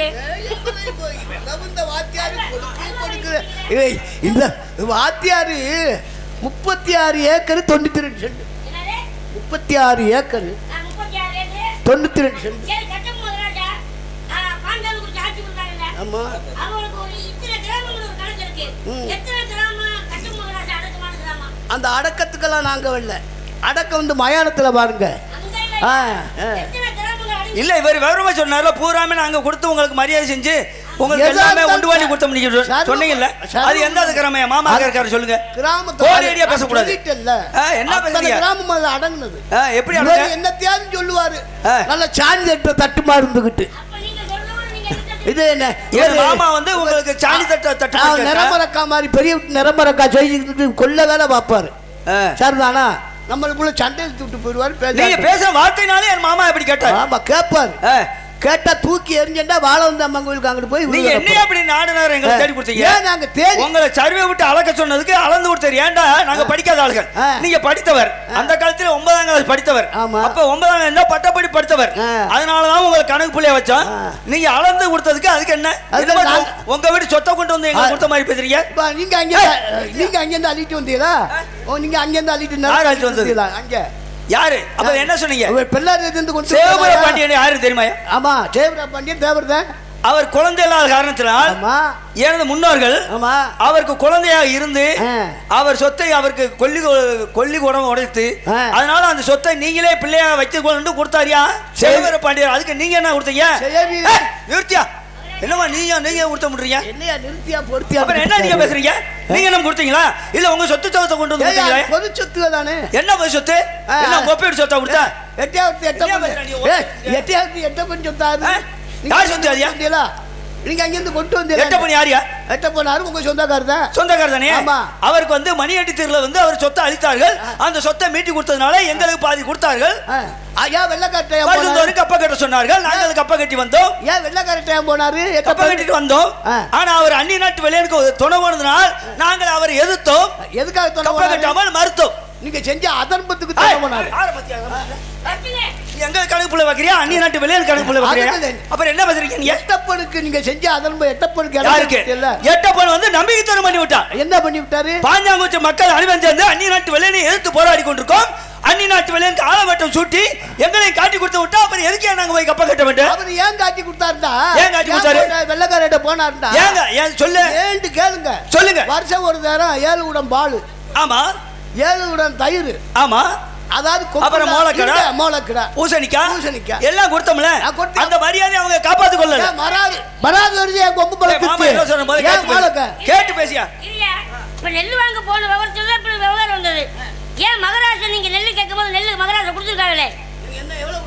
Speaker 9: இந்த வாத்தியாரு கொடுக்கு கொடுக்குற- ஏய், இந்த வாத்தியாரு முப்பத்தி ஆறு ஏக்கர் தொண்ணூத்தி ரெண்டு சென்ட்
Speaker 6: என்னது
Speaker 9: முப்பத்தி ஆறு ஏக்கர்
Speaker 6: ஆ, முப்பத்தி ஆறு ஏக்கர்
Speaker 9: தொண்ணூத்தி ரெண்டு சென்ட்
Speaker 6: சரி கட்டும் ராஜா பாஞ்சாலங்குறிச்சி ஆட்சி கொடுத்தாங்கல்ல
Speaker 9: ஆமா
Speaker 6: அவங்களுக்கு ஒரு இத்தனை கிராமங்கள் ஒரு கணக்கு இருக்கு எத்தனை கிராமம் கட்டும் ராஜா அடக்கமான கிராமம்
Speaker 9: அந்த அடக்கத்துக்கெல்லாம் நாங்க வரல அடக்கம் வந்து மயானத்துல பாருங்க
Speaker 6: அங்க
Speaker 9: ஆ,
Speaker 6: இல்ல
Speaker 9: ஆ.
Speaker 6: எத்தனை கிராமங்கள் அடங்கி
Speaker 5: இல்ல இவர் விவரமா சொன்னார்ல பூராமே நாங்க கொடுத்து உங்களுக்கு மரியாதை செஞ்சு உங்களுக்கு
Speaker 9: எதா
Speaker 5: எல்லாமே
Speaker 9: இருந்தாலும்
Speaker 5: உண்டு பண்ணி
Speaker 9: சார்.
Speaker 5: கொடுத்த முடியும்
Speaker 9: சார்,
Speaker 5: சொன்னீங்கல்ல
Speaker 9: சார்,
Speaker 5: அது எந்த கிராமம் என் மாமா இருக்காரு சொல்லுங்க
Speaker 9: கிராமத்துல
Speaker 5: கோடி அடியா பேசக்கூடாது.
Speaker 9: சொல்லிட்டேன்ல.
Speaker 5: ஆ, என்ன
Speaker 9: அத்தனை
Speaker 5: பேசுறீங்க?
Speaker 9: கிராமம் அதுல அடங்குனது
Speaker 5: ஆ, எப்படி
Speaker 9: இவர்
Speaker 5: அடங்க
Speaker 9: என்னத்தையாவது சொல்லுவாரு
Speaker 5: ஆ.
Speaker 9: நல்ல சாஞ்சி தட்டு தட்டுமா இருந்துகிட்டு
Speaker 6: அப்ப நீங்க சொல்லணும் நீங்க எந்த
Speaker 9: இது என்ன
Speaker 5: இவர்
Speaker 9: இவரு-
Speaker 5: மாமா வந்து உங்களுக்கு சாணி தட்ட தட்டு
Speaker 9: ஆ,
Speaker 5: வாங்கி கேட்டா?
Speaker 9: நிறமரக்கா மாதிரி பெரிய நிறமரக்கா செய்து கொல்ல வேலை பார்ப்பாரு
Speaker 5: ஆ.
Speaker 9: சரிதானா நம்மளுக்குள்ள சண்டை இழுத்து விட்டு போயிடுவாரு
Speaker 5: நீங்க
Speaker 9: பேச
Speaker 5: பேச வார்த்தைனாலே என் மாமா எப்படி கேட்டார்
Speaker 9: ஆமா கேட்பாரு
Speaker 5: ஆ.
Speaker 9: கேட்டா தூக்கி எரிஞ்சா வாழ வந்து அம்மன் கோயிலுக்கு அங்கிட்டு போய்
Speaker 5: நீங்க
Speaker 9: விழுக
Speaker 5: என்ன அப்படி நாடுனார் எங்களை தேடி கொடுத்தீங்க
Speaker 9: ஏன் நாங்க தேடி
Speaker 5: உங்களை சர்வே விட்டு அளக்க சொன்னதுக்கு அளந்து கொடுத்தாரு ஏன்டா நாங்க படிக்காத ஆளுகள்
Speaker 9: ஆ.
Speaker 5: நீங்க படித்தவர் அந்த காலத்துல ஒன்பதாம் கிளாஸ் படித்தவர்
Speaker 9: ஆமா.
Speaker 5: அப்ப ஒன்பதாம் கிளாஸ் பட்டப்படி படித்தவர்
Speaker 9: ஆ.
Speaker 5: அதனாலதான் உங்களுக்கு கணக்கு புள்ளைய வச்சோம்
Speaker 9: ஆ.
Speaker 5: நீங்க அளந்து கொடுத்ததுக்கு அதுக்கு என்ன
Speaker 9: அதுக்கு
Speaker 5: இது மட்டும்
Speaker 9: நான்-
Speaker 5: உங்க வீட்டு சொத்தை கொண்டு வந்து எங்களுக்கு
Speaker 9: ஆ.
Speaker 5: கொடுத்த மாதிரி பேசுறீங்க
Speaker 9: இப்ப நீங்க அங்க நீங்க அங்க இருந்து அள்ளிட்டு வந்தீங்களா ஓ நீங்க அங்க இருந்து அள்ளிட்டு
Speaker 5: யார் அள்ளிட்டு வந்தது?
Speaker 9: வந்தீங்களா அங்க
Speaker 5: யாரு அப்ப என்ன சொன்னீங்க
Speaker 9: அவர் பிள்ளாரி இருந்து கொண்டு
Speaker 5: சேவர
Speaker 9: வந்தாரா?
Speaker 5: பாண்டியன் யாரு தெரியுமா
Speaker 9: ஆமா சேவரா பாண்டியன் தேவர் தான்
Speaker 5: அவர் குழந்தை இல்லாத காரணத்தினால்
Speaker 9: ஆமா
Speaker 5: எனது முன்னோர்கள்
Speaker 9: ஆமா
Speaker 5: அவருக்கு குழந்தையாக இருந்து
Speaker 9: ஆ.
Speaker 5: அவர் சொத்தை அவருக்கு கொல்லி கொ- கொல்லி குடம் உடைத்து
Speaker 9: ஆ.
Speaker 5: அதனால அந்த சொத்தை நீங்களே பிள்ளையா வைத்து கொண்டு கொடுத்தாரியா சேவர பாண்டியர் அதுக்கு நீங்க என்ன கொடுத்தீங்க
Speaker 9: சேவி-
Speaker 5: ஏய், நிறுத்தியா என்னமா நீங்க நீங்க கொடுத்த முடியீங்க
Speaker 9: என்னையா நிறுத்தியா பொருத்தியா
Speaker 5: அப்புறம் என்ன நீங்க பேசுறீங்க நீங்க என்ன கொடுத்தீங்களா இல்ல உங்க சொத்து சொத்தை கொண்டு வந்து கொடுத்தீங்களா
Speaker 9: ஏய்யா, பொது சொத்து தானே
Speaker 5: என்ன பொது சொத்து
Speaker 9: ஆ.
Speaker 5: என்ன கொப்பீடு சொத்தா கொடுத்தா
Speaker 9: எட்டையாவது எட்ட
Speaker 5: என்னையா
Speaker 9: பண்ணு.
Speaker 5: பேசுற நீ?
Speaker 9: ஏய், எட்டையாவது எட்ட பண்ணி சொத்தாரு
Speaker 5: ஆ?
Speaker 9: நீங்க
Speaker 5: யார் சொத்து அதுயா?
Speaker 9: வந்தீங்களா? நீங்க அங்கிருந்து கொண்டு வந்தீங்களா
Speaker 5: எட்ட பண்ணி யாரியா
Speaker 9: எட்ட போனாரு உங்க சொந்தக்காரர் தான்
Speaker 5: சொந்தக்காரர் தானே
Speaker 9: ஆமா.
Speaker 5: அவருக்கு வந்து மணியட்டி தீர்ல வந்து அவர் சொத்தை அளித்தார்கள் அந்த சொத்தை மீட்டி கொடுத்ததுனால எங்களுக்கு பாதி கொடுத்தார்கள்
Speaker 9: ஆ. ஐயா வெள்ளக்காரட்டையா போனாரு
Speaker 5: வருஷந்தோறும் கப்ப கட்ட சொன்னார்கள் நாங்கள் கப்ப கட்டி வந்தோம்
Speaker 9: ஏன் வெள்ளக்காரட்டையா போனாரு எட்ட
Speaker 5: கப்ப கட்டிட்டு வந்தோம்
Speaker 9: ஆ.
Speaker 5: ஆனா அவர் அந்நிய நாட்டு வெளியனுக்கு துணை போனதுனால் நாங்கள் அவரை எதிர்த்தோம்
Speaker 9: எதுக்காக
Speaker 5: கப்ப
Speaker 9: தொலை
Speaker 5: கட்டாமல் மறுத்தோம்
Speaker 9: நீங்க செஞ்ச அதர்மத்துக்கு
Speaker 5: ஏய்,
Speaker 9: தொலை போனாரு
Speaker 5: யாரை பத்தி அதர்மம்?
Speaker 6: கட்டுங்க
Speaker 5: எங்க கணக்கு புள்ள வைக்கிறியா அந்நிய நாட்டு வெளியன் கணக்கு புள்ள வைக்கிறியா
Speaker 9: அதுக்கு இல்லை.
Speaker 5: அப்புறம் என்ன பேசுறீங்க நீங்க
Speaker 9: எட்டப்பனுக்கு நீங்க செஞ்ச அதர்மம் எட்டப்பனுக்கு
Speaker 5: யாருக்கு
Speaker 9: இல்ல
Speaker 5: எட்டப்பன் வந்து நம்பிக்கை தரம் பண்ணி விட்டான்
Speaker 9: என்ன பண்ணி விட்டாரு
Speaker 5: பாஞ்சாங்குச்சி மக்கள் அணிவன் சேர்ந்து அந்நிய நாட்டு வெள்ளையனை எதிர்த்து போராடி கொண்டிருக்கோம் அந்நிய நாட்டு வெள்ளையனுக்கு ஆலவட்டம் சூட்டி எங்களை காட்டி கொடுத்து விட்டா அப்புறம் எதுக்கே நாங்க போய் கப்ப கட்ட வேண்டும்
Speaker 9: அவர் ஏன் காட்டி கொடுத்தாருடா
Speaker 5: ஏன் காட்டி கொடுத்தாரு?
Speaker 9: வெள்ளக்காரட்ட போனாருடா
Speaker 5: ஏங்க ஏன் சொல்லு
Speaker 9: ஏன்ட்டு கேளுங்க
Speaker 5: சொல்லுங்க
Speaker 9: வருஷம் ஒரு நேரம் ஏழு உடம் பால்
Speaker 5: ஆமா
Speaker 9: ஏழு உடம் தயிர்
Speaker 5: ஆமா
Speaker 9: அதாவது கொம்புல-
Speaker 5: அப்புறம் மோளக்கடை?
Speaker 9: இல்ல, மோளக்கடை
Speaker 5: பூசணிக்காய்
Speaker 9: பூசணிக்காய்.
Speaker 5: எல்லாம் கொடுத்தோம்ல
Speaker 9: நான் கொடுத்தேன்.
Speaker 5: அந்த மரியாதை அவங்க காப்பாத்து கொள்ளல
Speaker 9: ஏன் மராது மராது வருது என் கொம்பு
Speaker 5: ஏய், மாமா என்ன சொல்ற
Speaker 9: பழத்துக்கு
Speaker 5: முதல்ல
Speaker 9: ஏன்
Speaker 5: கேட்டு
Speaker 9: மோளக்க
Speaker 5: பேசு. கேட்டு பேசியா
Speaker 6: இல்லையா இப்ப நெல் வாங்க போன விவரத்துல இப்படி விவகாரம் வந்தது ஏன் மகராசன் நீங்க நெல் கேட்கும் போது நெல்லு மகராசன் கொடுத்துருக்காங்களே
Speaker 9: என்ன எவ்வளவு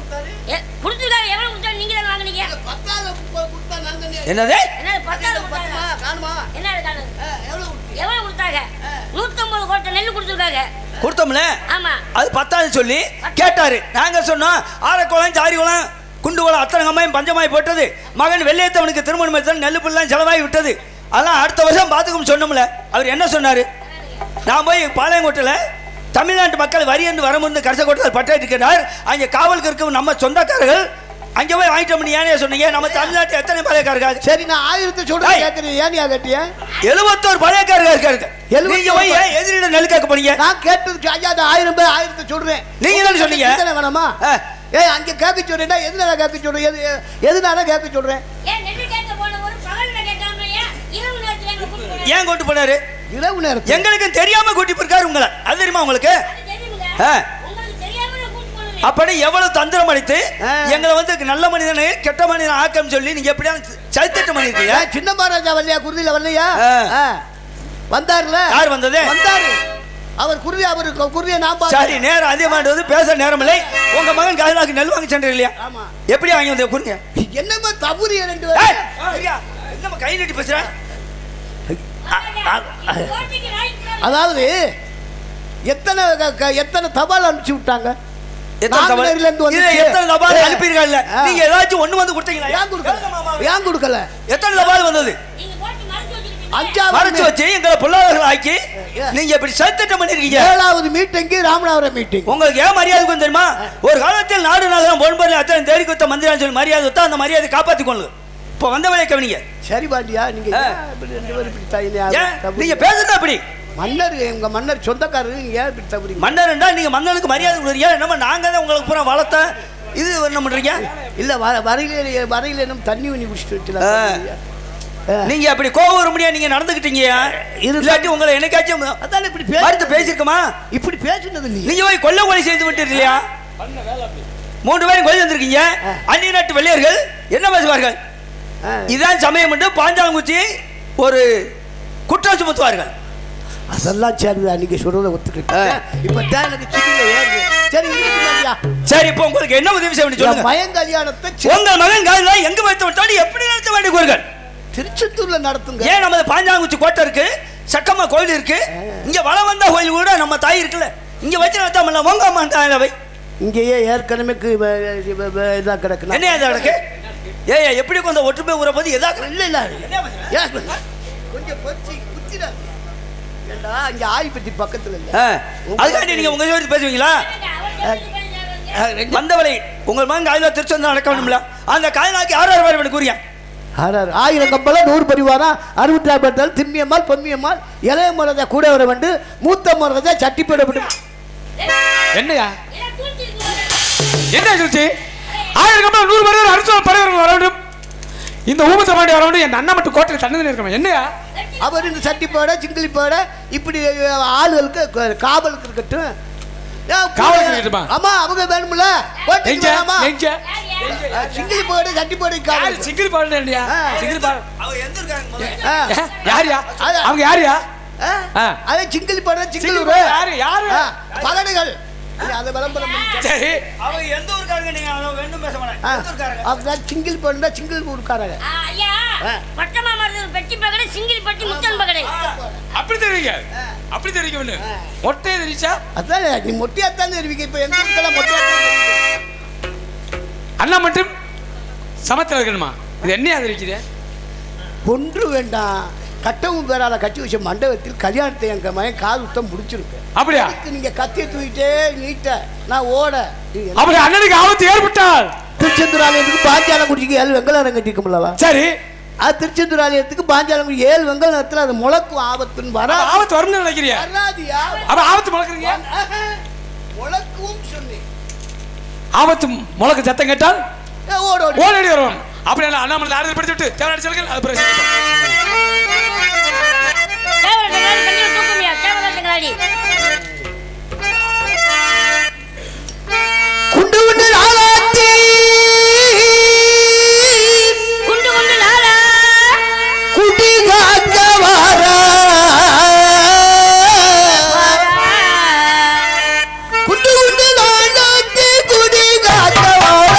Speaker 6: ஏ, கொடுத்துருக்காங்க எவ்வளவு கொடுத்தா நீங்க தானே வாங்குனீங்க
Speaker 5: என்னது
Speaker 6: என்ன பத்தாவது கொடுத்தாங்க என்ன இருக்காங்க எவ்வளவு கொடுத்தாங்க நூத்தம்பது கோட்டை நெல் கொடுத்துருக்காங்க
Speaker 5: கொடுத்தோம்ல
Speaker 6: ஆமா
Speaker 5: அது பத்தாவது சொல்லி கேட்டாரு நாங்க சொன்னோம் ஆரக்குளம் ஜாரிகுளம் குண்டுகுளம் அத்தனை கம்மாயும் பஞ்சமாய் போட்டது மகன் வெள்ளையத்தவனுக்கு திருமணம் எடுத்தால் நெல்லு புல்லாம் செலவாகி விட்டது அதெல்லாம் அடுத்த வருஷம் பார்த்துக்கும் சொன்னோம்ல அவர் என்ன சொன்னாரு நான் போய் பாளையங்கோட்டையில் தமிழ்நாட்டு மக்கள் வரி என்று வரமுந்து கரசக்கோட்டையில் பட்டாட்டு இருக்கிறார் அங்கே காவலுக்கு இருக்கும் நம்ம சொந்தக்காரர்கள் அங்கே போய் வாங்கிட்டோம் ஏனே சொன்னீங்க நம்ம தமிழ்நாட்டில் எத்தனை பாளையக்காரர்கள்
Speaker 9: சரி நான் ஆயிரத்தை சொல்றேன்
Speaker 5: ஏய்.
Speaker 9: கேட்கறேன் ஏன் நீ அதட்டிய
Speaker 5: எழுபத்தோரு பாளையக்காரர்கள் இருக்காரு
Speaker 9: எழுபத்தோரு
Speaker 5: நீங்க போய் ஏன் எதிரிட நெல் கேட்க போறீங்க
Speaker 9: நான் கேட்டதுக்கு ஐயா அந்த ஆயிரம் பேர் ஆயிரத்தை சொல்றேன்
Speaker 5: நீங்க தானே சொன்னீங்க?
Speaker 9: சிந்தனை வேணாமா
Speaker 5: ஆ.
Speaker 9: ஏய் அங்க கேட்க சொல்றேன்னா எதுனால கேட்க சொல்றேன் எது எதுனால கேட்க சொல்றேன்
Speaker 6: ஏன் நெல் கேட்க போன ஒரு பகல்ல கேட்காம ஏன் இரவு நேரத்துல எங்க கூட்டிட்டு போறீங்க?
Speaker 5: ஏன் கொண்டு போனாரு
Speaker 9: இரவு நேரத்தில்
Speaker 5: எங்களுக்கு தெரியாம கூட்டி போயிருக்காரு உங்களை அது தெரியுமா உங்களுக்கு
Speaker 6: அது தெரியுமுங்க.
Speaker 5: ஆ.
Speaker 6: உங்களுக்கு தெரியாம நான் கூட்டிட்டு போனேன்
Speaker 5: அப்படி எவ்வளவு தந்திரம் அடித்து
Speaker 9: ஆ.
Speaker 5: எங்களை வந்து நல்ல மனிதனை கெட்ட மனிதன் ஆக்கம் சொல்லி நீங்க எப்படியா சைத்திட்டம் பண்ணிருக்கீங்க
Speaker 9: ஏன் சின்ன மகாராஜா வரலையா குருதியில வரலையா
Speaker 5: ஆ.
Speaker 9: ஆ. வந்தாருல
Speaker 5: யார் வந்தது?
Speaker 9: வந்தாரு அவர் குருதி அவர் குருதியை நான்
Speaker 5: சரி
Speaker 9: பார்த்தேன்
Speaker 5: நேரம் அதிகமாக வந்து பேச நேரம் இல்லை உங்க மகன் காதலாக்கு நெல் வாங்கி சென்று இல்லையா
Speaker 9: ஆமா.
Speaker 5: எப்படி வாங்கி வந்து கொடுங்க
Speaker 9: என்னமா தவறு ரெண்டு
Speaker 5: ஏய்,
Speaker 9: பேரும்
Speaker 5: ஐயா, என்னம்மா கை நீட்டி பேசுற
Speaker 6: கோட்டைக்கு ராய்க்கு
Speaker 9: அதாவது எத்தனை க- க- எத்தனை தபால் அனுப்பிச்சு விட்டாங்க
Speaker 5: எத்தனை தபால்
Speaker 9: நாங்குநேரில இருந்து
Speaker 5: இது
Speaker 9: வந்துச்சு.
Speaker 5: எத்தனை தபால்
Speaker 9: ஏ.
Speaker 5: அனுப்பியிருக்கல
Speaker 9: ஆ.
Speaker 5: நீங்க ஏதாச்சும் ஒண்ணு வந்து கொடுத்தீங்களா
Speaker 9: ஏன் கொடுக்கல ஏன் கொடுக்கல
Speaker 5: எத்தனை தபால் வந்தது
Speaker 6: நீங்க போட்டு மறைச்சு வச்சிருக்கீங்க
Speaker 9: அஞ்சாவது
Speaker 5: மறைச்சு வச்சு எங்களை பொருளாதாரம் ஆக்கி நீங்க இப்படி சத்திட்டம் பண்ணிருக்கீங்க
Speaker 9: ஏழாவது மீட்டிங்கு ராமநாதபுரம் மீட்டிங்
Speaker 5: உங்களுக்கு ஏன் மரியாதை கொடுக்கும் தெரியுமா ஒரு காலத்தில் நாடு நகரம் பொன்பொருள் அத்தனை தேடி கொடுத்த மந்திரம் சொல்லி மரியாதை கொடுத்தா அந்த மரியாதை காப்பாற்றிக் கொள்ளுங்க இப்போ வந்த வேலையை கவனிங்க
Speaker 9: சரி பாண்டியா நீங்க
Speaker 5: ஆ.
Speaker 9: ஏன் இப்படி ரெண்டு பேரும் இப்படி தயலையா?
Speaker 5: ஏன்
Speaker 9: தப்பு.
Speaker 5: நீங்க பேசுறது அப்படி
Speaker 9: மன்னர் எங்க மன்னர் சொந்தக்காரரு நீங்க ஏன் இப்படி தவறீங்க
Speaker 5: மன்னர்ண்டா நீங்க மன்னனுக்கு மரியாதை கொடுக்குறீங்க என்னமா நாங்க தான் உங்களுக்கு பூரா வளர்த்த இது என்ன பண்றீங்க
Speaker 9: இல்ல வர வரையில வரையில இன்னும் தண்ணி ஊனி குடிச்சிட்டு
Speaker 5: ஆ.
Speaker 9: வச்சுல
Speaker 5: நீங்க அப்படி கோவம் வர முடியாது நீங்க நடந்துக்கிட்டீங்க இல்லாட்டி உங்களை என்னைக்காச்சும்
Speaker 9: அதான் இப்படி
Speaker 5: மறுத்து
Speaker 9: பேச
Speaker 5: பேசியிருக்கோமா
Speaker 9: இப்படி பேசுனது இல்லையே
Speaker 5: நீங்க போய் கொல்ல கொலை செய்து விட்டு இல்லையா மூன்று பேரும் கொலை வந்திருக்கீங்க அந்நிய நாட்டு வெள்ளையர்கள் என்ன பேசுவார்கள்
Speaker 9: ஆ.
Speaker 5: இதான் சமயம் என்று பாஞ்சாலங்குச்சி ஒரு குற்றம் சுமத்துவார்கள்
Speaker 9: அதெல்லாம் சரிதான் நீங்க சொல்றத ஒத்துக்கிட்டேன் இப்ப தான் எனக்கு சிட்டில ஏறுது சரி இருக்குங்கய்யா.
Speaker 5: சரி இப்போ உங்களுக்கு என்ன உதவி செய்ய வேண்டிய
Speaker 9: என்
Speaker 5: சொல்லுங்க
Speaker 9: மயன் கல்யாணத்தை சி-
Speaker 5: உங்கள் மகன் காலில எங்க வைத்து விட்டாலும் எப்படி நடத்த வேண்டியவர்கள்
Speaker 9: திருச்செந்தூர்ல நடத்துங்க
Speaker 5: ஏன் நமது பாஞ்சாங்குச்சி கோட்டை இருக்கு சக்கம்மா கோயில் இருக்கு இங்க வளம் வந்த கோயில் கூட நம்ம தாய் இருக்குல்ல இங்க வச்சு நடத்தாமல உங்க அம்மா தாயில வை
Speaker 9: இங்கேயே ஏற்கனவே கு- வ- வ- வ- இதா கிடக்கு
Speaker 5: என்ன இது நடக்கு ஏய் எப்படி கொஞ்சம் ஒற்றுமை உற போது எதா
Speaker 9: இல்ல இல்ல ஏன் கொஞ்சம் பொச்சி குத்திடாது ஏண்டா இங்க ஆய்பட்டி பக்கத்துல இல்ல
Speaker 5: அதுக்காண்டி நீங்க உங்க ஜோதி பேசுவீங்களா
Speaker 9: ஆ, ரெண்டு-
Speaker 5: வந்தவளை உங்கள் மகன் காயிலா திருச்செந்தூர் நடக்க வேண்டும்ல அந்த காயிலாக்கு யார் யார் வர கூறியா
Speaker 9: ஆறாறு ஆயிரம் கம்பளம் நூறு பரிவாரா அறுபத்தி ஆறு பேர்த்தால் திண்மியம்மாள் பொன்மியம்மாள் இளைய முறதை கூட வர வந்து மூத்த முறதை சட்டி போடப்படும்
Speaker 8: என்னையா என்ன சொல்லிச்சு ஆயிரம் கம்பளம் நூறு பேர் அரிசோல் படைவர் வர வேண்டும் இந்த ஊமத்த பாண்டி வர வேண்டும் என் அண்ணன் மட்டும் கோட்டையில் தண்ணி இருக்கணும் என்னையா
Speaker 9: அவர் இந்த சட்டி போட சிங்கிளி போட இப்படி அஹ், ஆளுகளுக்கு க- காவலுக்கு இருக்கட்டும் ஏன்
Speaker 8: காவலுக்கு இருக்கட்டுமா?
Speaker 9: ஆமா அவங்க வேணும்ல கோட்டைக்கு
Speaker 8: எங்க
Speaker 9: வேணாமா?
Speaker 8: எங்க
Speaker 9: அஹ், சிங்கிளி போட சட்டி போட
Speaker 8: யாரு
Speaker 9: காவல்
Speaker 8: சிங்கிள் பாடு இல்லையா
Speaker 9: ஆ.
Speaker 8: சிங்கிள் பாடு
Speaker 5: அவங்க எந்த இருக்காங்க
Speaker 8: ஏ, யாருயா
Speaker 9: அது-
Speaker 8: அவங்க யாருயா ஆ.
Speaker 9: அதே சிங்கிளி போட
Speaker 8: சிங்கிள்
Speaker 9: சிங்கிள்
Speaker 8: பாடு யாரு யாரு
Speaker 9: பகடுகள் இல்ல, அதை விளம்பரம் பண்ணி
Speaker 8: சரி
Speaker 5: அவங்க எந்த ஊருக்காரங்க நீங்க அவங்க வேண்டும் பேச மாட்டேன்
Speaker 9: ஆ,
Speaker 5: எந்த ஊருக்காரங்க
Speaker 9: அப்படிதான் சிங்கிள் போடுனா சிங்கிள் ஊருக்காரங்க
Speaker 6: ஐயா பட்டமா மருந்து பெட்டி பகடை சிங்கிள் பட்டி முத்தன் பகடை
Speaker 8: அப்படி தெரிவிங்க அப்படி தெரிவிக்க வேண்டும் மொட்டையை தெரிவிச்சா
Speaker 9: அதான் நீ மொட்டையாத்தான் தெரிவிக்க இப்ப எங்க ஊருக்கெல்லாம் மொட்டையாத்தான் தெரிவிக்க.
Speaker 8: அண்ணா மட்டும் சமத்தில் இருக்கணுமா இது என்னையா தெரிவிக்குது
Speaker 9: ஒன்று வேண்டாம் கட்டவும் பேரால கட்டி வச்ச மண்டபத்தில் கல்யாணத்தை எங்க மகன் காது உத்தம் முடிச்சிருக்கேன்
Speaker 8: அப்படியா
Speaker 9: அதுக்கு நீங்க கத்தியை தூக்கிட்டே நீட்ட நான் ஓட நீங்க
Speaker 8: அப்படி அண்ணனுக்கு ஆபத்து ஏற்பட்டால்
Speaker 9: திருச்செந்தூர் ஆலயத்துக்கு பாஞ்சாலம் குடிக்கு ஏழு வெங்கலம் கட்டிருக்கும்லவா
Speaker 8: சரி
Speaker 9: அது திருச்செந்தூர் ஆலயத்துக்கு பாஞ்சாலம் குடி ஏழு வெங்கல நேரத்தில் அது முளக்கும் ஆபத்துன்னு வர
Speaker 8: அப்ப ஆபத்து வரும்னு நினைக்கிறியா
Speaker 9: வராதியா
Speaker 8: அப்ப ஆபத்து முழக்குறீங்க
Speaker 9: ஆஹா. முளக்கவும் சொன்னேன்
Speaker 8: ஆபத்து முழக்கு சத்தம் கேட்டால்
Speaker 9: ஏ, ஓடு ஓடு
Speaker 8: ஓடி வரும் அப்படி என்ன அண்ணாமலை ஆறுதல் படுத்தி விட்டு தேவையான சொல்லுங்கள் அது பிறகு செஞ்சுப்போம்.
Speaker 6: தேவரட்டங்காடி தண்ணியில் தூக்குமியா தேவரட்டங்காடி
Speaker 9: குண்டு குண்டு நாளாத்தி
Speaker 6: குண்டு குண்டு லாலா
Speaker 9: குடி காக்க வாரா குண்டு குண்டு நாளாத்தி குடி காக்க வாரா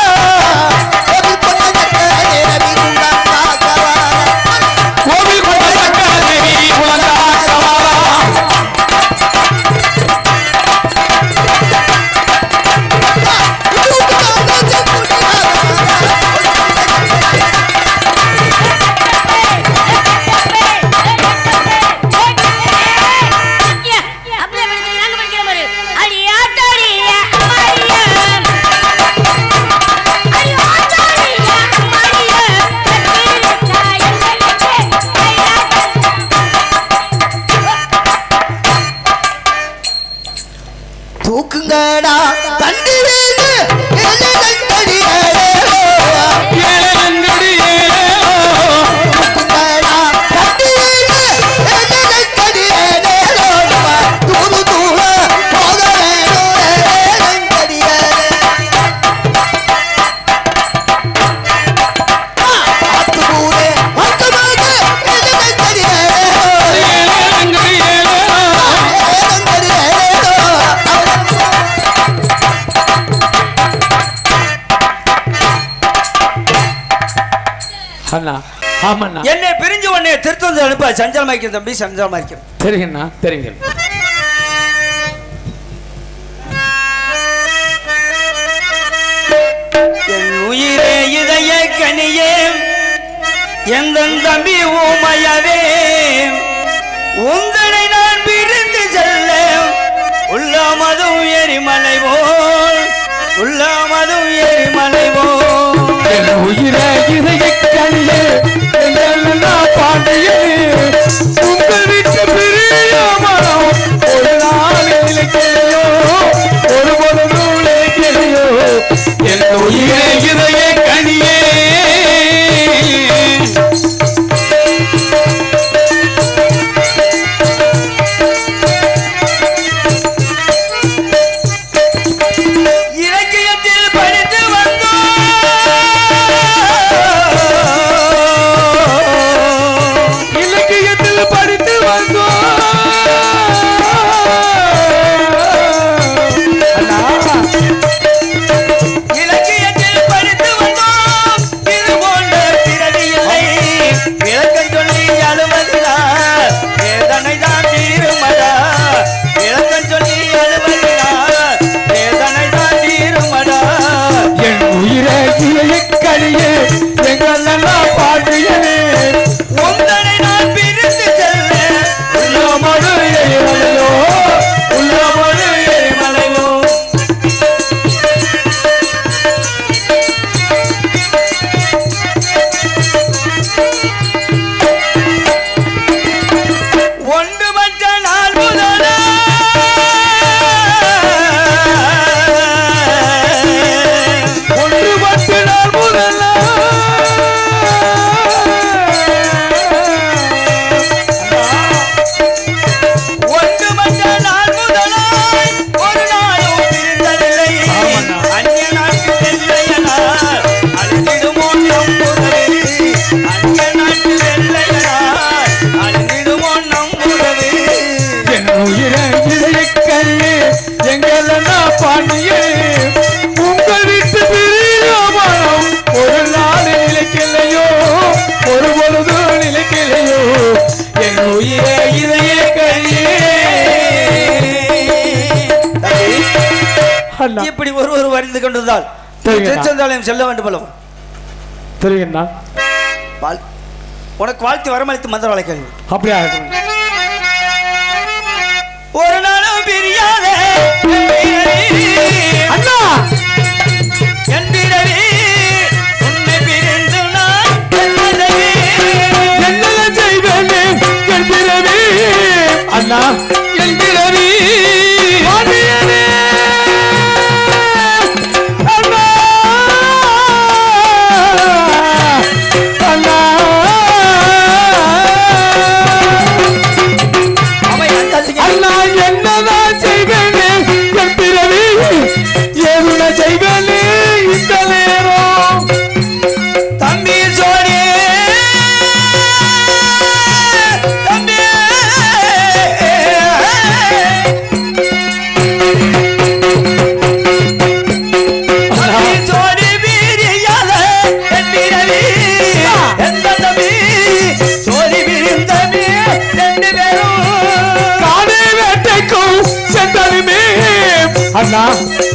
Speaker 8: அண்ணா ஆமாண்ணா
Speaker 5: என்னை பிரிஞ்சு உன்னை திருத்தந்து அனுப்ப சஞ்சலமாக்கிறேன் தம்பி சஞ்சலமாக்கிறேன்
Speaker 8: சரிங்கண்ணா சரிங்க
Speaker 5: என் உயிரே இதய கனியே எந்த தம்பி ஊமையவே உந்தனை நான் பிரிந்து செல்ல உள்ளமதும் எரிமலை போல் உள்ளமதும் எரிமலை போல்
Speaker 8: என் உயிரை இதய கனியே எங்களெல்லாம் பாண்டியனே உங்கள் வீட்டு பிரிய மனம் ஒரு நாள் இலக்கியோ ஒரு பொழுதும் இலக்கியோ என் உயிரை இதய கனியே
Speaker 5: இலக்கியத்தில் படித்து வந்தோம்
Speaker 8: இலக்கியத்தில் படித்து வந்தோம் அண்ணா
Speaker 5: இலக்கியத்தில் படித்து வந்தோம் இது போன்ற பிறவி இல்லை விளக்கம் சொல்லி அழுவதினார் வேதனை தான் தீருமடா விளக்கம் சொல்லி அழுவதினார் வேதனை தான் தீருமடா
Speaker 8: என் உயிரை இயக்கடியே எங்கள் நல்லா பாட்டியனே
Speaker 5: உந்தனை நான் பிரிந்து செல்ல
Speaker 8: உள்ளமடு எரிமலையோ உள்ளமடு எரிமலையோ
Speaker 5: ஒன்று மற்ற நாள் முதல
Speaker 8: ஒன்று பத்து நாள் முதல்ல
Speaker 5: ஒன்று மற்ற நாள் முதலாய் ஒரு நாளும் பிரிந்ததில்லை அந்நிய நாட்டு வெள்ளையனார் அழுதிடுமோ நம் உறவு அந்நிய நாட்டு வெள்ளையனார் அழுதிடுமோ நம் உறவு
Speaker 8: என் உயிரை இயக்கடியே எங்கள் நல்லா பாட்டியே உங்கள் வீட்டு பிரியமானம் ஒரு நாள் நிலைக்கலையோ ஒரு பொழுது நிலைக்கலையோ என் உயிரை இதய கரியே அண்ணா
Speaker 5: இப்படி ஒருவர் வரிந்து கொண்டிருந்தால்
Speaker 8: சரிங்கண்ணா.
Speaker 5: திருச்செந்தாலயம் செல்ல வேண்டும் அல்லவா
Speaker 8: தெரியுங்கண்ணா
Speaker 5: வாழ்- உனக்கு வாழ்த்து வரமளித்து மந்திரவாளை கேள்வி
Speaker 8: அப்படியா இருக்கட்டும்.
Speaker 5: ஒரு நாளும் பிரியாத என் பிறவி.
Speaker 8: அண்ணா
Speaker 5: என் பிறவி உன்னை பிரிந்து நான் என்னதை
Speaker 8: என்னெல்லாம் செய்வேனே என் பிறவி அண்ணா என் பிறவி பாண்டியனே அண்ணா அண்ணா
Speaker 5: அவை அஞ்சாதீங்க.
Speaker 8: அண்ணா என்னதான் செய்வேனே என் பிறவி ஏதுன செய்வேனே இந்த நேரம்
Speaker 5: தம்பி சோடி தம்பி தம்பி சோடி பிரியாத என் பிறவி எந்த தம்பி சோடி பிரிந்தமே ரெண்டு பேரும்
Speaker 8: காணே வேட்டைக்கும் சென்றதுமே அண்ணா